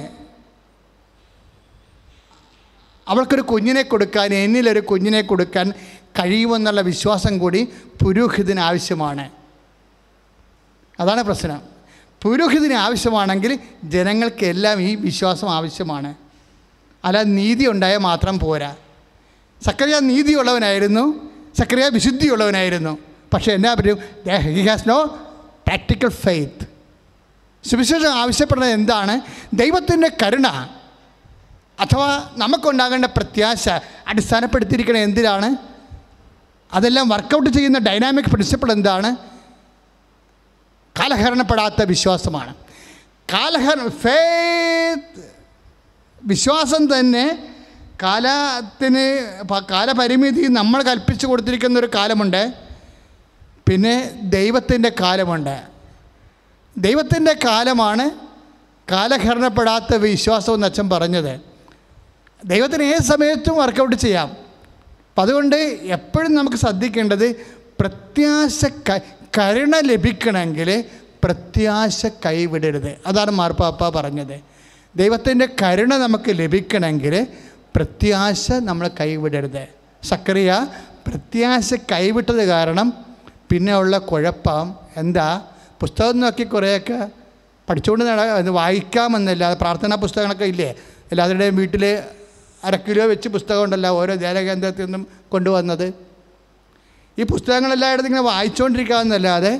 അവൾക്കൊരു കുഞ്ഞിനെ കൊടുക്കാൻ എന്നിലൊരു കുഞ്ഞിനെ കൊടുക്കാൻ കഴിയുമെന്നുള്ള വിശ്വാസം കൂടി പുരോഹിതന് ആവശ്യമാണ് അതാണ് പ്രശ്നം പുരോഹിതന് ആവശ്യമാണെങ്കിൽ ജനങ്ങൾക്കെല്ലാം ഈ വിശ്വാസം ആവശ്യമാണ് അല്ല നീതി ഉണ്ടായാൽ മാത്രം പോരാ സക്രിയ നീതിയുള്ളവനായിരുന്നു സക്രിയ വിശുദ്ധിയുള്ളവനായിരുന്നു പക്ഷേ എന്നാ പറ്റും he has no practical faith സുവിശേഷം ആവശ്യപ്പെടുന്നത് എന്താണ് ദൈവത്തിൻ്റെ കരുണ അഥവാ നമുക്കുണ്ടാകേണ്ട പ്രത്യാശ അടിസ്ഥാനപ്പെടുത്തിയിരിക്കുന്നത് എന്തിനാണ് അതെല്ലാം വർക്കൗട്ട് ചെയ്യുന്ന ഡൈനാമിക് പ്രിൻസിപ്പിൾ എന്താണ് കാലഹരണപ്പെടാത്ത വിശ്വാസമാണ് കാലഹര ഫേത്ത് വിശ്വാസം തന്നെ കാലത്തിന് പ- കാലപരിമിതി നമ്മൾ കൽപ്പിച്ചു കൊടുത്തിരിക്കുന്ന ഒരു കാലമുണ്ട് പിന്നെ ദൈവത്തിൻ്റെ കാലമുണ്ട് ദൈവത്തിൻ്റെ കാലമാണ് കാലഹരണപ്പെടാത്ത വിശ്വാസം എന്ന് അച്ഛൻ പറഞ്ഞത് ദൈവത്തിന് ഏത് സമയത്തും വർക്കൗട്ട് ചെയ്യാം അപ്പം അതുകൊണ്ട് എപ്പോഴും നമുക്ക് ശ്രദ്ധിക്കേണ്ടത് പ്രത്യാശ ക- കരുണ ലഭിക്കണമെങ്കിൽ പ്രത്യാശ കൈവിടരുത് അതാണ് മാർപ്പാപ്പ പറഞ്ഞത് ദൈവത്തിൻ്റെ കരുണ നമുക്ക് ലഭിക്കണമെങ്കിൽ പ്രത്യാശ നമ്മൾ കൈവിടരുത് സക്കറിയ പ്രത്യാശ കൈവിട്ടത് കാരണം പിന്നെ ഉള്ള കുഴപ്പം എന്താ പുസ്തകം നോക്കി കുറേയൊക്കെ പഠിച്ചുകൊണ്ട് നട അത് വായിക്കാമെന്നല്ല പ്രാർത്ഥനാ പുസ്തകങ്ങളൊക്കെ ഇല്ലേ എല്ലാവരുടെയും വീട്ടിൽ അര കിലോ വെച്ച് പുസ്തകം ഉണ്ടല്ലോ ഓരോ ധ്യാനകേന്ദ്രത്തിൽ നിന്നും കൊണ്ടുവന്നത് ഈ പുസ്തകങ്ങളെല്ലായിടത്തും ഇങ്ങനെ വായിച്ചുകൊണ്ടിരിക്കാമെന്നല്ലാതെ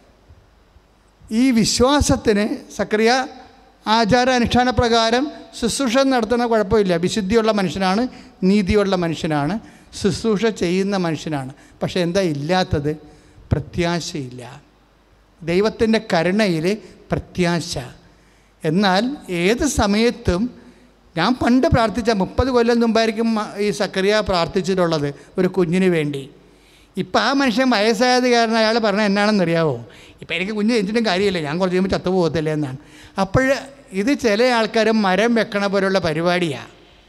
ഈ വിശ്വാസത്തിന് സക്രിയ ആചാര അനുഷ്ഠാന പ്രകാരം ശുശ്രൂഷ നടത്തുന്ന കുഴപ്പമില്ല വിശുദ്ധിയുള്ള മനുഷ്യനാണ് നീതിയുള്ള മനുഷ്യനാണ് ശുശ്രൂഷ ചെയ്യുന്ന മനുഷ്യനാണ് പക്ഷേ എന്താ ഇല്ലാത്തത് പ്രത്യാശയില്ല ദൈവത്തിൻ്റെ കരുണയിൽ പ്രത്യാശ എന്നാൽ ഏത് സമയത്തും ഞാൻ പണ്ട് പ്രാർത്ഥിച്ച മുപ്പത് കൊല്ലം മുമ്പായിരിക്കും മ- ഈ സക്കറിയ പ്രാർത്ഥിച്ചിട്ടുള്ളത് ഒരു കുഞ്ഞിന് വേണ്ടി ഇപ്പം ആ മനുഷ്യൻ വയസ്സായത് കാരണം അയാൾ പറഞ്ഞ എന്നാണെന്നറിയാവോ ഇപ്പം എനിക്ക് കുഞ്ഞ് ജനിച്ചിട്ടും കാര്യമില്ല ഞാൻ കുറച്ച് കഴിയുമ്പോൾ ചത്തുപോകത്തില്ല എന്നാണ് അപ്പോൾ ഇത് ചില ആൾക്കാർ മരം വെക്കണ പോലുള്ള പരിപാടിയാണ്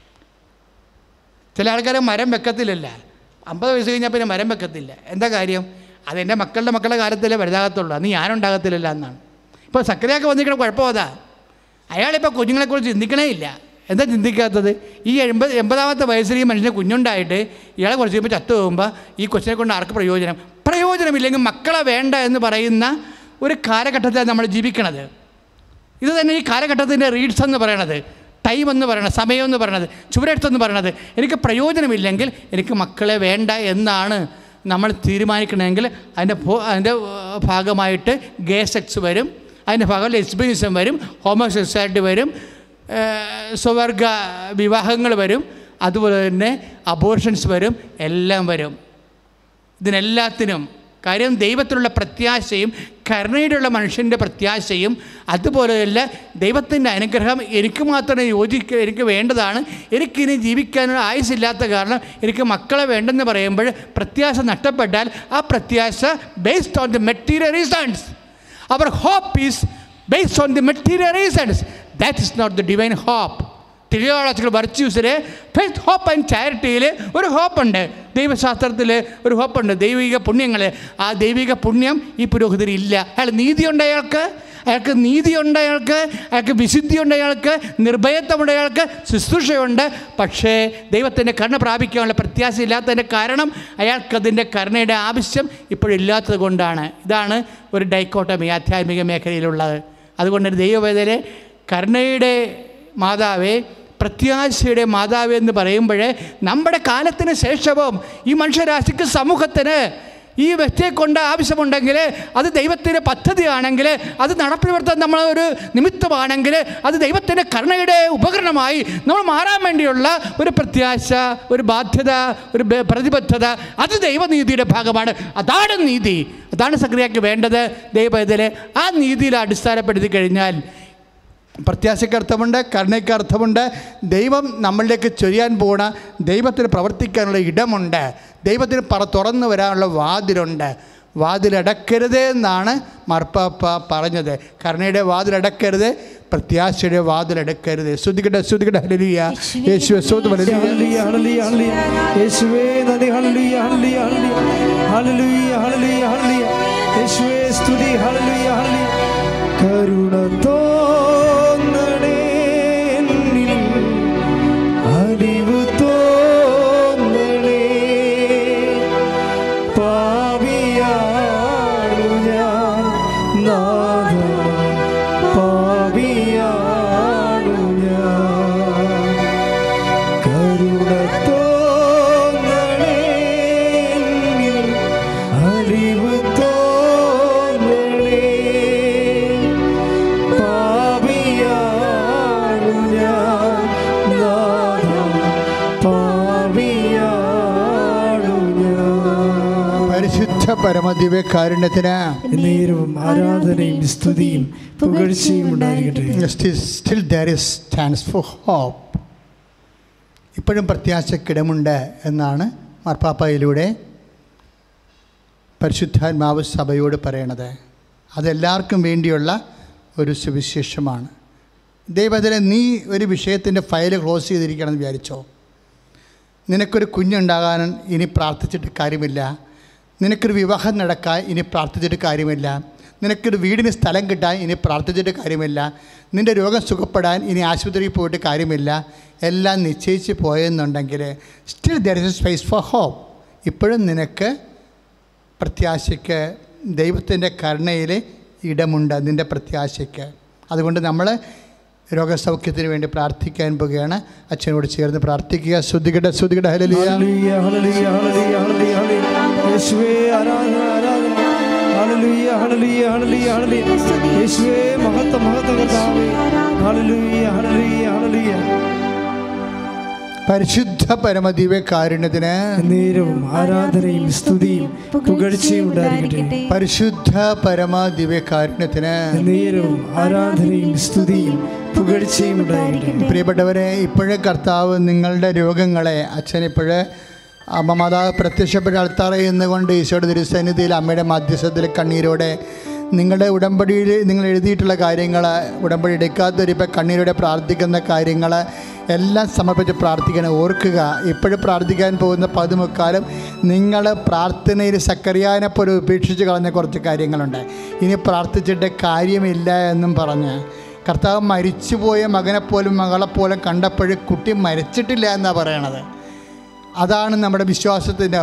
ചില ആൾക്കാർ മരം വെക്കത്തില്ലല്ല അമ്പത് വയസ്സ് കഴിഞ്ഞാൽ പിന്നെ മരം വെക്കത്തില്ല എന്താ കാര്യം അതെൻ്റെ മക്കളുടെ മക്കളുടെ കാലത്തല്ലേ വലുതാകത്തുള്ളൂ അന്ന് ഞാനുണ്ടാകത്തില്ലല്ല എന്നാണ് ഇപ്പോൾ സക്രിയൊക്കെ വന്നിരിക്കണ കുഴപ്പം അതാ അയാളിപ്പോൾ കുഞ്ഞുങ്ങളെക്കുറിച്ച് ചിന്തിക്കണേ ഇല്ല എന്താ ചിന്തിക്കാത്തത് ഈ എൺപത് എൺപതാമത്തെ വയസ്സിൽ ഈ മനുഷ്യന് കുഞ്ഞുണ്ടായിട്ട് ഇയാളെ കുറച്ച് കഴിയുമ്പോൾ ചത്തു പോകുമ്പോൾ ഈ കൊച്ചിനെ കൊണ്ട് ആർക്ക് പ്രയോജനം പ്രയോജനമില്ലെങ്കിൽ മക്കളെ വേണ്ട എന്ന് പറയുന്ന ഒരു കാലഘട്ടത്തിലാണ് നമ്മൾ ജീവിക്കണത് ഇത് തന്നെ ഈ കാലഘട്ടത്തിൻ്റെ റീഡ്സ് എന്ന് പറയണത് ടൈം എന്ന് പറയണത് സമയം എന്ന് പറയണത് ചുവരെടുത്ത് എന്ന് പറയണത് എനിക്ക് പ്രയോജനമില്ലെങ്കിൽ എനിക്ക് മക്കളെ വേണ്ട എന്നാണ് നമ്മൾ തീരുമാനിക്കണമെങ്കിൽ അതിൻ്റെ ഭോ- അതിൻ്റെ ഏർ, ഭാഗമായിട്ട് ഗേ സെക്സ് വരും അതിൻ്റെ ഭാഗം ലെസ്ബിനിസം വരും ഹോമോസെക്സാലിറ്റി വരും ഏർ, സ്വവർഗ വിവാഹങ്ങൾ വരും അതുപോലെ തന്നെ അബോർഷൻസ് വരും എല്ലാം വരും ഇതിനെല്ലാത്തിനും കാര്യം ദൈവത്തിലുള്ള പ്രത്യാശയും കരുണയിലുള്ള മനുഷ്യൻ്റെ പ്രത്യാശയും അതുപോലെ തന്നെ ദൈവത്തിൻ്റെ അനുഗ്രഹം എനിക്ക് മാത്രമേ യോജിക്ക എനിക്ക് വേണ്ടതാണ് എനിക്കിനി ജീവിക്കാനുള്ള ആയുസില്ലാത്ത കാരണം എനിക്ക് മക്കളെ വേണ്ടെന്ന് പറയുമ്പോൾ പ്രത്യാശ നഷ്ടപ്പെട്ടാൽ ആ പ്രത്യാശ based on the material reasons our hope is based on the material reasons that is not the divine hope theological വെർച്യൂസിൽ ഫെയ്ത്ത് ഹോപ്പ് ആൻഡ് ചാരിറ്റിയിൽ ഒരു ഹോപ്പുണ്ട് ദൈവശാസ്ത്രത്തിൽ ഒരു ഹോപ്പുണ്ട് ദൈവിക പുണ്യങ്ങൾ ആ ദൈവിക പുണ്യം ഈ പുരോഹിതന് ഇല്ല അയാൾ നീതിയുണ്ട് അയാൾക്ക് അയാൾക്ക് നീതിയുണ്ട് അയാൾക്ക് അയാൾക്ക് വിശുദ്ധിയുണ്ട് അയാൾക്ക് നിർഭയത്വമുണ്ട് അയാൾക്ക് ശുശ്രൂഷയുണ്ട് പക്ഷേ ദൈവത്തിൻ്റെ കരുണ പ്രാപിക്കാനുള്ള പ്രത്യാശ ഇല്ലാത്തതിൻ്റെ കാരണം അയാൾക്കതിൻ്റെ കരുണയുടെ ആവശ്യം ഇപ്പോഴില്ലാത്തത് കൊണ്ടാണ് ഇതാണ് ഒരു ഡൈക്കോട്ടമി ആധ്യാത്മിക മേഖലയിലുള്ളത് അതുകൊണ്ട് ദൈവവേദനെ കരുണയുടെ മാതാവേ പ്രത്യാശയുടെ മാതാവ് എന്ന് പറയുമ്പോൾ നമ്മുടെ കാലത്തിന് ശേഷവും ഈ മനുഷ്യരാശിക്ക് സമൂഹത്തിന് ഈ വ്യക്തിയെ കൊണ്ട് ആവശ്യമുണ്ടെങ്കിൽ അത് ദൈവത്തിൻ്റെ പദ്ധതിയാണെങ്കിൽ അത് നടപ്പിൽ വരുത്താൻ നമ്മൾ ഒരു നിമിത്തമാണെങ്കിൽ അത് ദൈവത്തിൻ്റെ കരുണയുടെ ഉപകരണമായി നമ്മൾ മാറാൻ വേണ്ടിയുള്ള ഒരു പ്രത്യാശ ഒരു ബാധ്യത ഒരു ബ- പ്രതിബദ്ധത അത് ദൈവനീതിയുടെ ഭാഗമാണ് അതാണ് നീതി അതാണ് സക്രിയക്ക് വേണ്ടത് ദൈവ ഇതിൽ ആ നീതിയിൽ അടിസ്ഥാനപ്പെടുത്തി കഴിഞ്ഞാൽ പ്രത്യാശയ്ക്ക് അർത്ഥമുണ്ട് കരുണയ്ക്ക് അർത്ഥമുണ്ട് ദൈവം നമ്മളിലേക്ക് ചൊരിയാൻ പോണ ദൈവത്തിന് പ്രവർത്തിക്കാനുള്ള ഇടമുണ്ട് ദൈവത്തിന് പറ തുറന്നു വരാനുള്ള വാതിലുണ്ട് വാതിലടക്കരുത് എന്നാണ് മർപ്പാപ്പ പറഞ്ഞത് കരുണയുടെ വാതിലടക്കരുത് പ്രത്യാശയുടെ വാതിലടക്കരുത് ശ്രുതിക്കട്ടെ ശ്രുതിക്കട്ടെ ഹല്ലേലൂയ യേശുവേ സ്തുതി ഹല്ലേലൂയ ഹല്ലേലൂയ, ഹല്ലേലൂയ, ഹല്ലേലൂയ. യേശുവേ നന്ദി ഹല്ലേലൂയ, ഹല്ലേലൂയ, ഹല്ലേലൂയ. ഹല്ലേലൂയ, ഹല്ലേലൂയ, ഹല്ലേലൂയ. യേശുവേ സ്തുതി ഹല്ലേലൂയ, ഹല്ലേലൂയ. കരുണ തോന്നണേ എന്നിൽ. അലിവ് തോന്നണേ പാപിയാണു ഞാൻ നാഥ പാപിയാണു ഞാൻ കരുണ തോന്നണേ എന്നിൽ. അലിവ് തോന്നണേ പാപിയാണു ഞാൻ നാഥ പാപിയാണു ഞാൻ പരിശുദ്ധ പരമദിവ്യ കാരുണ്യത്തിന് നേരവും ആരാധനയും സ്തുതിയും പുകഴ്ചയും ഉണ്ടായിരിക്കട്ടെ still there is chance for hope ഇപ്പോഴും പ്രത്യാശക്കിടമുണ്ട് എന്നാണ് മാർപ്പാപ്പയിലൂടെ പരിശുദ്ധാത്മാവ് സഭയോട് പറയണത് അതെല്ലാവർക്കും വേണ്ടിയുള്ള ഒരു സുവിശേഷമാണ് ദൈവത്തിലെ നീ ഒരു വിഷയത്തിൻ്റെ ഫയൽ ക്ലോസ് ചെയ്തിരിക്കണമെന്ന് വിചാരിച്ചോ നിനക്കൊരു കുഞ്ഞുണ്ടാകാൻ ഇനി പ്രാർത്ഥിച്ചിട്ട് കാര്യമില്ല നിനക്കൊരു വിവാഹം നടക്കാൻ ഇനി പ്രാർത്ഥിച്ചിട്ട് കാര്യമില്ല നിനക്കൊരു വീടിന് സ്ഥലം കിട്ടാൻ ഇനി പ്രാർത്ഥിച്ചിട്ട് കാര്യമില്ല നിൻ്റെ രോഗം സുഖപ്പെടാൻ ഇനി ആശുപത്രിയിൽ പോയിട്ട് കാര്യമില്ല എല്ലാം നിശ്ചയിച്ച് പോയെന്നുണ്ടെങ്കിൽ still there is a space for hope ഇപ്പോഴും നിനക്ക് പ്രത്യാശയ്ക്ക് ദൈവത്തിൻ്റെ കരുണയിൽ ഇടമുണ്ട് നിൻ്റെ പ്രത്യാശയ്ക്ക് അതുകൊണ്ട് നമ്മൾ രോഗസൗഖ്യത്തിന് വേണ്ടി പ്രാർത്ഥിക്കാൻ പോവുകയാണ് അച്ഛനോട് ചേർന്ന് പ്രാർത്ഥിക്കുക ശ്രുതികട ശ്രുതികട ഹലിയ ഹല്ലേലൂയ, ഹല്ലേലൂയ, ഹല്ലേലൂയ, ഹല്ലേലൂയ, ഹല്ലേലൂയ. യേശുവേ ആരാധന ആരാധന ഹല്ലേലൂയ, ഹല്ലേലൂയ, ഹല്ലേലൂയ, ഹല്ലേലൂയ. യേശുവേ മഹത്വ മഹത്വ കർത്താവേ ഹല്ലേലൂയ, ഹല്ലേലൂയ, ഹല്ലേലൂയ. പരിശുദ്ധ പരമദിവ്യ കാരുണ്യത്തിന് നേരവും ആരാധനയും സ്തുതിയും പുകഴ്ചയും ഉണ്ടായിരിക്കട്ടെ പരിശുദ്ധ പരമ ദിവ്യ കാരുണ്യത്തിന് നേരവും ആരാധനയും സ്തുതിയും പുകഴ്ചയും ഉണ്ടായിരിക്കട്ടെ പ്രിയപ്പെട്ടവരെ ഇപ്പോഴേ കർത്താവ് നിങ്ങളുടെ രോഗങ്ങളെ അച്ഛൻ ഇപ്പോഴേ അമ്മ മാതാവ് പ്രത്യക്ഷപ്പെട്ട അൾത്താറയിൽ നിന്നുകൊണ്ട് ഈശോയുടെ തിരുസന്നിധിയിൽ അമ്മയുടെ മധ്യസ്ഥത്തിൽ കണ്ണീരോടെ നിങ്ങളുടെ ഉടമ്പടിയിൽ നിങ്ങൾ എഴുതിയിട്ടുള്ള കാര്യങ്ങൾ ഉടമ്പടി എടുക്കാത്തൊരിപ്പോൾ കണ്ണീരോടെ പ്രാർത്ഥിക്കുന്ന കാര്യങ്ങൾ എല്ലാം സമർപ്പിച്ച് പ്രാർത്ഥിക്കണം ഓർക്കുക ഇപ്പോഴും പ്രാർത്ഥിക്കാൻ പോകുന്ന പതിമുക്കാലം നിങ്ങൾ പ്രാർത്ഥനയിൽ സക്കറിയാനെ പോലെ ഉപേക്ഷിച്ച് കളഞ്ഞ കുറച്ച് കാര്യങ്ങളുണ്ട് ഇനി പ്രാർത്ഥിച്ചിട്ട് കാര്യമില്ല എന്നും പറഞ്ഞ് കർത്താവ് മരിച്ചുപോയ മകനെപ്പോലും മകളെപ്പോലും കണ്ടപ്പോഴും കുട്ടി മരിച്ചിട്ടില്ല എന്നാണ് പറയണത് അതാണ് നമ്മുടെ വിശ്വാസത്തിൻ്റെ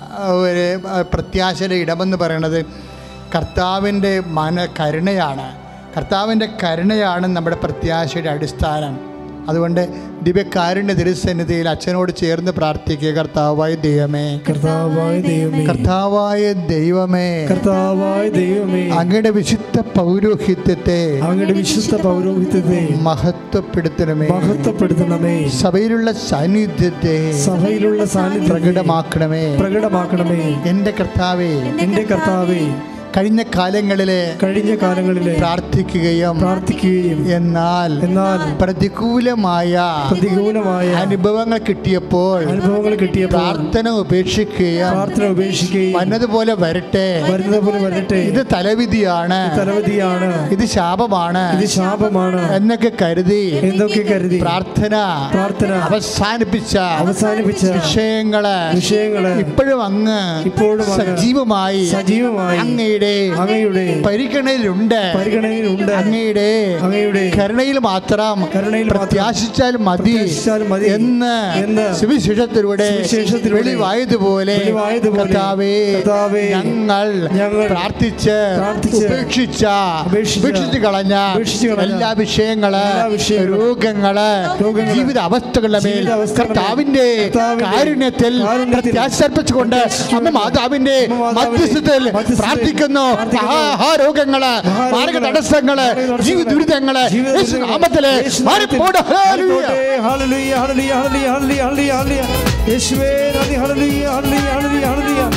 ഒരു പ്രത്യാശയുടെ ഇടമെന്ന് പറയണത് കർത്താവിൻ്റെ മന കരുണയാണ് കർത്താവിൻ്റെ കരുണയാണ് നമ്മുടെ പ്രത്യാശയുടെ അടിസ്ഥാനം അതുകൊണ്ട് ദിവ്യകാരുണ്യ തിരുസന്നിധിയിൽ അച്ഛനോട് ചേർന്ന് പ്രാർത്ഥിക്കുക കർത്താവായ ദൈവമേ കർത്താവായ ദൈവമേ കർത്താവായ ദൈവമേ കർത്താവായ ദൈവമേ അങ്ങയുടെ വിശുദ്ധ പൗരോഹിത്യത്തെ അങ്ങയുടെ വിശുദ്ധ പൗരോഹിത്യത്തെ മഹത്വപ്പെടുത്തണമേ മഹത്വപ്പെടുത്തണമേ സഭയിലുള്ള സാന്നിധ്യത്തെ സഭയിലുള്ള സാന്നിധ്യം പ്രകടമാക്കണമേ പ്രകടമാക്കണമേ എൻ്റെ കർത്താവേ എന്റെ കർത്താവേ കഴിഞ്ഞ കാലങ്ങളിലെ കഴിഞ്ഞ കാലങ്ങളിലെ പ്രാർത്ഥിക്കുകയും പ്രാർത്ഥിക്കുകയും എന്നാൽ എന്നാൽ പ്രതികൂലമായ പ്രതികൂലമായ അനുഭവങ്ങൾ കിട്ടിയപ്പോൾ അനുഭവങ്ങൾ കിട്ടിയപ്പോൾ പ്രാർത്ഥന ഉപേക്ഷിക്കുകയും പ്രാർത്ഥന ഉപേക്ഷിക്കുകയും വന്നതുപോലെ വരട്ടെ വരുന്നത് പോലെ വരട്ടെ ഇത് തലവിധിയാണ് തലവതിയാണ് ഇത് ശാപമാണ് ഇത് ശാപമാണ് എന്നൊക്കെ കരുതി എന്തൊക്കെ കരുതി പ്രാർത്ഥന പ്രാർത്ഥന അവസാനിപ്പിച്ച അവസാനിപ്പിച്ച വിഷയങ്ങള് വിഷയങ്ങള് ഇപ്പോഴും അങ്ങ് ഇപ്പോഴും അങ്ങ് സജീവമായി സജീവമായി അങ്ങയുടെ അങ്ങയുടെ പരിഗണനയിലുണ്ട് പരിഗണനയിലുണ്ട് അങ്ങയുടെ അങ്ങയുടെ കരുണയിൽ മാത്രം കരുണയിൽ മാത്രം പ്രത്യാശിച്ചാൽ മതി പ്രത്യാശിച്ചാൽ മതി എന്ന് എന്ന് സുവിശേഷത്തിലൂടെ സുവിശേഷത്തിലൂടെ വെളിവായതുപോലെ വെളിവായതുപോലെ കർത്താവേ കർത്താവേ, ഞങ്ങൾ ഞങ്ങൾ പ്രാർത്ഥിച്ച് പ്രാർത്ഥിച്ച് ഉപേക്ഷിച്ച ഉപേക്ഷിച്ച ഉപേക്ഷിച്ച് കളഞ്ഞ ഉപേക്ഷിച്ച് കളഞ്ഞ എല്ലാ വിഷയങ്ങള് എല്ലാ വിഷയങ്ങളും രോഗങ്ങള് രോഗങ്ങള് ജീവിത അവസ്ഥകളുടെ മേൽ ജീവിതാവസ്ഥകളുടെ മേൽ കർത്താവിന്റെ കർത്താവിന്റെ കാരുണ്യത്തിൽ കാരുണ്യത്തിൽ പ്രത്യാശർപ്പിച്ചുകൊണ്ട് അമ്മ മാതാവിന്റെ അമ്മ മാതാവിന്റെ മധ്യസ്ഥത്തിൽ മധ്യസ്ഥത്തിൽ പ്രാർത്ഥിക്കുന്നു പ്രാർത്ഥിക്കുന്നു. ആ രോഗങ്ങള് മഹാരോഗങ്ങള്, മാർഗ തടസ്സങ്ങള് മാർഗ്ഗതടസ്സങ്ങള്, ജീവിത ദുരിതങ്ങള് ജീവിത യേശു ദുരിതങ്ങള്, നാമത്തില് യേശു മാറിപ്പോട് നാമത്തിൽ ഹല്ലേലൂയ. ഹല്ലേലൂയ, ഹല്ലേലൂയ, ഹല്ലേലൂയ, ഹല്ലേലൂയ, ഹല്ലേലൂയ, ഹല്ലേലൂയ. യേശുവേ നന്ദി ഹല്ലേലൂയ, ഹല്ലേലൂയ, ഹല്ലേലൂയ, ഹല്ലേലൂയ.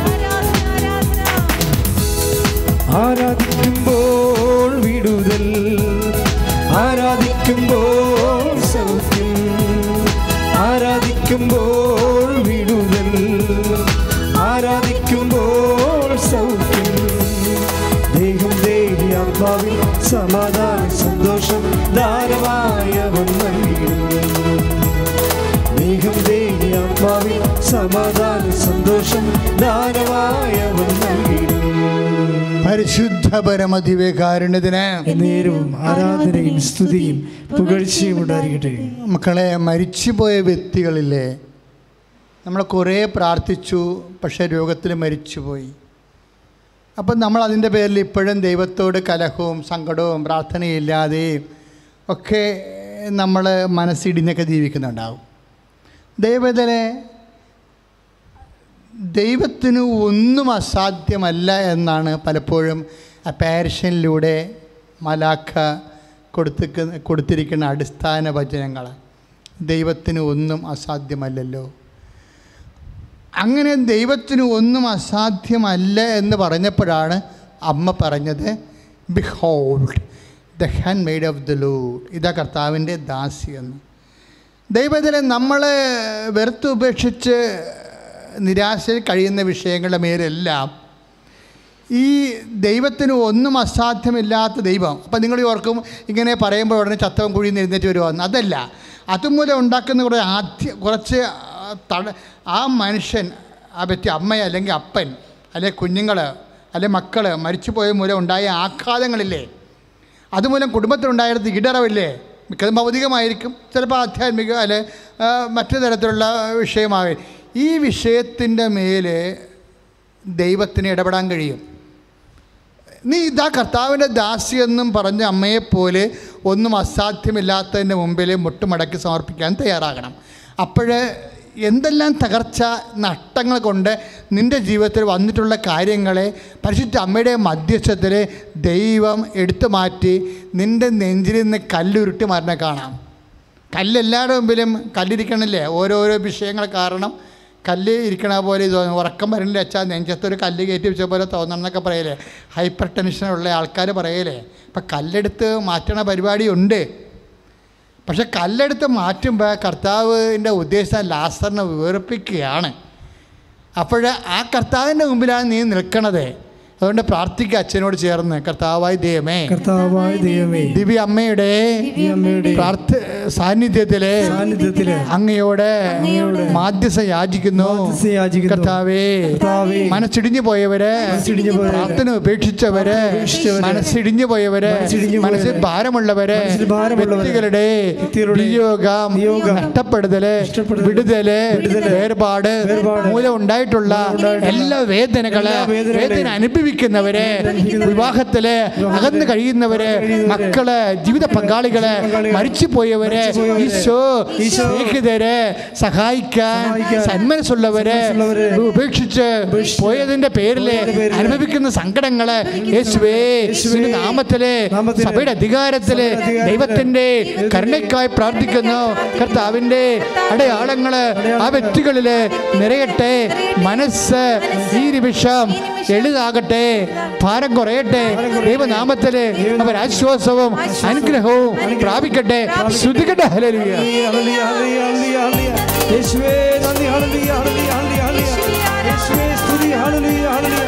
ആരാധിക്കുമ്പോൾ വിടുതൽ ആരാധിക്കുമ്പോൾ സൗഖ്യം ആരാധിക്കുമ്പോൾ വിടുതൽ ആരാധിക്കുമ്പോൾ സൗഖ്യം ദേഹം ദേഹി ആത്മാവിൽ സമാധാന സന്തോഷം ധാരമായവൻ നൽകിയിടുന്നു ദേഹം ദേഹി ആത്മാവിൽ സമാധാന സന്തോഷം ധാരമായവൻ നൽകിയിടുന്നു പരിശുദ്ധ പരമദിവ്യകാരുണ്യത്തിന് നേരവും ആരാധനയും സ്തുതിയും പുകഴ്ചയും ഉണ്ടായിരിക്കട്ടെ മക്കളെ മരിച്ചുപോയ വ്യക്തികളില്ലേ നമ്മൾ കുറേ പ്രാർത്ഥിച്ചു പക്ഷേ രോഗത്തിൽ മരിച്ചുപോയി അപ്പം നമ്മൾ അതിൻ്റെ പേരിൽ ഇപ്പോഴും ദൈവത്തോട് കലഹവും സങ്കടവും പ്രാർത്ഥനയില്ലാതെയും ഒക്കെ നമ്മൾ മനസ്സിടിഞ്ഞൊക്കെ ജീവിക്കുന്നുണ്ടാവും ദൈവത്തിലെ ദൈവത്തിന് ഒന്നും അസാധ്യമല്ല എന്നാണ് പലപ്പോഴും പാരിഷനിലൂടെ മലാഖ കൊടുത്തിക്കുന്ന കൊടുത്തിരിക്കുന്ന അടിസ്ഥാന വചനങ്ങൾ ദൈവത്തിന് ഒന്നും അസാധ്യമല്ലല്ലോ അങ്ങനെ ദൈവത്തിന് ഒന്നും അസാധ്യമല്ല എന്ന് പറഞ്ഞപ്പോഴാണ് അമ്മ പറഞ്ഞത് behold the handmaid of the lord ഇതാ കർത്താവിൻ്റെ ദാസി എന്ന് ദൈവത്തിലെ നമ്മൾ വെറുത്ത് ഉപേക്ഷിച്ച് നിരാശയിൽ കഴിയുന്ന വിഷയങ്ങളുടെ മേലെല്ലാം ഈ ദൈവത്തിന് ഒന്നും അസാധ്യമില്ലാത്ത ദൈവം അപ്പം നിങ്ങൾ ഓർക്കും ഇങ്ങനെ പറയുമ്പോൾ ഉടനെ ചത്തവൻ കുഴിയിൽ നിന്ന് എഴുന്നേറ്റ് വരുവാന്ന് അതല്ല അതുമൂലം ഉണ്ടാക്കുന്ന കുറേ ആദ്യ കുറച്ച് ആ, തട ആ മനുഷ്യൻ ആ വ്യക്തി അമ്മ അല്ലെങ്കിൽ അപ്പൻ അല്ലെ കുഞ്ഞുങ്ങൾ അല്ലെ മക്കൾ മരിച്ചുപോയ മൂലം ഉണ്ടായ ആഘാതങ്ങളില്ലേ അതുമൂലം കുടുംബത്തിലുണ്ടായിരുന്ന ഇടറവില്ലേ മിക്കതും ഭൗതികമായിരിക്കും ചിലപ്പോൾ ആധ്യാത്മിക അല്ലെ ആ, മറ്റു തരത്തിലുള്ള വിഷയമാകും ഈ വിഷയത്തിൻ്റെ മേലെ ദൈവത്തിന് ഇടപെടാൻ കഴിയും നീ ഇതാ കർത്താവിൻ്റെ ദാസിയെന്നും പറഞ്ഞ അമ്മയെപ്പോലെ ഒന്നും അസാധ്യമില്ലാത്തതിൻ്റെ മുമ്പിൽ മുട്ടുമടക്കി സമർപ്പിക്കാൻ തയ്യാറാകണം അപ്പോഴ് എന്തെല്ലാം തകർച്ച നഷ്ടങ്ങൾ കൊണ്ട് നിൻ്റെ ജീവിതത്തിൽ വന്നിട്ടുള്ള കാര്യങ്ങളെ പരിശുദ്ധ അമ്മയുടെ മധ്യസ്ഥത്തിൽ ദൈവം എടുത്തു മാറ്റി നിൻ്റെ നെഞ്ചിൽ നിന്ന് കല്ലുരുട്ടി മരണം കാണാം കല്ല് എല്ലാവരുടെ മുമ്പിലും കല്ലിരിക്കണില്ലേ ഓരോരോ വിഷയങ്ങൾ കാരണം കല്ല് ഇരിക്കണ പോലെ ഇത് തോന്നും ഉറക്കം വരണില്ല വെച്ചാൽ നെഞ്ചത്ത് ഒരു കല്ല് കയറ്റി വെച്ച പോലെ തോന്നണം എന്നൊക്കെ പറയലേ ഹൈപ്പർ ടെൻഷനുള്ള ആൾക്കാർ പറയലേ ഇപ്പം കല്ലെടുത്ത് മാറ്റണ പരിപാടിയുണ്ട് പക്ഷെ കല്ലെടുത്ത് മാറ്റുമ്പോൾ കർത്താവിൻ്റെ ഉദ്ദേശം ലാസറിനെ വേർപ്പിക്കുകയാണ് അപ്പോൾ ആ കർത്താവിൻ്റെ മുമ്പിലാണ് നീ നിൽക്കണത് അതുകൊണ്ട് പ്രാർത്ഥിക്കുക അച്ഛനോട് ചേർന്ന് കർത്താവായി ദൈവമേ കർത്താവായ ദൈവമേ ദിവ്യ അമ്മയുടെ ഈ അമ്മയുടെ പ്രാർത്ഥ സാന്നിധ്യത്തിലെ സാന്നിധ്യത്തില് അങ്ങയോട് മാധ്യസ്ഥ യാചിക്കുന്നു മാധ്യസ്ഥ യാചിക്കുന്നു. കർത്താവേ കർത്താവേ, മനസ്സിടിഞ്ഞു പോയവരെ മനസ്സിടിഞ്ഞു പോയവരെ, പ്രാർത്ഥന ഉപേക്ഷിച്ചവരെ ഉപേക്ഷിച്ചവരെ, മനസ്സിടിഞ്ഞു പോയവരെ മനസ്സിടിഞ്ഞു മനസ്സിൽ പോയവരെ, ഭാരമുള്ളവരെ മനസ്സിൽ ഭാരമുള്ളവരെ, വ്യക്തികളുടെ വ്യക്തികളുടെ നിയോഗം നിയോഗം, നഷ്ടപ്പെടുതല് നഷ്ടപ്പെടുതല്, വിടുതല് വിടുതല്, വേർപാട് വേർപാട്, മൂലം ഉണ്ടായിട്ടുള്ള എല്ലാ വേദനകള് എല്ലാ വേദനകളെയും, വേദന അനുഭവിക്കുന്നവരെ വിവാഹത്തില് അകന്ന് കഴിയുന്നവരെ മക്കള് ജീവിത പങ്കാളികള് മരിച്ചു പോയവരെ മരിച്ചുപോയവരെ, ഈശോ ഈശോ, സ്നേഹിതരെ സഹായിക്കാൻ സഹായിക്കാൻ, സന്മനസ്സുള്ളവരെ സന്മനസ്സുള്ളവരെ, ഉപേക്ഷിച്ച് പോയതിന്റെ പേരില് പോയതിന്റെ പേരില് അനുഭവിക്കുന്ന സങ്കടങ്ങള് യേശുവേ യേശുവിന്റെ നാമത്തില് നാമത്തില്, സഭയുടെ അധികാരത്തില് സഭയുടെ അധികാരത്തില്, ദൈവത്തിന്റെ കരുണയ്ക്കായി പ്രാർത്ഥിക്കുന്നു കർത്താവിന്റെ അടയാളങ്ങള് ആ വ്യക്തികളില് നിറയട്ടെ മനസ്സ് ഈ നിമിഷം എളുതാകട്ടെ ഭാരം കുറയട്ടെ ദൈവനാമത്തില് അവർ ആശ്വാസവും അനുഗ്രഹവും പ്രാപിക്കട്ടെ ശ്രുതികട്ടെ ഹല്ലേലൂയ ഹല്ലേലൂയ, ഹല്ലേലൂയ, ഹല്ലേലൂയ, ഹല്ലേലൂയ. യേശുവേ നന്ദി ഹല്ലേലൂയ, ഹല്ലേലൂയ, ഹല്ലേലൂയ, ഹല്ലേലൂയ. യേശുവേ സ്തുതി ഹല്ലേലൂയ, ഹല്ലേലൂയ.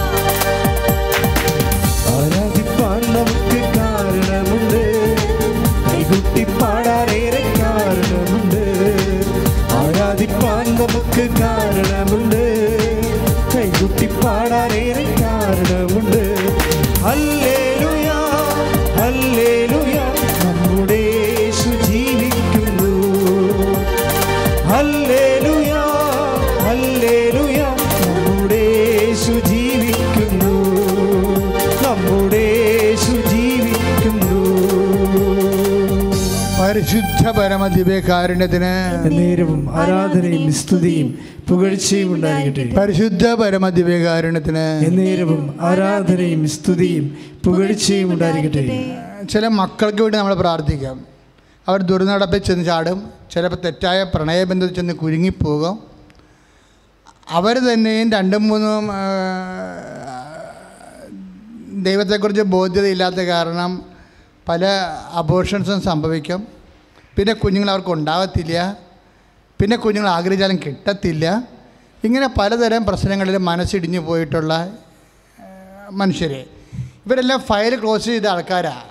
ആരാധിപ്പാൻ നമുക്ക് കാരണമുണ്ട് കൈകൊട്ടി പാടാനേറെ കാരണമുണ്ട് ആരാധിപ്പാൻ നമുക്ക് കാരണമുണ്ട് കൈകൊട്ടി പാടാനേറെ കാരണമുണ്ട് ഹല്ലേലൂയ ഹല്ലേലൂയ നമ്മുടെ യേശു ജീവിക്കുന്നു ഹല്ലേലൂയ ഹല്ലേലൂയ നമ്മുടെ യേശു ജീവിക്കുന്നു നമ്മുടെ യേശു ജീവിക്കുന്നു പരിശുദ്ധ പരമ ദിവ്യകാരുണ്യത്തിന് നേരവും ആരാധനയും സ്തുതിയും പുകഴ്ചയും ഉണ്ടായിരിക്കട്ടെ പരിശുദ്ധ പരമ ദിവ്യകാരുണ്യത്തിന് എന്നേരവും ആരാധനയും സ്തുതിയും പുകഴ്ചയും ഉണ്ടായിരിക്കട്ടെ ചില മക്കൾക്ക് വേണ്ടി നമ്മൾ പ്രാർത്ഥിക്കാം അവർ ദുർനടപ്പിൽ ചെന്ന് ചാടും ചിലപ്പോൾ തെറ്റായ പ്രണയബന്ധത്തിൽ ചെന്ന് കുരുങ്ങിപ്പോകും അവർ തന്നെയും രണ്ടും മൂന്നും ആ, ദൈവത്തെക്കുറിച്ച് ബോധ്യതയില്ലാത്ത കാരണം പല അബോഷൻസും സംഭവിക്കും പിന്നെ കുഞ്ഞുങ്ങൾ അവർക്ക് ഉണ്ടാകത്തില്ല പിന്നെ കുഞ്ഞുങ്ങൾ ആഗ്രഹിച്ചാലും കിട്ടത്തില്ല ഇങ്ങനെ പലതരം പ്രശ്നങ്ങളിൽ മനസ്സിടിഞ്ഞു പോയിട്ടുള്ള ആ, മനുഷ്യർ ഇവരെല്ലാം ഫയൽ ക്ലോസ് ചെയ്ത ആൾക്കാരാണ്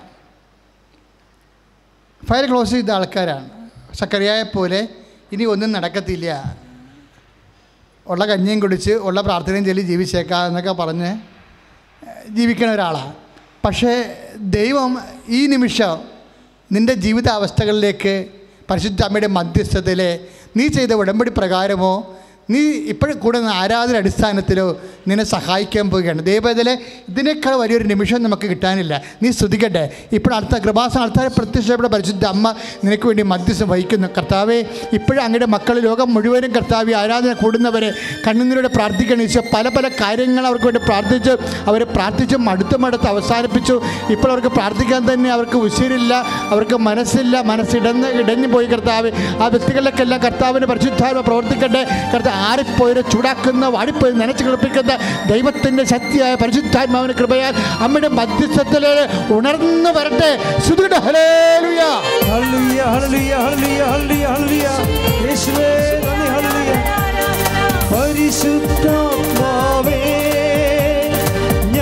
ഫയൽ ക്ലോസ് ചെയ്ത ആൾക്കാരാണ് സക്കറിയായെ പോലെ ഇനി ഒന്നും നടക്കത്തില്ല ഉള്ള കഞ്ഞിയും കുടിച്ച് ഉള്ള പ്രാർത്ഥനയും ചൊല്ലി ജീവിച്ചേക്കാം എന്നൊക്കെ പറഞ്ഞ് ജീവിക്കണ ഒരാളാണ് പക്ഷേ ദൈവം ഈ നിമിഷം നിൻ്റെ ജീവിതാവസ്ഥകളിലേക്ക് പരിശുദ്ധ അമ്മയുടെ മധ്യസ്ഥതയിൽ നീ ചെയ്ത ഉടമ്പടി പ്രകാരമോ നീ ഇപ്പോഴും കൂടുന്ന ആരാധന അടിസ്ഥാനത്തിലോ നിന്നെ സഹായിക്കാൻ പോവുകയാണ് ദൈവത്തിലെ ഇതിനേക്കാൾ വലിയൊരു നിമിഷം നമുക്ക് കിട്ടാനില്ല നീ സ്തുതിക്കട്ടെ ഇപ്പോൾ അടുത്ത കൃപാസന ആൾക്കാരെ പ്രത്യക്ഷപ്പെട്ട പരിശുദ്ധ അമ്മ നിനക്ക് വേണ്ടി മധ്യസ്ഥം വഹിക്കുന്നു കർത്താവെ ഇപ്പോഴും അങ്ങയുടെ മക്കൾ ലോകം മുഴുവനും കർത്താവ് ആരാധന കൂടുന്നവരെ കണ്ണുനീരോടെ പ്രാർത്ഥിക്കണം ഈശോ പല പല കാര്യങ്ങൾ അവർക്ക് വേണ്ടി പ്രാർത്ഥിച്ച് അവർ പ്രാർത്ഥിച്ച് മടുത്ത് മടുത്ത് അവസാനിപ്പിച്ചു ഇപ്പോൾ അവർക്ക് പ്രാർത്ഥിക്കാൻ തന്നെ അവർക്ക് ഉശിരില്ല അവർക്ക് മനസ്സില്ല മനസ്സിടന്ന് ഇടഞ്ഞു പോയി കർത്താവ് ആ വ്യക്തികളിലേക്കെല്ലാം കർത്താവിൻ്റെ പരിശുദ്ധാത്മ പ്രവർത്തിക്കട്ടെ കർത്താവ് ആരിപ്പോയത് ചൂടാക്കുന്ന വാടിപ്പോയി നനച്ച് കളിപ്പിക്കുന്ന ദൈവത്തിൻ്റെ ശക്തിയായ പരിശുദ്ധാത്മാവിൻ്റെ കൃപയാൽ അമ്മയുടെ മധ്യസ്ഥത്തിൽ ഉണർന്നു വരട്ടെ ശ്രുതിയുടെ ഹല്ലേലൂയ ഹല്ലേലൂയ ഹല്ലേലൂയ ഹല്ലേലൂയ ഹല്ലേലൂയ ഹല്ലേലൂയ യേശുവേ നന്ദി ഹല്ലേലൂയ പരിശുദ്ധാത്മാവേ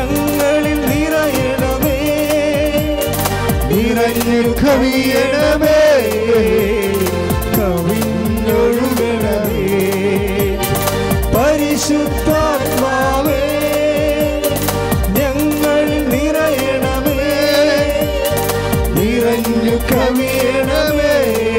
കവിയണമേ കവിഞ്ഞൊഴുകണമേ പരിശുദ്ധാത്മാവേ ഞങ്ങൾ നിറയണമേ നിറഞ്ഞു കവിയണമേ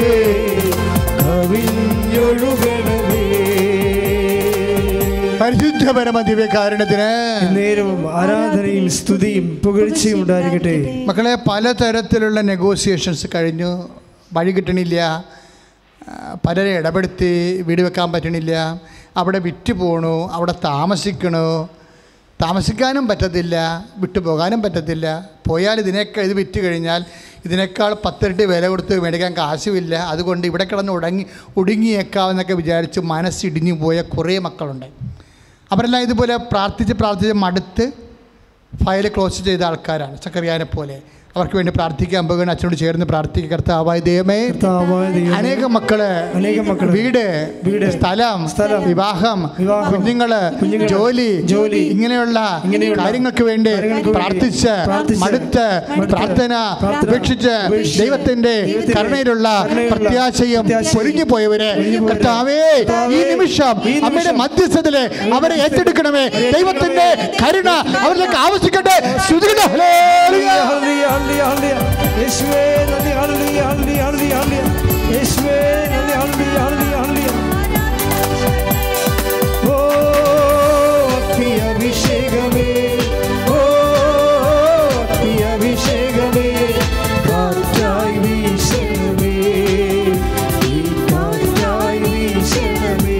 കവിഞ്ഞൊഴുകണമേ പരിശുദ്ധ പരമ ദിവ്യകാരണത്തിന് നേരവും ആരാധനയും സ്തുതിയും പുകഴ്ചയും ഉണ്ടായിരിക്കട്ടെ മക്കളെ പലതരത്തിലുള്ള നെഗോസിയേഷൻസ് കഴിഞ്ഞു വഴി കിട്ടണില്ല ആ, പലരെ ഇടപെടുത്തി വീട് വെക്കാൻ പറ്റണില്ല അവിടെ വിറ്റ് പോണു അവിടെ താമസിക്കണു താമസിക്കാനും പറ്റത്തില്ല വിട്ടു പോകാനും പറ്റത്തില്ല പോയാൽ ഇതിനേക്കാൾ ഇത് വിറ്റ് കഴിഞ്ഞാൽ ഇതിനേക്കാൾ പത്തിരട്ടി വില കൊടുത്ത് മേടിക്കാൻ കാശുമില്ല അതുകൊണ്ട് ഇവിടെ കിടന്ന് ഉടങ്ങി ഒടുങ്ങിയേക്കാവെന്നൊക്കെ വിചാരിച്ച് മനസ്സിടിഞ്ഞു പോയ കുറേ മക്കളുണ്ട് അവരെല്ലാം ഇതുപോലെ പ്രാർത്ഥിച്ച് പ്രാർത്ഥിച്ച് മടുത്ത് ഫയൽ ക്ലോസ് ചെയ്ത ആൾക്കാരാണ് ചക്കറിയാനെ പോലെ അവർക്ക് വേണ്ടി പ്രാർത്ഥിക്കാൻ പോകുകയാണ് അച്ഛനോട് ചേർന്ന് പ്രാർത്ഥിക്കുക കർത്താവായ ദൈവമേ കർത്താവായ ദൈവമേ, അനേകം മക്കള് അനേകം മക്കള് വീട് വീട്, സ്ഥലം സ്ഥലം, വിവാഹം വിവാഹം, കുഞ്ഞുങ്ങള് കുഞ്ഞുങ്ങള്, ജോലി ജോലി, ഇങ്ങനെയുള്ള ഇങ്ങനെയുള്ള കാര്യങ്ങൾക്ക് വേണ്ടി കാര്യങ്ങൾക്ക് വേണ്ടി പ്രാർത്ഥിച്ച് പ്രാർത്ഥിച്ച്, മടുത്ത് മടുത്ത്, പ്രാർത്ഥന പ്രാർത്ഥന ഉപേക്ഷിച്ച് ഉപേക്ഷിച്ച്, ദൈവത്തിന്റെ ദൈവത്തിന്റെ കരുണയിലുള്ള കരുണയിലുള്ള പ്രത്യാശയും പ്രത്യാശയും പൊരിഞ്ഞു പോയവരെ പൊലിഞ്ഞു പോയവരെ, കർത്താവേ ഈ കർത്താവേ, നിമിഷം ഈ നിമിഷം അമ്മയുടെ മധ്യസ്ഥത്തില് അവരെ ഏറ്റെടുക്കണമേ ദൈവത്തിന്റെ കരുണ അവരിലേക്ക് ആവശ്യിക്കട്ടെ ശ്രുതികട്ടെ ഹല്ലേലൂയ. ഹല്ലേലൂയ, ഹല്ലേലൂയ, ഹല്ലേലൂയ. യേശുവേ നന്ദി ഹല്ലേലൂയ, ഹല്ലേലൂയ, ഹല്ലേലൂയ, ഹല്ലേലൂയ. യേശുവേ നന്ദി ഹല്ലേലൂയ, ഹല്ലേലൂയ, ഹല്ലേലൂയ. ഓ അഗ്നി അഭിഷേകമേ ഓ അഗ്നി അഭിഷേകമേ കാറ്റായി വീശണമേ ഈ കാറ്റായി വീശണമേ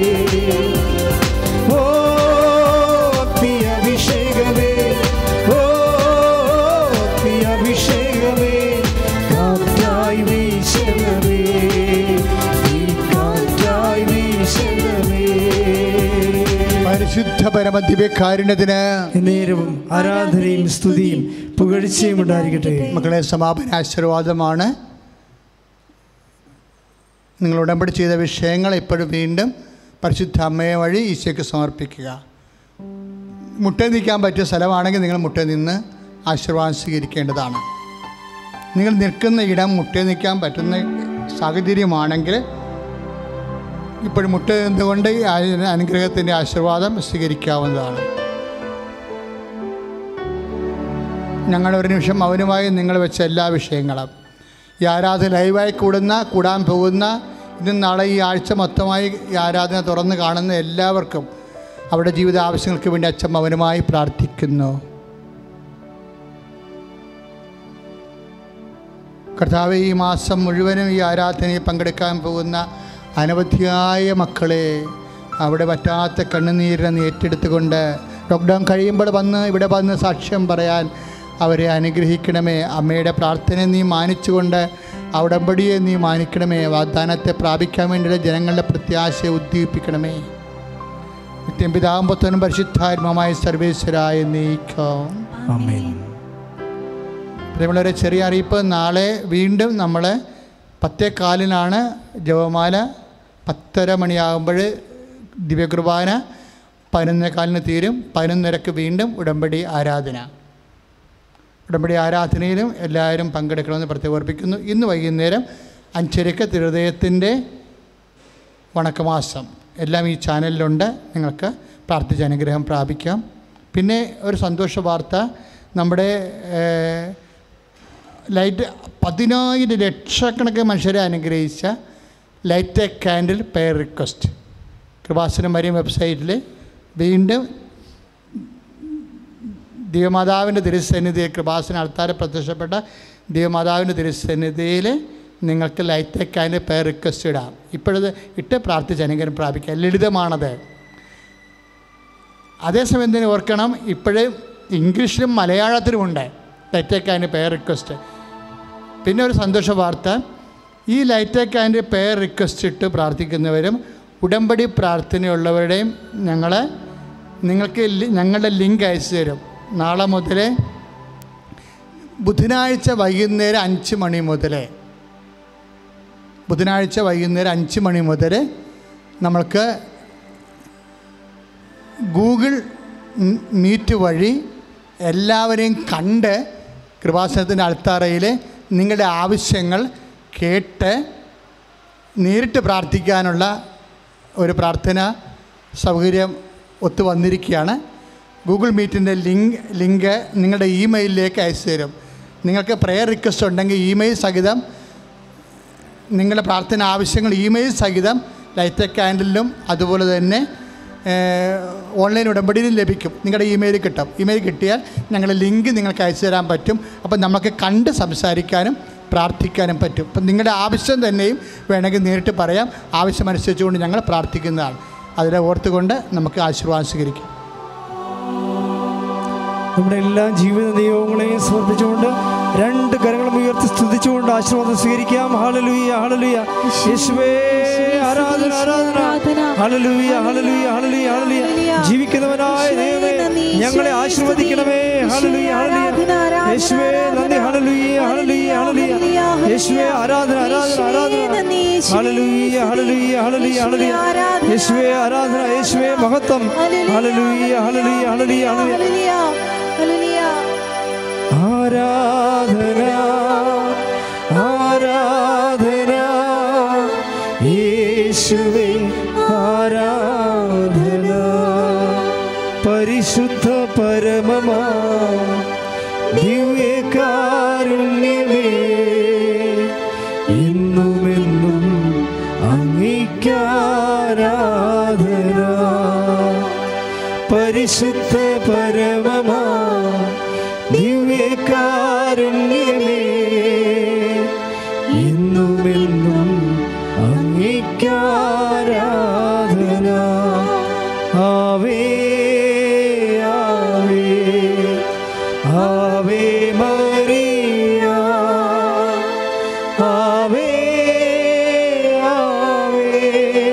ഓ അഗ്നി അഭിഷേകമേ ഓ അഗ്നി അഭിഷേകമേ കാറ്റായി വീശണമേ ഈ കാറ്റായി വീശണമേ പരിശുദ്ധ പരമ ദിവ്യകാരുണ്യത്തിന് നേരവും ആരാധനയും സ്തുതിയും പുകഴ്ചയും ഉണ്ടായിരിക്കട്ടെ മക്കളെ സമാപന ആശീർവാദമാണ് നിങ്ങൾ ഉടമ്പടി ചെയ്ത വിഷയങ്ങൾ ഇപ്പോഴും വീണ്ടും പരിശുദ്ധ അമ്മയെ വഴി ഈശോയ്ക്ക് സമർപ്പിക്കുക മുട്ട നിൽക്കാൻ പറ്റിയ സ്ഥലമാണെങ്കിൽ നിങ്ങൾ മുട്ട നിന്ന് ആശീർവാദം സ്വീകരിക്കേണ്ടതാണ് നിങ്ങൾ നിൽക്കുന്ന ഇടം മുട്ട നിൽക്കാൻ പറ്റുന്ന സാഹചര്യമാണെങ്കിൽ ഇപ്പോഴും മുട്ട നിന്നുകൊണ്ട് ഈ ആ- അനുഗ്രഹത്തിൻ്റെ ആശീർവാദം സ്വീകരിക്കാവുന്നതാണ് ഞങ്ങൾ ഒരു നിമിഷം മൗനമായി നിങ്ങൾ വെച്ച എല്ലാ വിഷയങ്ങളും ഈ ആരാധന ലൈവായി കൂടുന്ന കൂടാൻ പോകുന്ന ഇന്നും നാളെ ഈ ആഴ്ച മൊത്തമായി ഈ ആരാധന തുറന്ന് കാണുന്ന എല്ലാവർക്കും അവരുടെ ജീവിത ആവശ്യങ്ങൾക്ക് വേണ്ടി അച്ഛൻ മൗനമായി പ്രാർത്ഥിക്കുന്നു കർത്താവ് ഈ മാസം മുഴുവനും ഈ ആരാധനയിൽ പങ്കെടുക്കാൻ പോകുന്ന അനവധിയായ മക്കളെ അവിടെ പറ്റാത്ത കണ്ണുനീരിനെ നീ ഏറ്റെടുത്തുകൊണ്ട് ലോക്ക്ഡൗൺ കഴിയുമ്പോൾ വന്ന് ഇവിടെ വന്ന് സാക്ഷ്യം പറയാൻ അവരെ അനുഗ്രഹിക്കണമേ അമ്മയുടെ പ്രാർത്ഥന നീ മാനിച്ചുകൊണ്ട് അവിടമ്പടിയെ നീ മാനിക്കണമേ വാഗ്ദാനത്തെ പ്രാപിക്കാൻ വേണ്ടിയുള്ള ജനങ്ങളുടെ പ്രത്യാശയെ ഉദ്ദീപിക്കണമേ നിത്യം പിതാവും പുത്രനും പരിശുദ്ധാത്മമായ സർവേശ്വരായ നീക്കം ആമേൻ പ്രിയമുള്ളവരെ ചെറിയ അറിയിപ്പ് നാളെ വീണ്ടും നമ്മൾ പത്തേ കാലിനാണ് ജപമാല പത്തര മണിയാകുമ്പോൾ ദിവ്യകുർബാന പതിനൊന്നേ കാലിന് തീരും പതിനൊന്നരക്ക് വീണ്ടും ഉടമ്പടി ആരാധന ഉടമ്പടി ആരാധനയിലും എല്ലാവരും പങ്കെടുക്കണമെന്ന് പ്രത്യേകം ഓർപ്പിക്കുന്നു ഇന്ന് വൈകുന്നേരം അഞ്ചരയ്ക്ക് തിരുദയത്തിൻ്റെ വണക്കമാസം എല്ലാം ഈ ചാനലിലുണ്ട് നിങ്ങൾക്ക് പ്രാർത്ഥിച്ച് അനുഗ്രഹം പ്രാപിക്കാം പിന്നെ ഒരു സന്തോഷ വാർത്ത നമ്മുടെ ഏഹ്, ലൈറ്റ് പതിനായിരം ലക്ഷക്കണക്കിന് മനുഷ്യരെ അനുഗ്രഹിച്ച light a candle prayer request Kripasanam Mariyam വെബ്സൈറ്റിൽ വീണ്ടും ദൈവമാതാവിൻ്റെ തിരുസന്നിധിയിൽ കൃപാസന ആൾത്താരെ പ്രത്യക്ഷപ്പെട്ട ദൈവമാതാവിൻ്റെ തിരുസന്നിധിയിൽ നിങ്ങൾക്ക് light a candle prayer request ഇടാം ഇപ്പോഴത് ഇട്ട് പ്രാർത്ഥിച്ച് അനുഗ്രഹം പ്രാപിക്കുക ലളിതമാണത് അതേസമയം എന്തിനു ഓർക്കണം ഇപ്പോഴ് ഇംഗ്ലീഷിലും മലയാളത്തിലുമുണ്ട് ലൈറ്റേക്ക് ആൻഡ് പെയർ റിക്വസ്റ്റ് പിന്നെ ഒരു സന്തോഷ വാർത്ത ഈ ലൈറ്റേക്ക് ആൻഡ് പെയർ റിക്വസ്റ്റ് ഇട്ട് പ്രാർത്ഥിക്കുന്നവരും ഉടമ്പടി പ്രാർത്ഥനയുള്ളവരുടെയും ഞങ്ങൾ നിങ്ങൾക്ക് ലി- ഞങ്ങളുടെ ലിങ്ക് അയച്ചു തരും നാളെ മുതൽ ബുധനാഴ്ച വൈകുന്നേരം അഞ്ച് മണി മുതൽ ബുധനാഴ്ച വൈകുന്നേരം അഞ്ച് മണി മുതൽ നമ്മൾക്ക് ഗൂഗിൾ മ് മീറ്റ് വഴി എല്ലാവരെയും കണ്ട് കൃപാസനത്തിൻ്റെ അൾത്താറയിൽ നിങ്ങളുടെ ആവശ്യങ്ങൾ കേട്ട് നേരിട്ട് പ്രാർത്ഥിക്കാനുള്ള ഒരു പ്രാർത്ഥന സൗകര്യം ഒത്തു വന്നിരിക്കുകയാണ് ഗൂഗിൾ മീറ്റിൻ്റെ ലിങ്ക് ലിങ്ക് നിങ്ങളുടെ ഇമെയിലിലേക്ക് അയച്ചു തരും നിങ്ങൾക്ക് പ്രെയർ റിക്വസ്റ്റ് ഉണ്ടെങ്കിൽ ഇമെയിൽ സഹിതം നിങ്ങളുടെ പ്രാർത്ഥന ആവശ്യങ്ങൾ ഇമെയിൽ സഹിതം ലൈറ്റ് ക്യാൻഡലിലും അതുപോലെ തന്നെ ഏഹ്, ഓൺലൈൻ ഉടമ്പടിയിലും ലഭിക്കും നിങ്ങളുടെ ഇമെയിൽ കിട്ടും ഇമെയിൽ കിട്ടിയാൽ ഞങ്ങളുടെ ലിങ്ക് നിങ്ങൾക്ക് അയച്ചു തരാൻ പറ്റും അപ്പം നമുക്ക് കണ്ട് സംസാരിക്കാനും പ്രാർത്ഥിക്കാനും പറ്റും അപ്പം നിങ്ങളുടെ ആവശ്യം തന്നെയും വേണമെങ്കിൽ നേരിട്ട് പറയാം ആവശ്യമനുസരിച്ചുകൊണ്ട് ഞങ്ങൾ പ്രാർത്ഥിക്കുന്നതാണ് അതിനെ ഓർത്തുകൊണ്ട് നമുക്ക് ആശീർവാദം സ്വീകരിക്കാം നമ്മുടെ എല്ലാ ജീവിത നിയോഗങ്ങളെയും സമർപ്പിച്ചുകൊണ്ട് രണ്ട് കരങ്ങളും ഉയർത്തി സ്തുതിച്ചുകൊണ്ട് ആശീർവാദം സ്വീകരിക്കാം ഹാലലുയ ഹാലലുയ യേശുവേ ആരാധന ആരാധന ഹല്ലേലൂയ ഹല്ലേലൂയ ഹല്ലേലൂയ ഹല്ലേലൂയ ജീവിക്കുന്നവനായ ദൈവമേ ഞങ്ങളെ ആശീർവദിക്കണമേ ഹല്ലേലൂയ ഹല്ലേലൂയ യേശുവേ നന്ദി ഹല്ലേലൂയ ഹല്ലേലൂയ ഹല്ലേലൂയ യേശുവേ ആരാധന ആരാധന ആരാധന ഹല്ലേലൂയ ഹല്ലേലൂയ ഹല്ലേലൂയ ഹല്ലേലൂയ യേശുവേ ആരാധന യേശുവേ മഹത്വം ഹല്ലേലൂയ ഹല്ലേലൂയ ഹല്ലേലൂയ ഹല്ലേലൂയ ആരാധന ആരാധന യേശുവേ ആരാധന പരിശുദ്ധ പരമമാ ദിവ്യകാരുണ്യമേ എന്നുമെന്നും അംഗീകാരാധന പരിശുദ്ധ പരമമാ ദിവ്യകാരുണ്യമേ എന്നുമെന്നും അംഗീകാരാധന ആവേ ആവേ ആവേ മറിയ ആവേ ആവേ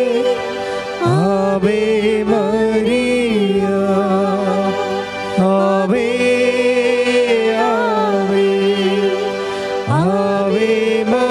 ആവേ മറിയ ആവേ ആവേ ആവേ മറിയ